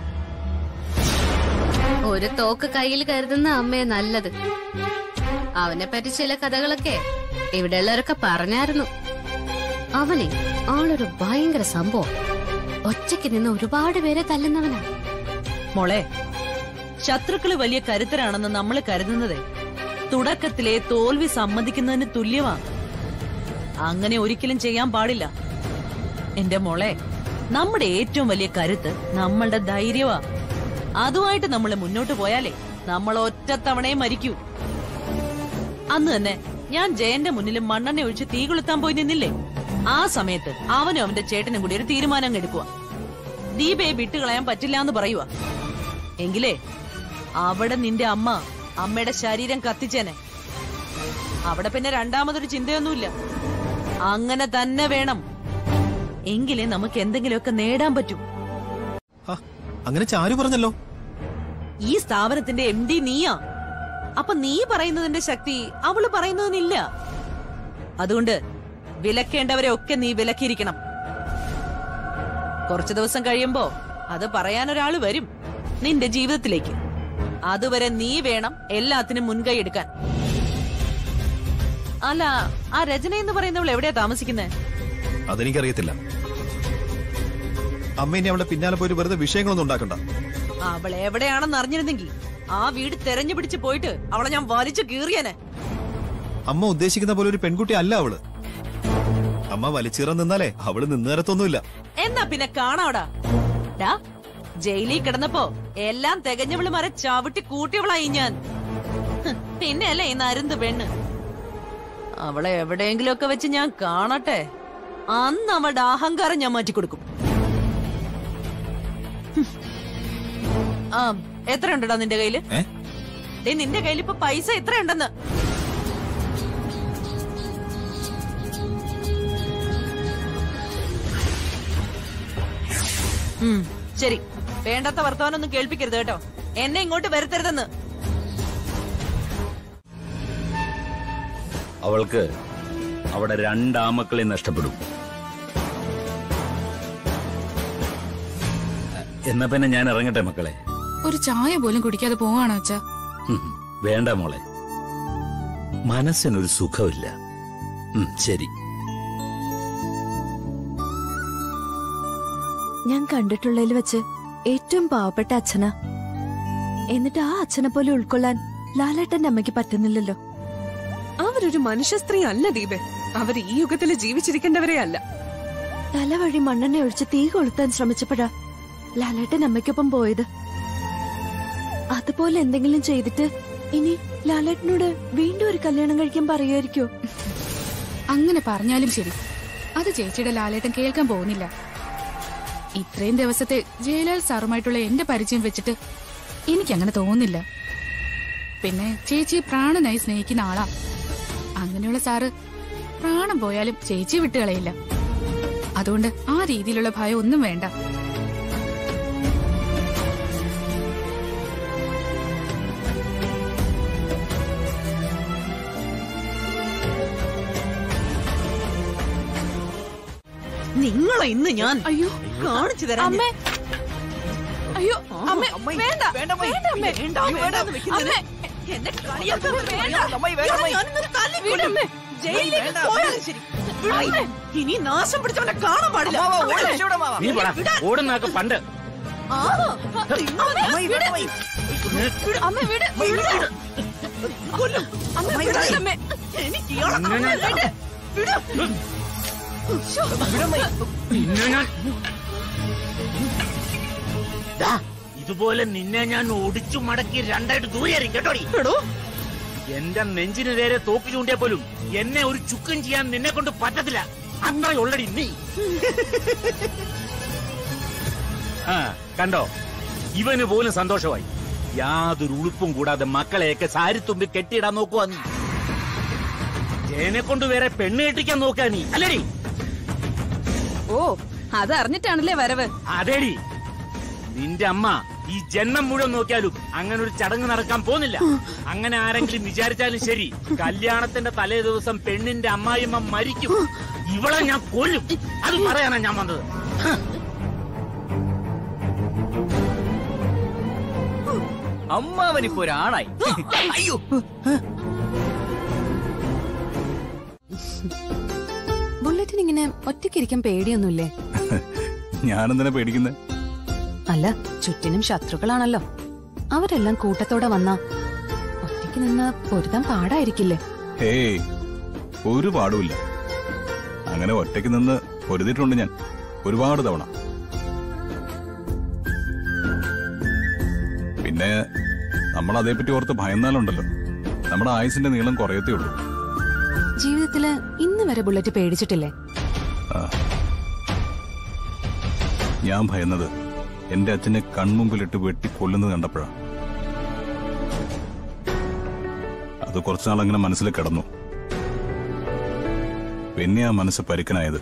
ഒരു തോക്ക് കയ്യിൽ കരുതുന്ന അമ്മയെ നല്ലത് അവനെ പറ്റി ചില കഥകളൊക്കെ ഇവിടെയുള്ളവരൊക്കെ പറഞ്ഞായിരുന്നു അവനെ ആളൊരു ഭയങ്കര സംഭവം ഒറ്റയ്ക്ക് നിന്ന് ഒരുപാട് പേരെ തല്ലുന്നവനാ മോളെ ശത്രുക്കള് വലിയ കരുത്തരാണെന്ന് നമ്മൾ കരുതുന്നത് തുടക്കത്തിലെ തോൽവി സമ്മതിക്കുന്നതിന് തുല്യമാ അങ്ങനെ ഒരിക്കലും ചെയ്യാൻ പാടില്ല എന്റെ മോളെ നമ്മുടെ ഏറ്റവും വലിയ കരുത്ത് നമ്മളുടെ ധൈര്യമാ അതുമായിട്ട് നമ്മൾ മുന്നോട്ട് പോയാലേ നമ്മൾ ഒറ്റത്തവണയെ മരിക്കൂ അന്ന് തന്നെ ഞാൻ ജയന്റെ മുന്നിൽ മണ്ണെണ്ണ ഒഴിച്ച് തീ കൊളുത്താൻ പോയി നിന്നില്ലേ ആ സമയത്ത് അവനും അവന്റെ ചേട്ടനും കൂടി ഒരു തീരുമാനം അങ്ങ് എടുക്കുക ദീപയെ വിട്ടുകളയാൻ പറ്റില്ല എന്ന് പറയുക എങ്കിലേ അവിടെ നിന്റെ അമ്മ അമ്മയുടെ ശരീരം കത്തിച്ചേനെ അവിടെ പിന്നെ രണ്ടാമതൊരു ചിന്തയൊന്നുമില്ല അങ്ങനെ തന്നെ വേണം എങ്കിലേ നമുക്ക് എന്തെങ്കിലുമൊക്കെ നേടാൻ പറ്റൂ അങ്ങനെ ചാരു പറഞ്ഞല്ലോ ഈ സ്ഥാപനത്തിന്റെ എം ഡി നീയാ അപ്പൊ നീ പറയുന്നതിന്റെ ശക്തി അവള് പറയുന്നതിനില്ല അതുകൊണ്ട് വിലക്കേണ്ടവരെ ഒക്കെ നീ വിലക്കിയിരിക്കണം കുറച്ചു ദിവസം കഴിയുമ്പോ അത് പറയാൻ ഒരാള് വരും നിന്റെ ജീവിതത്തിലേക്ക് അതുവരെ നീ വേണം എല്ലാത്തിനും മുൻകൈ എടുക്കാൻ അല്ല ആ രചന എന്ന് പറയുന്നവൾ എവിടെയാ താമസിക്കുന്നേ അതെനിക്കറിയത്തില്ല അമ്മ ഇനി അവളുടെ പിന്നാലെ പോയിട്ട് വെറുതെ വിഷയങ്ങളൊന്നും ഉണ്ടാക്കണ്ട അവൾ എവിടെയാണെന്ന് അറിഞ്ഞിരുന്നെങ്കിൽ ആ വീട് തെരഞ്ഞു പിടിച്ച് പോയിട്ട് അവളെ ഞാൻ വലിച്ചു കീറിയനെ അമ്മ ഉദ്ദേശിക്കുന്ന പോലെ ഒരു പെൺകുട്ടി അല്ല അവള് അമ്മ വലിച്ചീറ നിന്നാലേ അവള് നിന്നേരത്തൊന്നുമില്ല എന്നാ പിന്നെ കാണാവടാ ഡാ ജയിലിൽ കിടന്നപ്പോ എല്ലാം തികഞ്ഞവള് മര ചവിട്ടി കൂട്ടിയവളായി ഞാൻ ഹ്, പിന്നെയല്ലേ ഈ നരുന്ത് പെണ്ണ് അവളെ എവിടെയെങ്കിലും ഒക്കെ വെച്ച് ഞാൻ കാണട്ടെ അന്ന് അവളുടെ അഹങ്കാരം ഞാൻ മാറ്റിക്കൊടുക്കും ഹും. ആ എത്രയുണ്ടടാ നിന്റെ കയ്യില് ഏ? ദേ നിന്റെ കയ്യിൽ ഇപ്പൊ പൈസ എത്രയുണ്ടെന്ന് ഉം, ശരി വേണ്ടാത്ത വർത്തമാനൊന്നും കേൾപ്പിക്കരുത് കേട്ടോ എന്നെ ഇങ്ങോട്ട് വരുത്തരുതെന്ന് അവൾക്ക് അവിടെ രണ്ടാമക്കളെ നഷ്ടപ്പെടും എന്നാ പിന്നെ ഞാൻ ഇറങ്ങട്ടെ മക്കളെ ഒരു ചായ പോലും കുടിക്കാതെ പോവാണോ അച്ഛാ ഉം, വേണ്ട മോളെ മനസ്സിനൊരു സുഖമില്ല ഉം, ശരി ഞാൻ കണ്ടിട്ടുള്ളതിൽ വെച്ച് ഏറ്റവും പാവപ്പെട്ട അച്ഛനാ എന്നിട്ട് ആ അച്ഛനെ പോലെ ഉൾക്കൊള്ളാൻ ലാലേട്ടന്റെ അമ്മയ്ക്ക് പറ്റുന്നില്ലല്ലോ അവരൊരു മനുഷ്യ സ്ത്രീ അല്ല ദീപെ അവർ ഈ യുഗത്തിൽ ജീവിച്ചിരിക്കേണ്ടവരെ അല്ല തലവഴി മണ്ണെണ്ണ ഒഴിച്ച് തീ കൊളുത്താൻ ശ്രമിച്ചപ്പോഴാ ലാലേട്ടൻ അമ്മയ്ക്കൊപ്പം പോയത് അതുപോലെ എന്തെങ്കിലും ചെയ്തിട്ട് ഇനി ലാലേട്ടനോട് വീണ്ടും ഒരു കല്യാണം കഴിക്കാൻ പറയുമായിരിക്കോ അങ്ങനെ പറഞ്ഞാലും ശരി അത് ചേച്ചിയുടെ ലാലേട്ടൻ കേൾക്കാൻ പോകുന്നില്ല ഇത്രയും ദിവസത്തെ ജയലാൽ സാറുമായിട്ടുള്ള എന്റെ പരിചയം വെച്ചിട്ട് എനിക്കങ്ങനെ തോന്നുന്നില്ല പിന്നെ ചേച്ചി പ്രാണനായി സ്നേഹിക്കുന്ന ആളാ അങ്ങനെയുള്ള സാറ് പ്രാണം പോയാലും ചേച്ചി വിട്ടുകളയില്ല അതുകൊണ്ട് ആ രീതിയിലുള്ള ഭയം ഒന്നും വേണ്ട നിങ്ങളെ ഇന്ന് ഞാൻ അയ്യോ കാണിച്ചു തരാം അമ്മേ അയ്യോ അമ്മേ വേണ്ട വേണ്ട വേണ്ട അമ്മേ വേണ്ട, വേണ്ടാന്ന് വെക്കുന്നത്. അമ്മേ എന്നെ കളിയാക്കാൻ വേണ്ട. അമ്മായി, വേണ്ട, അമ്മായി. ഞാനിന്നൊരു തല്ലിക്കൊല്ലും. വിടമ്മേ. ജയിലിലേക്ക് വേണ്ട, പോയാലും ശരി വിടമ്മേ. ഇനി നാശം പിടിച്ചവനെ കാണാൻ പാടില്ല അമ്മാവാ, ഒരു അവിടെ. രക്ഷയുടെ അമ്മാവാ. നീ പറ വിടാൻ. ഓടുന്നൊക്കെ പണ്ട് ആ, അമ്മേ, വിട്. അമ്മേ വിട് വിട്. കൊല്ലും. അമ്മേ, അമ്മേ, വിട്. വിട്. അമ്മേ. എനിക്ക് ഇയാളെ അങ്ങനെ. കാണാൻ വേണ്ട. വിട്. ശ്ശോ. നിന്നെ ഞാൻ ദാ, ഇതുപോലെ നിന്നെ ഞാൻ ഒടിച്ചു മടക്കി രണ്ടായിട്ട് ദൂരെ കേട്ടോടി എന്റെ നെഞ്ചിന് നേരെ തോക്ക് ചൂണ്ടിയ പോലും എന്നെ ഒരു ചുക്കും ചെയ്യാൻ നിന്നെ കൊണ്ട് പറ്റത്തില്ല അത്രയുള്ളടി നീ ആ കണ്ടോ ഇവന് പോലും സന്തോഷമായി യാതൊരു ഉളുപ്പും കൂടാതെ മക്കളെയൊക്കെ സാരിത്തുമ്പി കെട്ടിയിടാൻ നോക്കുവാ നീ ജയനെ കൊണ്ട് വേറെ പെണ്ണ് കെട്ടിക്കാൻ നോക്കാ നീ അല്ലേടി ഓ അതറിഞ്ഞിട്ടാണല്ലേ വരവ് അതേടി നിന്റെ അമ്മ ഈ ജന്മം മുഴുവൻ നോക്കിയാലും അങ്ങനെ ഒരു ചടങ്ങ് നടക്കാൻ പോകുന്നില്ല അങ്ങനെ ആരെങ്കിലും വിചാരിച്ചാലും ശരി കല്യാണത്തിന്റെ തലേ ദിവസം പെണ്ണിന്റെ അമ്മായിമ്മ മരിക്കും ഇവളെ ഞാൻ കൊല്ലും അത് പറയാനാ ഞാൻ വന്നത് അമ്മാവനിപ്പോ ഒരാണായി അയ്യോ ബുള്ളറ്റിന് ഇങ്ങനെ ഒറ്റയ്ക്കിരിക്കാൻ പേടിയൊന്നുമില്ലേ ഞാനെന്തിനാ പേടിക്കുന്നത് അല്ല ചുറ്റിനും ശത്രുക്കളാണല്ലോ അവരെല്ലാം കൂട്ടത്തോടെ വന്ന ഒറ്റയ്ക്ക് നിന്ന് പൊരുതാൻ പാടായിരിക്കില്ലേ ഹേയ് ഒരു പാടുമില്ല അങ്ങനെ ഒറ്റയ്ക്ക് നിന്ന് പൊരുതിയിട്ടുണ്ട് ഞാൻ ഒരുപാട് തവണ പിന്നെ നമ്മൾ അതേപ്പറ്റി ഓർത്ത് ഭയന്നാലുണ്ടല്ലോ നമ്മുടെ ആയുസിന്റെ നീളം കുറയത്തേ ഉള്ളൂ ജീവിതത്തില് ഇന്ന് വരെ ബുള്ളറ്റ് പേടിച്ചിട്ടില്ലേ ആ. ഞാൻ ഭയന്നത് എന്റെ അച്ഛനെ കൺമുമ്പിലിട്ട് വെട്ടി കൊല്ലുന്നത് കണ്ടപ്പോഴാ അത് കുറച്ചുനാൾ അങ്ങനെ മനസ്സിൽ കിടന്നു പിന്നെ ആ മനസ്സ് പരുക്കനായത്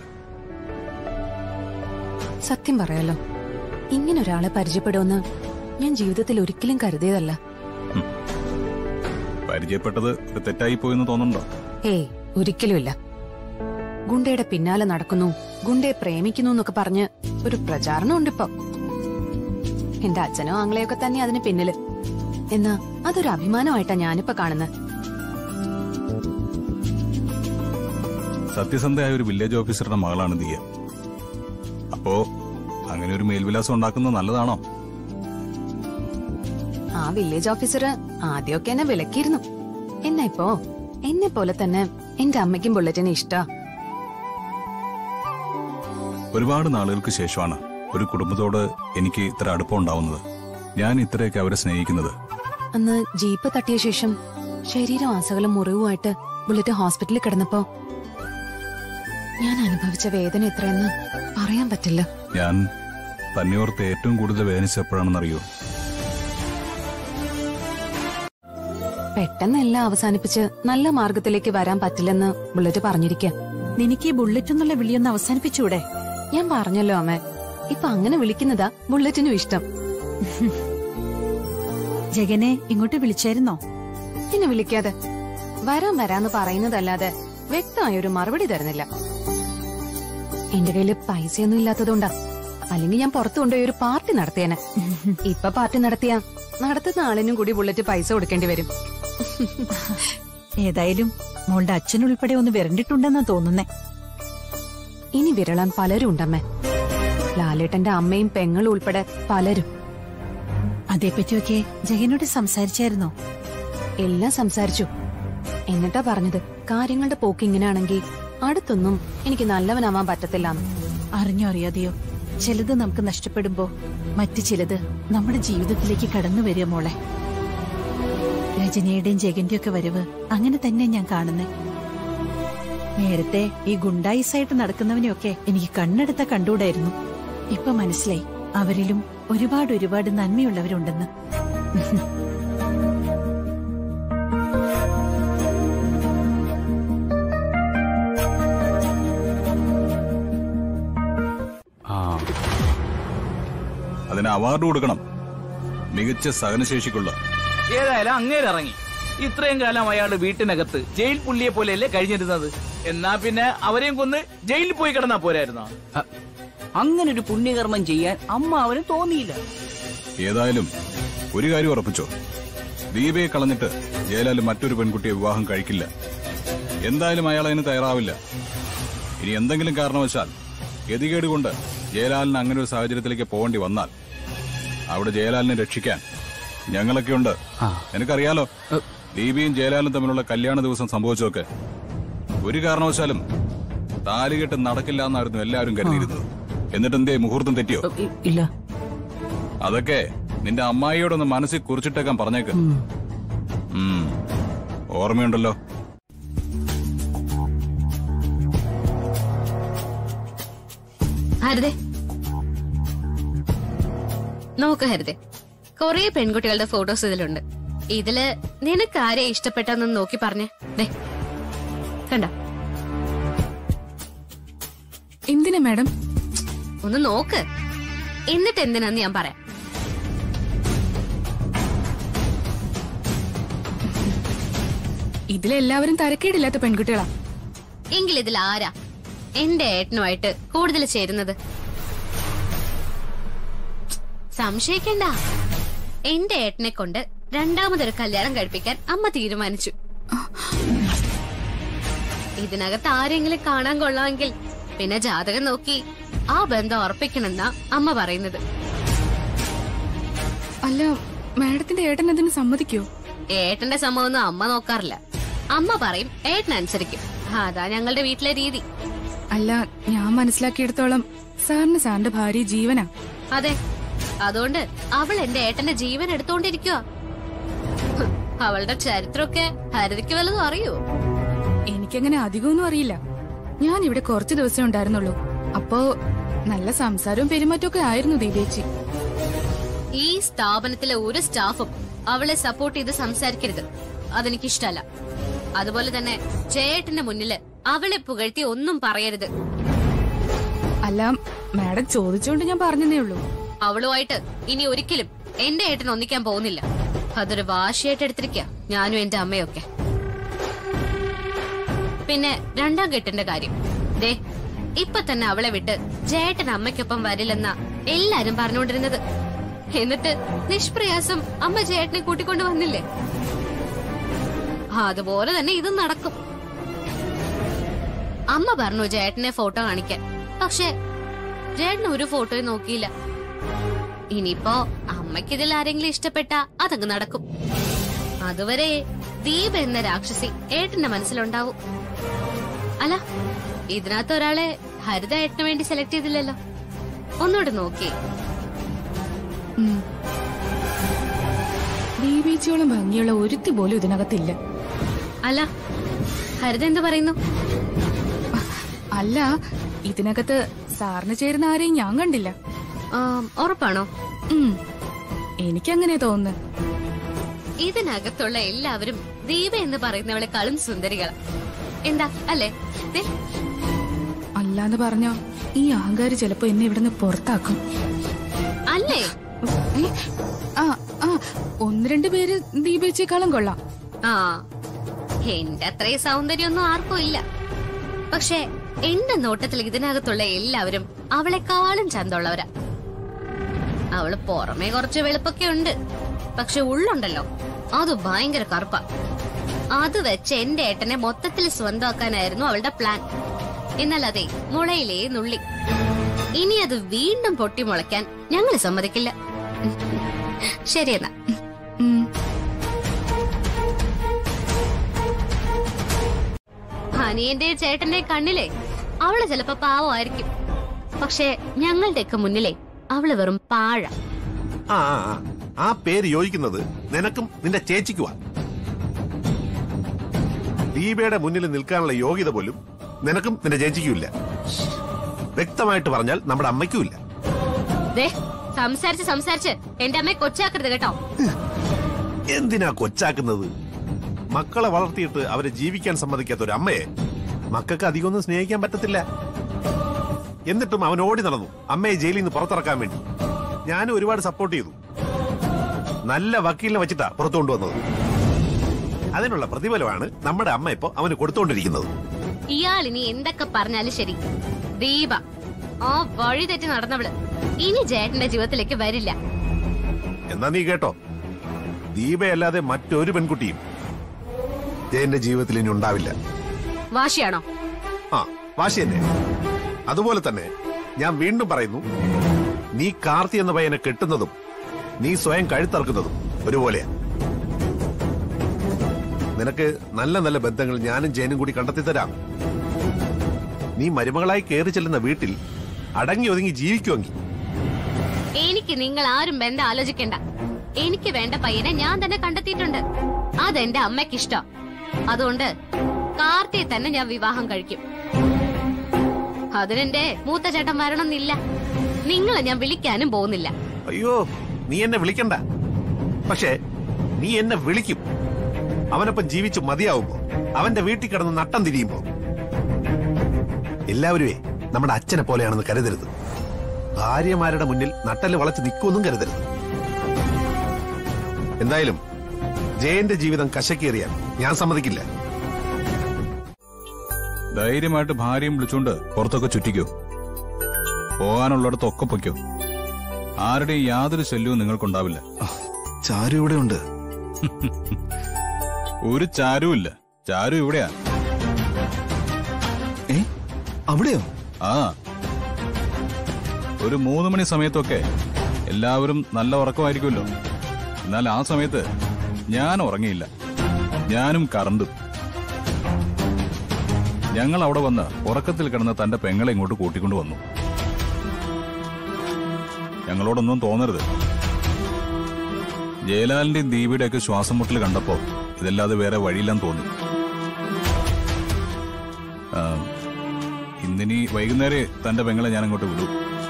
സത്യം പറയാലോ ഇങ്ങനെ ഒരാളെ പരിചയപ്പെടുമെന്ന് ഞാൻ ജീവിതത്തിൽ ഒരിക്കലും കരുതിയതല്ല പരിചയപ്പെട്ടത് ഒരു തെറ്റായി പോയെന്ന് തോന്നുന്നുണ്ടോ ഏയ് ഒരിക്കലുമില്ല ഗുണ്ടയുടെ പിന്നാലെ നടക്കുന്നു ഗുണ്ടയെ പ്രേമിക്കുന്നു എന്നൊക്കെ പറഞ്ഞ് ഒരു പ്രചാരണം ഉണ്ട് ഇപ്പൊ എന്റെ അച്ഛനോ ആങ്ങളെയൊക്കെ തന്നെ അതിന് പിന്നില് എന്നാ അതൊരു അഭിമാനമായിട്ടാ ഞാനിപ്പോ കാണുന്നത് സത്യസന്ധയായ ഒരു വില്ലേജ് ഓഫീസറുടെ മകളാണ് ദിയ അപ്പോ അങ്ങനെ ഒരു മേൽവിലാസം ഉണ്ടാക്കുന്നത് നല്ലതാണോ ആ വില്ലേജ് ഓഫീസർ ആദ്യമൊക്കെ എന്നെ വിലക്കിയിരുന്നു എന്നാ ഇപ്പോ എന്നെ പോലെ തന്നെ എന്റെ അമ്മയ്ക്കും ബുള്ളറ്റിന് ഇഷ്ടാ ഒരുപാട് നാളുകൾക്ക് ശേഷമാണ് ഒരു കുടുംബത്തോട് എനിക്ക് ഇത്ര അടുപ്പം ഉണ്ടാവുന്നത് ഞാൻ ഇത്രയൊക്കെ അവരെ സ്നേഹിക്കുന്നത് അന്ന് ജീപ്പ് തട്ടിയ ശേഷം ശരീരം ആസകലം മുറിവുമായിട്ട് ബുള്ളറ്റ് ഹോസ്പിറ്റലിൽ കിടന്നപ്പോ ഞാൻ അനുഭവിച്ച വേദന എത്രയെന്ന് പറയാൻ പറ്റില്ല ഞാൻ തന്നെയോർത്ത് ഏറ്റവും കൂടുതൽ വേദനിച്ചപ്പോഴാണെന്നറിയോ പെട്ടെന്ന് എല്ലാം അവസാനിപ്പിച്ച് നല്ല മാർഗത്തിലേക്ക് വരാൻ പറ്റില്ലെന്ന് ബുള്ളറ്റ് പറഞ്ഞിരിക്ക നിനക്ക് ഈ ബുള്ളറ്റ് എന്നുള്ള വിളിയൊന്ന് അവസാനിപ്പിച്ചൂടെ ഞാൻ പറഞ്ഞല്ലോ അമ്മ ഇപ്പൊ അങ്ങനെ വിളിക്കുന്നതാ ബുള്ളറ്റിനും ഇഷ്ടം ജഗനെ ഇങ്ങോട്ട് വിളിച്ചായിരുന്നോ പിന്നെ വിളിക്കാതെ വരാൻ വരാന്ന് പറയുന്നതല്ലാതെ വ്യക്തമായ ഒരു മറുപടി തരുന്നില്ല എന്റെ കയ്യില് പൈസയൊന്നും ഇല്ലാത്തതുകൊണ്ടാ അല്ലെങ്കിൽ ഞാൻ പുറത്തു കൊണ്ടുപോയി ഒരു പാർട്ടി നടത്തിയേനെ ഇപ്പൊ പാർട്ടി നടത്തിയ നടത്തുന്ന ആളിനും കൂടി ബുള്ളറ്റ് പൈസ കൊടുക്കേണ്ടി വരും ഏതായാലും മോളുടെ അച്ഛനുൾപ്പെടെ ഒന്ന് വിരണ്ടിട്ടുണ്ടെന്നാ തോന്നുന്നേ ഇനി വിരളാൻ പലരും ഉണ്ടമ്മേ ലാലേട്ടന്റെ അമ്മയും പെങ്ങളും ഉൾപ്പെടെ പലരും അതേപ്പറ്റിയൊക്കെ ജഗനോട് സംസാരിച്ചായിരുന്നോ എല്ലാം സംസാരിച്ചു എന്നിട്ടാ പറഞ്ഞത് കാര്യങ്ങളുടെ പോക്ക് ഇങ്ങനെയാണെങ്കിൽ അടുത്തൊന്നും എനിക്ക് നല്ലവനാവാൻ പറ്റത്തില്ലാന്ന് അറിഞ്ഞോ അറിയാതെയോ ചിലത് നമുക്ക് നഷ്ടപ്പെടുമ്പോ മറ്റു ചിലത് നമ്മുടെ ജീവിതത്തിലേക്ക് കടന്നു വരിക മോളെ രജനിയുടെയും ജഗന്റെയും ഒക്കെ വരവ് അങ്ങനെ തന്നെ ഞാൻ കാണുന്നേ നേരത്തെ ഈ ഗുണ്ടായിസായിട്ട് നടക്കുന്നവനെയൊക്കെ എനിക്ക് കണ്ണെടുത്ത കണ്ടുകൂടായിരുന്നു ഇപ്പൊ മനസ്സിലായി അവരിലും ഒരുപാട് ഒരുപാട് നന്മയുള്ളവരുണ്ടെന്ന് ആ അതിന് അവാർഡ് കൊടുക്കണം മികച്ച സഹനശേഷിക്കുള്ള ഏതായാലും അങ്ങേര് ഇറങ്ങി ഇത്രയും കാലം അയാൾ വീട്ടിനകത്ത് ജയിൽ പുള്ളിയെ പോലെയല്ലേ കഴിഞ്ഞിരുന്നത് എന്നാ പിന്നെ അവരെയും കൊന്ന് ജയിലിൽ പോയി കിടന്നാ പോരായിരുന്നോ അങ്ങനെ ഒരു പുണ്യകർമ്മം ചെയ്യാൻ അമ്മ അവന് തോന്നിയില്ല ഏതായാലും ഒരു കാര്യം ഉറപ്പിച്ചോ ദീപയെ കളഞ്ഞിട്ട് ജയലാൽ മറ്റൊരു പെൺകുട്ടിയെ വിവാഹം കഴിക്കില്ല എന്തായാലും അയാൾ അതിന് തയ്യാറാവില്ല ഇനി എന്തെങ്കിലും കാരണവശാൽ ഗതികേട് കൊണ്ട് ജയലാലിന് അങ്ങനെ ഒരു സാഹചര്യത്തിലേക്ക് പോകേണ്ടി വന്നാൽ അവിടെ ജയലാലിനെ രക്ഷിക്കാൻ ഞങ്ങളൊക്കെ ഉണ്ട് നിനക്കറിയാലോ ദീപിയും ജയലാലും തമ്മിലുള്ള കല്യാണ ദിവസം സംഭവിച്ചതൊക്കെ ഒരു കാരണവശാലും താലികെട്ട് നടക്കില്ല എന്നായിരുന്നു എല്ലാവരും കരുതിയിരുന്നത് എന്നിട്ട് എന്തേ മുഹൂർത്തം തെറ്റിയോ ഇല്ല അതൊക്കെ നിന്റെ അമ്മായിയോടൊന്ന് മനസ്സിൽ കുറിച്ചിട്ടേക്കാൻ പറഞ്ഞേക്ക് ഉം. ഓർമ്മയുണ്ടല്ലോ ഹരിതേ നോക്ക് ഹരിതേ കൊറേ പെൺകുട്ടികളുടെ ഫോട്ടോസ് ഇതിലുണ്ട് ഇതില് നിനക്ക് ആരെ ഇഷ്ടപ്പെട്ടെന്ന് നോക്കി പറഞ്ഞേ ദേ കണ്ട എന്തിനാ മാഡം ഒന്ന് നോക്ക് എന്നിട്ട് എന്തിനാന്ന് ഞാൻ പറയാം ഇതിലെല്ലാവരും തരക്കേടില്ലാത്ത പെൺകുട്ടികളാ എങ്കിൽ ഇതിൽ ആരാ എന്റെ ഏട്ടനുമായിട്ട് കൂടുതൽ ചേരുന്നത് സംശയിക്കണ്ട എന്റെ ഏട്ടനെ കൊണ്ട് രണ്ടാമതൊരു കല്യാണം കഴിപ്പിക്കാൻ അമ്മ തീരുമാനിച്ചു ഇതിനകത്ത് ആരെങ്കിലും കാണാൻ കൊള്ളാമെങ്കിൽ പിന്നെ ജാതകം നോക്കി ആ ബന്ധം ഉറപ്പിക്കണമെന്നാ അമ്മ പറയുന്നത് അല്ല മാഡത്തിന്റെ ഏട്ടൻ അതിന് സമ്മതിക്കോ ഏട്ടന്റെ സമ്മതമൊന്നും അമ്മ നോക്കാറില്ല അമ്മ പറയും ഏട്ടനനുസരിക്കും അതാ ഞങ്ങളുടെ വീട്ടിലെ രീതി അല്ല ഞാൻ മനസ്സിലാക്കിയെടുത്തോളം സാറിന് സാറിന്റെ ഭാര്യ ജീവനാ അതെ അതുകൊണ്ട് അവൾ എന്റെ ഏട്ടന്റെ ജീവൻ എടുത്തോണ്ടിരിക്കുക അവളുടെ ചരിത്രമൊക്കെ ഹരിതയ്ക്ക് വല്ലതും അറിയോ എനിക്കങ്ങനെ അധികമൊന്നും അറിയില്ല ഞാൻ ഇവിടെ കുറച്ചു ദിവസം ഉണ്ടായിരുന്നുള്ളൂ അപ്പോ നല്ല സംസാരവും പെരുമാറ്റമൊക്കെ ആയിരുന്നു ദീപേച്ചി ഈ സ്ഥാപനത്തിലെ ഒരു സ്റ്റാഫും അവളെ സപ്പോർട്ട് ചെയ്ത് സംസാരിക്കരുത് അതെനിക്കിഷ്ടല്ല അതുപോലെ തന്നെ ചേട്ടന്റെ മുന്നില് അവളെ പുകഴ്ത്തി ഒന്നും പറയരുത് അല്ല മാഡം ചോദിച്ചോണ്ട് ഞാൻ പറഞ്ഞതേ ഉള്ളൂ അവളുമായിട്ട് ഇനി ഒരിക്കലും എന്റെ ഏട്ടൻ ഒന്നിക്കാൻ പോകുന്നില്ല അതൊരു വാശിയായിട്ട് എടുത്തിരിക്കുക ഞാനും എന്റെ അമ്മയൊക്കെ പിന്നെ രണ്ടാം കെട്ടിന്റെ കാര്യം ദേ ഇപ്പൊ തന്നെ അവളെ വിട്ട് ചേട്ടൻ അമ്മയ്ക്കൊപ്പം വരില്ലെന്ന എല്ലാരും പറഞ്ഞുകൊണ്ടിരുന്നത് എന്നിട്ട് നിഷ്പ്രയാസം അമ്മ ചേട്ടനെ കൂട്ടിക്കൊണ്ട് വന്നില്ലേ അതുപോലെ തന്നെ ഇതും നടക്കും അമ്മ പറഞ്ഞു ചേട്ടനെ ഫോട്ടോ കാണിക്കാൻ പക്ഷെ ചേട്ടൻ ഒരു ഫോട്ടോയും നോക്കിയില്ല ഇനിയിപ്പോ അമ്മയ്ക്ക് ഇതിൽ ആരെങ്കിലും ഇഷ്ടപ്പെട്ട അതങ്ങ് നടക്കും അതുവരെ ദീപ എന്ന രാക്ഷസി ഏട്ടന്റെ മനസ്സിലുണ്ടാവും അല്ല ഇതിനകത്ത് ഒരാളെ ഹരിത ഏട്ടന് വേണ്ടി സെലക്ട് ചെയ്തില്ലല്ലോ ഒന്നുകൂടെ നോക്കി ഉം. ദീപേച്ചിയോളം ഭംഗിയുള്ള ഒരുത്തി പോലും ഇതിനകത്തില്ല അല്ല ഹരിത എന്ത് പറയുന്നു അല്ല ഇതിനകത്ത് സാറിന് ചേരുന്ന ആരെയും ഞാൻ കണ്ടില്ല ഉറപ്പാണോ എനിക്കങ്ങനെ തോന്നുന്നു ഇതിനകത്തുള്ള എല്ലാവരും ദീപ എന്ന് പറയുന്നവളെക്കാളും സുന്ദരികളാ എന്താ അല്ലേ ദേ, അല്ലാന്ന് പറഞ്ഞോ ഈ അഹങ്കാരി ചിലപ്പോ എന്നെ ഇവിടുന്ന് പുറത്താക്കും അല്ലേ ഏ, ആ ആ ഒന്ന് രണ്ട് പേര് ദീപേച്ചേക്കാളും കൊള്ളാം ആ എന്റെ അത്രയും സൗന്ദര്യമൊന്നും ആർക്കും ഇല്ല പക്ഷെ എന്റെ നോട്ടത്തിൽ ഇതിനകത്തുള്ള എല്ലാവരും അവളെക്കാളും ചന്തമുള്ളവരാ അവള് പുറമേ കുറച്ച് വെളുപ്പൊക്കെ ഉണ്ട് പക്ഷെ ഉള്ളുണ്ടല്ലോ അത് ഭയങ്കര കറുപ്പ അത് വെച്ച് എന്റെ ഏട്ടനെ മൊത്തത്തിൽ സ്വന്തമാക്കാനായിരുന്നു അവളുടെ പ്ലാൻ എന്നാൽ അതെ മുളയിലേ നുള്ളി ഇനി അത് വീണ്ടും പൊട്ടി മുളയ്ക്കാൻ ഞങ്ങൾ സമ്മതിക്കില്ല ശരിയെന്നാ അനിയന്റെ ചേട്ടന്റെ കണ്ണിലെ അവള് ചിലപ്പോ പാവമായിരിക്കും പക്ഷെ ഞങ്ങളുടെയൊക്കെ മുന്നിലെ അവള് വെറും പാഴ ആ ആ, ആ. ആ പേര് യോജിക്കുന്നത് നിനക്കും നിന്റെ ചേച്ചിക്കുവാ ദീപയുടെ മുന്നിൽ നിൽക്കാനുള്ള യോഗ്യത പോലും നിനക്കും നിന്റെ ചേച്ചിക്കുമില്ല വ്യക്തമായിട്ട് പറഞ്ഞാൽ നമ്മുടെ അമ്മയ്ക്കുമില്ല ദേ സംസാരിച്ച് സംസാരിച്ച് എന്റെ അമ്മയെ കൊച്ചാക്കരുത് കേട്ടോ എന്തിനാ കൊച്ചാക്കുന്നത് മക്കളെ വളർത്തിയിട്ട് അവരെ ജീവിക്കാൻ സമ്മതിക്കാത്ത ഒരു അമ്മയെ മക്കൾക്ക് അധികമൊന്നും സ്നേഹിക്കാൻ പറ്റത്തില്ല എന്നിട്ടും അവൻ ഓടി നടന്നു അമ്മയെ ജയിലിൽ നിന്ന് പുറത്തിറക്കാൻ വേണ്ടി ഞാനും ഒരുപാട് സപ്പോർട്ട് ചെയ്തു നല്ല വക്കീലിനെ വെച്ചിട്ടാ പുറത്തു കൊണ്ടുവന്നത് അതിനുള്ള പ്രതിഫലമാണ് നമ്മുടെ അമ്മ ഇപ്പൊ അവന് കൊടുത്തുകൊണ്ടിരിക്കുന്നത് ഇയാൾ ഇനി എന്തൊക്കെ പറഞ്ഞാലും ശരി ദീപ ആ വഴി തെറ്റി നടന്നവള് ഇനി ജേട്ടന്റെ ജീവിതത്തിലേക്ക് വരില്ല എന്നാ നീ കേട്ടോ ദീപയല്ലാതെ മറ്റൊരു പെൺകുട്ടിയും ജയന്റെ ജീവിതത്തിൽ ഇനി ഉണ്ടാവില്ല വാശിയാണോ ആ വാശി തന്നെ അതുപോലെ തന്നെ ഞാൻ വീണ്ടും പറയുന്നു നീ കാർത്തി എന്ന പയ്യനെ കെട്ടുന്നതും നീ സ്വയം കഴുത്തറക്കുന്നതും ഒരുപോലെയാ നിനക്ക് നല്ല നല്ല ബന്ധങ്ങൾ ഞാനും ജയനും കൂടി കണ്ടെത്തി തരാം നീ മരുമകളായി കയറി ചെല്ലുന്ന വീട്ടിൽ അടങ്ങി ഒതുങ്ങി ജീവിക്കുമെങ്കിൽ എനിക്ക് നിങ്ങൾ ആരും ബന്ധം ആലോചിക്കണ്ട എനിക്ക് വേണ്ട പയ്യനെ ഞാൻ തന്നെ കണ്ടെത്തിയിട്ടുണ്ട് അതെന്റെ അമ്മയ്ക്ക് ഇഷ്ടം അതുകൊണ്ട് കാർത്തിയെ തന്നെ ഞാൻ വിവാഹം കഴിക്കും അതിനെന്റെ മൂത്ത ചേട്ടൻ വരണമെന്നില്ല നിങ്ങളെ ഞാൻ വിളിക്കാനും പോകുന്നില്ല അയ്യോ നീ എന്നെ വിളിക്കണ്ട പക്ഷേ നീ എന്നെ വിളിക്കും അവനൊപ്പം ജീവിച്ചു മതിയാവുമ്പോ അവന്റെ വീട്ടിൽ കിടന്ന് നട്ടം തിരിയുമ്പോ എല്ലാവരുമേ നമ്മുടെ അച്ഛനെ പോലെയാണെന്ന് കരുതരുത് ഭാര്യമാരുടെ മുന്നിൽ നട്ടല് വളച്ച് നിൽക്കുമെന്നും കരുതരുത് എന്തായാലും ജയന്റെ ജീവിതം കശക്കേറിയാൽ ഞാൻ സമ്മതിക്കില്ല ധൈര്യമായിട്ട് ഭാര്യയും വിളിച്ചുകൊണ്ട് പുറത്തൊക്കെ ചുറ്റിക്കോ പോകാനുള്ളിടത്തൊക്കെ പൊയ്ക്കോ ആരുടെയും യാതൊരു ശല്യവും നിങ്ങൾക്കുണ്ടാവില്ല ചാരു ഇവിടെ ഉണ്ട് ഒരു ചാരുവില്ല ചാരു ഇവിടെയാ അവിടെയോ ആ ഒരു മൂന്ന് മണി സമയത്തൊക്കെ എല്ലാവരും നല്ല ഉറക്കമായിരിക്കുമല്ലോ എന്നാൽ ആ സമയത്ത് ഞാൻ ഉറങ്ങിയില്ല ഞാനും കറണ്ടും ഞങ്ങൾ അവിടെ വന്ന് ഉറക്കത്തിൽ കിടന്ന് തന്റെ പെങ്ങളെ ഇങ്ങോട്ട് കൂട്ടിക്കൊണ്ടു വന്നു ഞങ്ങളോടൊന്നും തോന്നരുത് ജയലാലിന്റെയും ദീപിയുടെയൊക്കെ ശ്വാസം മുട്ടൽ കണ്ടപ്പോ ഇതല്ലാതെ വേറെ വഴിയില്ലെന്ന് തോന്നി ആ, ഇന്നിനി വൈകുന്നേരം തന്റെ പെങ്ങളെ ഞാൻ അങ്ങോട്ട് വിടൂ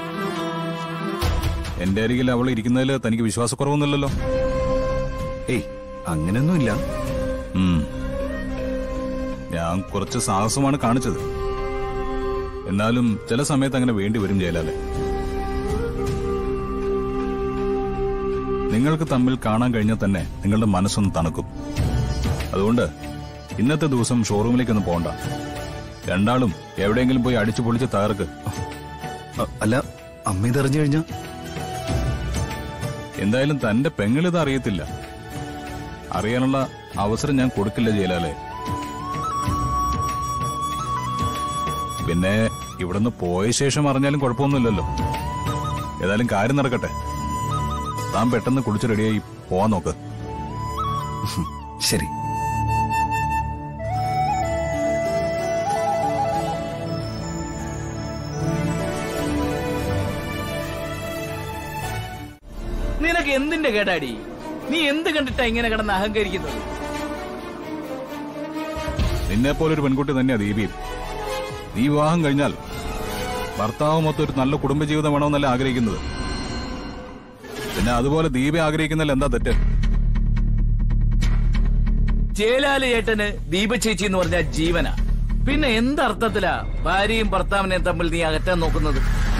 എന്റെ അരികിൽ അവൾ ഇരിക്കുന്നതിൽ തനിക്ക് വിശ്വാസക്കുറവൊന്നുമില്ലല്ലോ ഏയ് അങ്ങനെയൊന്നുമില്ല ഉം. ഞാൻ കുറച്ച് സാഹസമാണ് കാണിച്ചത് എന്നാലും ചില സമയത്ത് അങ്ങനെ വേണ്ടി വരും ജയലാലെ നിങ്ങൾക്ക് തമ്മിൽ കാണാൻ കഴിഞ്ഞാൽ തന്നെ നിങ്ങളുടെ മനസ്സൊന്ന് തണുക്കും അതുകൊണ്ട് ഇന്നത്തെ ദിവസം ഷോറൂമിലേക്കൊന്നും പോണ്ട രണ്ടാളും എവിടെയെങ്കിലും പോയി അടിച്ചു പൊളിച്ച് തകർക്ക് അല്ല അമ്മ ഇതറിഞ്ഞു കഴിഞ്ഞാ എന്തായാലും തന്റെ പെങ്ങളിത് അറിയത്തില്ല അറിയാനുള്ള അവസരം ഞാൻ കൊടുക്കില്ല ജയലാലെ പിന്നെ ഇവിടുന്ന് പോയ ശേഷം അറിഞ്ഞാലും കുഴപ്പമൊന്നുമില്ലല്ലോ ഏതായാലും കാര്യം നടക്കട്ടെ താൻ പെട്ടെന്ന് കുളിച്ച് റെഡിയായി പോവാൻ നോക്ക് ശരി നിനക്ക് എന്തിന്റെ കേടാടി നീ എന്ത് കണ്ടിട്ടാ ഇങ്ങനെ കിടന്ന് അഹങ്കരിക്കുന്നത് നിന്നെ പോലൊരു പെൺകുട്ടി തന്നെയാ ദീപിയും നീ വിവാഹം കഴിഞ്ഞാൽ ഭർത്താവ് മൊത്തം ഒരു നല്ല കുടുംബജീവിതം വേണമെന്നല്ല ആഗ്രഹിക്കുന്നത് പിന്നെ അതുപോലെ ദീപ ആഗ്രഹിക്കുന്നതിൽ എന്താ തെറ്റ് ജയലാല് ചേട്ടന് ദീപ ചേച്ചി എന്ന് പറഞ്ഞ ജീവനാ പിന്നെ എന്തർത്ഥത്തിലാ ഭാര്യയും ഭർത്താവിനെയും തമ്മിൽ നീ അകറ്റാൻ നോക്കുന്നത്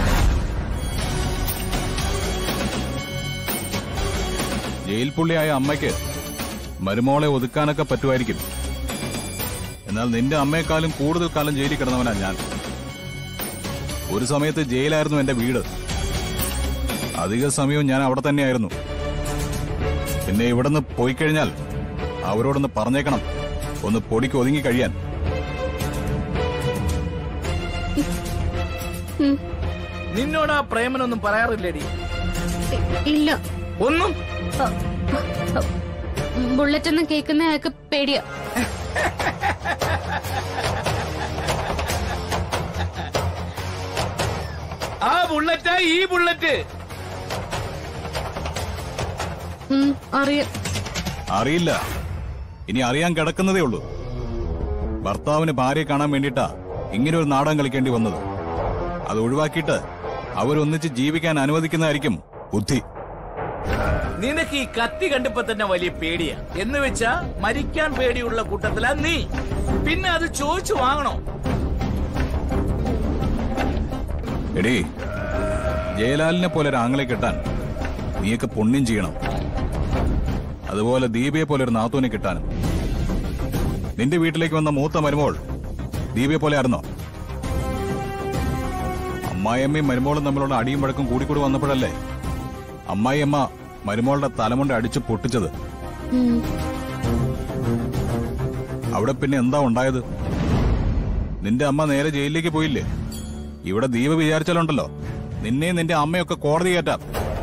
ജയിൽ പുള്ളിയായ അമ്മയ്ക്ക് മരുമോളെ ഒതുക്കാനൊക്കെ പറ്റുമായിരിക്കും എന്നാൽ നിന്റെ അമ്മയെക്കാളും കൂടുതൽ കാലം ജയിലിൽ കിടന്നവനാ ഞാൻ ഒരു സമയത്ത് ജയിലായിരുന്നു എന്റെ വീട് അധിക സമയവും ഞാൻ അവിടെ തന്നെയായിരുന്നു പിന്നെ ഇവിടുന്ന് പോയി കഴിഞ്ഞാൽ അവരോടൊന്ന് പറഞ്ഞേക്കണം ഒന്ന് പൊടിക്ക് ഒതുങ്ങി കഴിയാൻ നിന്നോട് ആ പ്രേമനൊന്നും പറയാറില്ലേടി ഇല്ല ഒന്നും ബുള്ളറ്റ് ഒന്നും കേൾക്കുന്ന അയാൾക്ക് പേടിയാ ആ ബുള്ളറ്റാ ഈ ബുള്ളറ്റ് ഉം, അറിയാം അറിയില്ല ഇനി അറിയാൻ കിടക്കുന്നതേ ഉള്ളൂ ഭർത്താവിന് ഭാര്യയെ കാണാൻ വേണ്ടിയിട്ടാ ഇങ്ങനെ ഒരു നാടകം കളിക്കേണ്ടി വന്നത് അത് ഒഴിവാക്കിയിട്ട് അവരൊന്നിച്ച് ജീവിക്കാൻ അനുവദിക്കുന്നതായിരിക്കും ബുദ്ധി നിനക്ക് ഈ കത്തി കണ്ടപ്പോ തന്നെ വലിയ പേടിയാ എന്ന് വെച്ചാ മരിക്കാൻ പേടിയുള്ള കൂട്ടത്തിലാ നീ പിന്നെ അത് ചോദിച്ചു വാങ്ങണോ എടീ ജയലാലിനെ പോലെ ഒരു ആങ്ങളെ കിട്ടാൻ നീയൊക്കെ പുണ്യം ചെയ്യണം അതുപോലെ ദീപയെ പോലെ ഒരു നാത്തൂനെ കിട്ടാനും നിന്റെ വീട്ടിലേക്ക് വന്ന മൂത്ത മരുമോൾ ദീപയെ പോലെ ആയിരുന്നോ അമ്മായിയമ്മയും മരുമോളും തമ്മിലുള്ള അടിയും വഴക്കും കൂടിക്കൂടി വന്നപ്പോഴല്ലേ അമ്മായിയമ്മ മരുമോളുടെ തലമുണ്ട അടിച്ചു പൊട്ടിച്ചത് അവിടെ പിന്നെ എന്താ ഉണ്ടായത് നിന്റെ അമ്മ നേരെ ജയിലിലേക്ക് പോയില്ലേ ഇവിടെ ദീപ വിചാരിച്ചാലുണ്ടല്ലോ നിന്നെയും നിന്റെ അമ്മയൊക്കെ കോടതി കയറ്റാം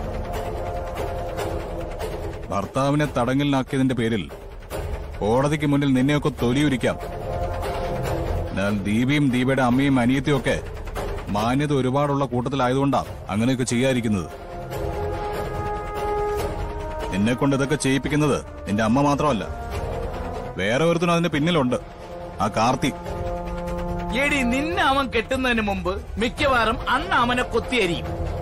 ഭർത്താവിനെ തടങ്കലിനാക്കിയതിന്റെ പേരിൽ കോടതിക്ക് മുന്നിൽ നിന്നെയൊക്കെ തൊലിയുരിക്കാം എന്നാൽ ദീപയും ദീപയുടെ അമ്മയും അനിയത്തിയും ഒക്കെ മാന്യത ഒരുപാടുള്ള കൂട്ടത്തിലായതുകൊണ്ടാ അങ്ങനെയൊക്കെ ചെയ്യാതിരിക്കുന്നത് നിന്നെ കൊണ്ട് ഇതൊക്കെ ചെയ്യിപ്പിക്കുന്നത് നിന്റെ അമ്മ മാത്രമല്ല വേറെ ഒരുത്തനും അതിന്റെ പിന്നിലുണ്ട് ആ കാർത്തി എടി നിന്നെ അവൻ കെട്ടുന്നതിന് മുമ്പ് മിക്കവാറും അന്ന് അവനെ കൊത്തിയരിയും